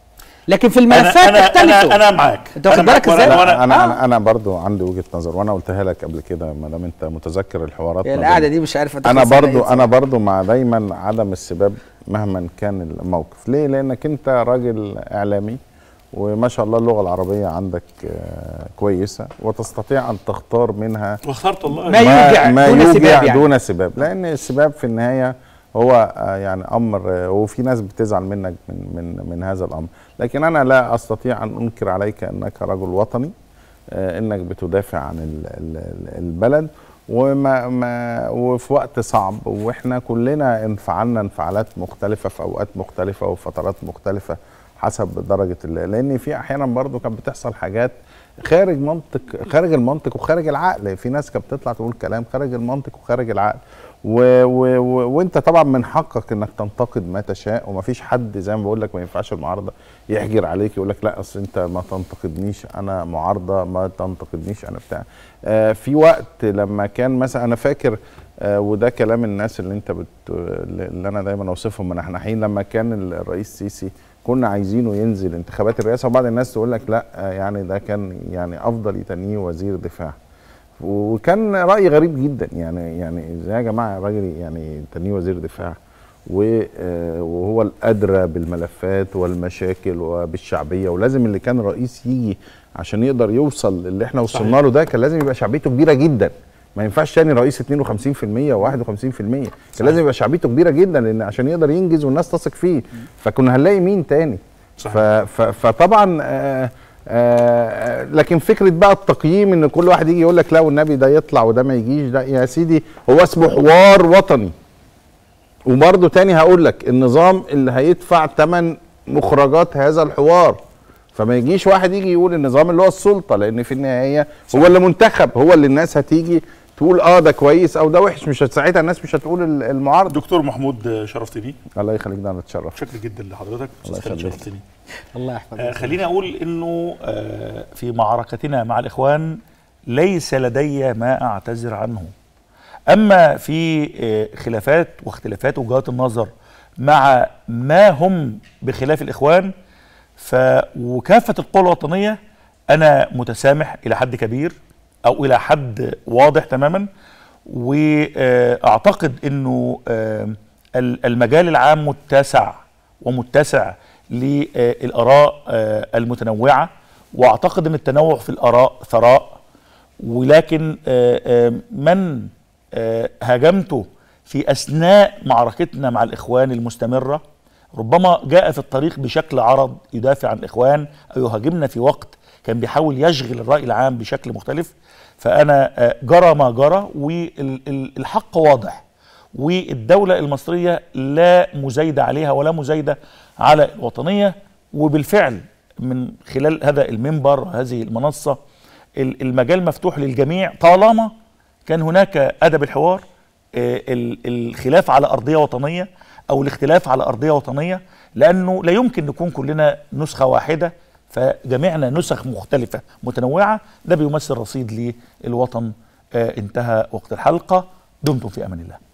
لكن في انا الملفات انا تختلفوا انا, أنا معاك أنت واخد أنا معاك بالك إزاي؟ وأنا- انا وأنا انا آه. انا, أنا برضو عندي وجهه نظر وانا قلتها لك قبل كده ما دام انت متذكر الحوارات هي ما القعده بين- دي مش عارف انا أتخلص منها برضو إيه انا برضو مع دايما عدم السباب مهما كان الموقف ليه لانك انت راجل اعلامي وما شاء الله اللغه العربيه عندك آه، كويسه وتستطيع ان تختار منها واخترت الله ما يوجع ما دون يوجع سباب يعني. دون سباب لان السباب في النهايه هو آه، يعني امر آه، وفي ناس بتزعل منك من من من هذا الامر لكن انا لا استطيع ان انكر عليك انك رجل وطني آه، انك بتدافع عن ال- ال- ال- البلد وما ما وفي وقت صعب واحنا كلنا انفعلنا انفعالات مختلفه في اوقات مختلفه وفترات مختلفه حسب درجه ال- لان في احيانا برضو كانت بتحصل حاجات خارج منطق خارج المنطق وخارج العقل في ناس كانت بتطلع تقول كلام خارج المنطق وخارج العقل و و و وانت طبعا من حقك انك تنتقد ما تشاء ومفيش حد زي ما بقول لك ما ينفعش المعارضه يحجر عليك يقول لك لا اصل انت ما تنتقدنيش انا معارضه ما تنتقدنيش انا بتاع آه في وقت لما كان مثلا انا فاكر آه وده كلام الناس اللي انت بت اللي انا دايما اوصفهم منحنحين لما كان الرئيس السيسي كنا عايزينه ينزل انتخابات الرئاسه وبعض الناس تقول لك لا آه، يعني ده كان يعني افضل يتنيه وزير دفاع وكان راي غريب جدا يعني يعني ازاي يا جماعه الراجل يعني تنيه وزير دفاع و- آه، وهو الادرى بالملفات والمشاكل وبالشعبيه ولازم اللي كان رئيس يجي عشان يقدر يوصل اللي احنا وصلنا صحيح. له ده كان لازم يبقى شعبيته كبيره جدا ما ينفعش تاني رئيس 52% و51% كان لازم يبقى شعبيته كبيره جدا لان عشان يقدر ينجز والناس تثق فيه فكنا هنلاقي مين تاني صحيح. ف ف فطبعا آه آه لكن فكره بقى التقييم ان كل واحد يجي يقول لك لا والنبي ده يطلع وده ما يجيش ده يا سيدي هو اسمه حوار وطني وبرضه تاني هقول لك النظام اللي هيدفع ثمن مخرجات هذا الحوار فما يجيش واحد يجي يقول النظام اللي هو السلطه لان في النهايه هو اللي منتخب هو اللي الناس هتيجي تقول اه ده كويس او ده وحش مش ساعتها الناس مش هتقول ال- المعارضه دكتور محمود شرفتني الله يخليك ده انا اتشرف شكرا جدا لحضرتك الله أستاذ خالد يخليك. شرفتني الله يحفظك آه، خليني اقول انه آه، في معركتنا مع الاخوان ليس لدي ما اعتذر عنه اما في آه، خلافات واختلافات وجهات النظر مع ما هم بخلاف الاخوان ف وكافه القوى الوطنيه انا متسامح الى حد كبير او الى حد واضح تماما واعتقد انه آه، ال- المجال العام متسع ومتسع للاراء آه، المتنوعه واعتقد ان التنوع في الاراء ثراء ولكن آه، آه، من آه، هاجمته في اثناء معركتنا مع الاخوان المستمره ربما جاء في الطريق بشكل عرض يدافع عن الاخوان او يهاجمنا في وقت كان بيحاول يشغل الراي العام بشكل مختلف فانا آه، جرى ما جرى والحق واضح والدولة المصرية لا مزايدة عليها ولا مزايدة على الوطنية وبالفعل من خلال هذا المنبر هذه المنصة ال- المجال مفتوح للجميع طالما كان هناك أدب الحوار آه، ال- الخلاف على أرضية وطنية أو الاختلاف على أرضية وطنية لأنه لا يمكن نكون كلنا نسخة واحدة فجميعنا نسخ مختلفة متنوعة ده بيمثل رصيد للوطن آه، انتهى وقت الحلقة دمتم في أمان الله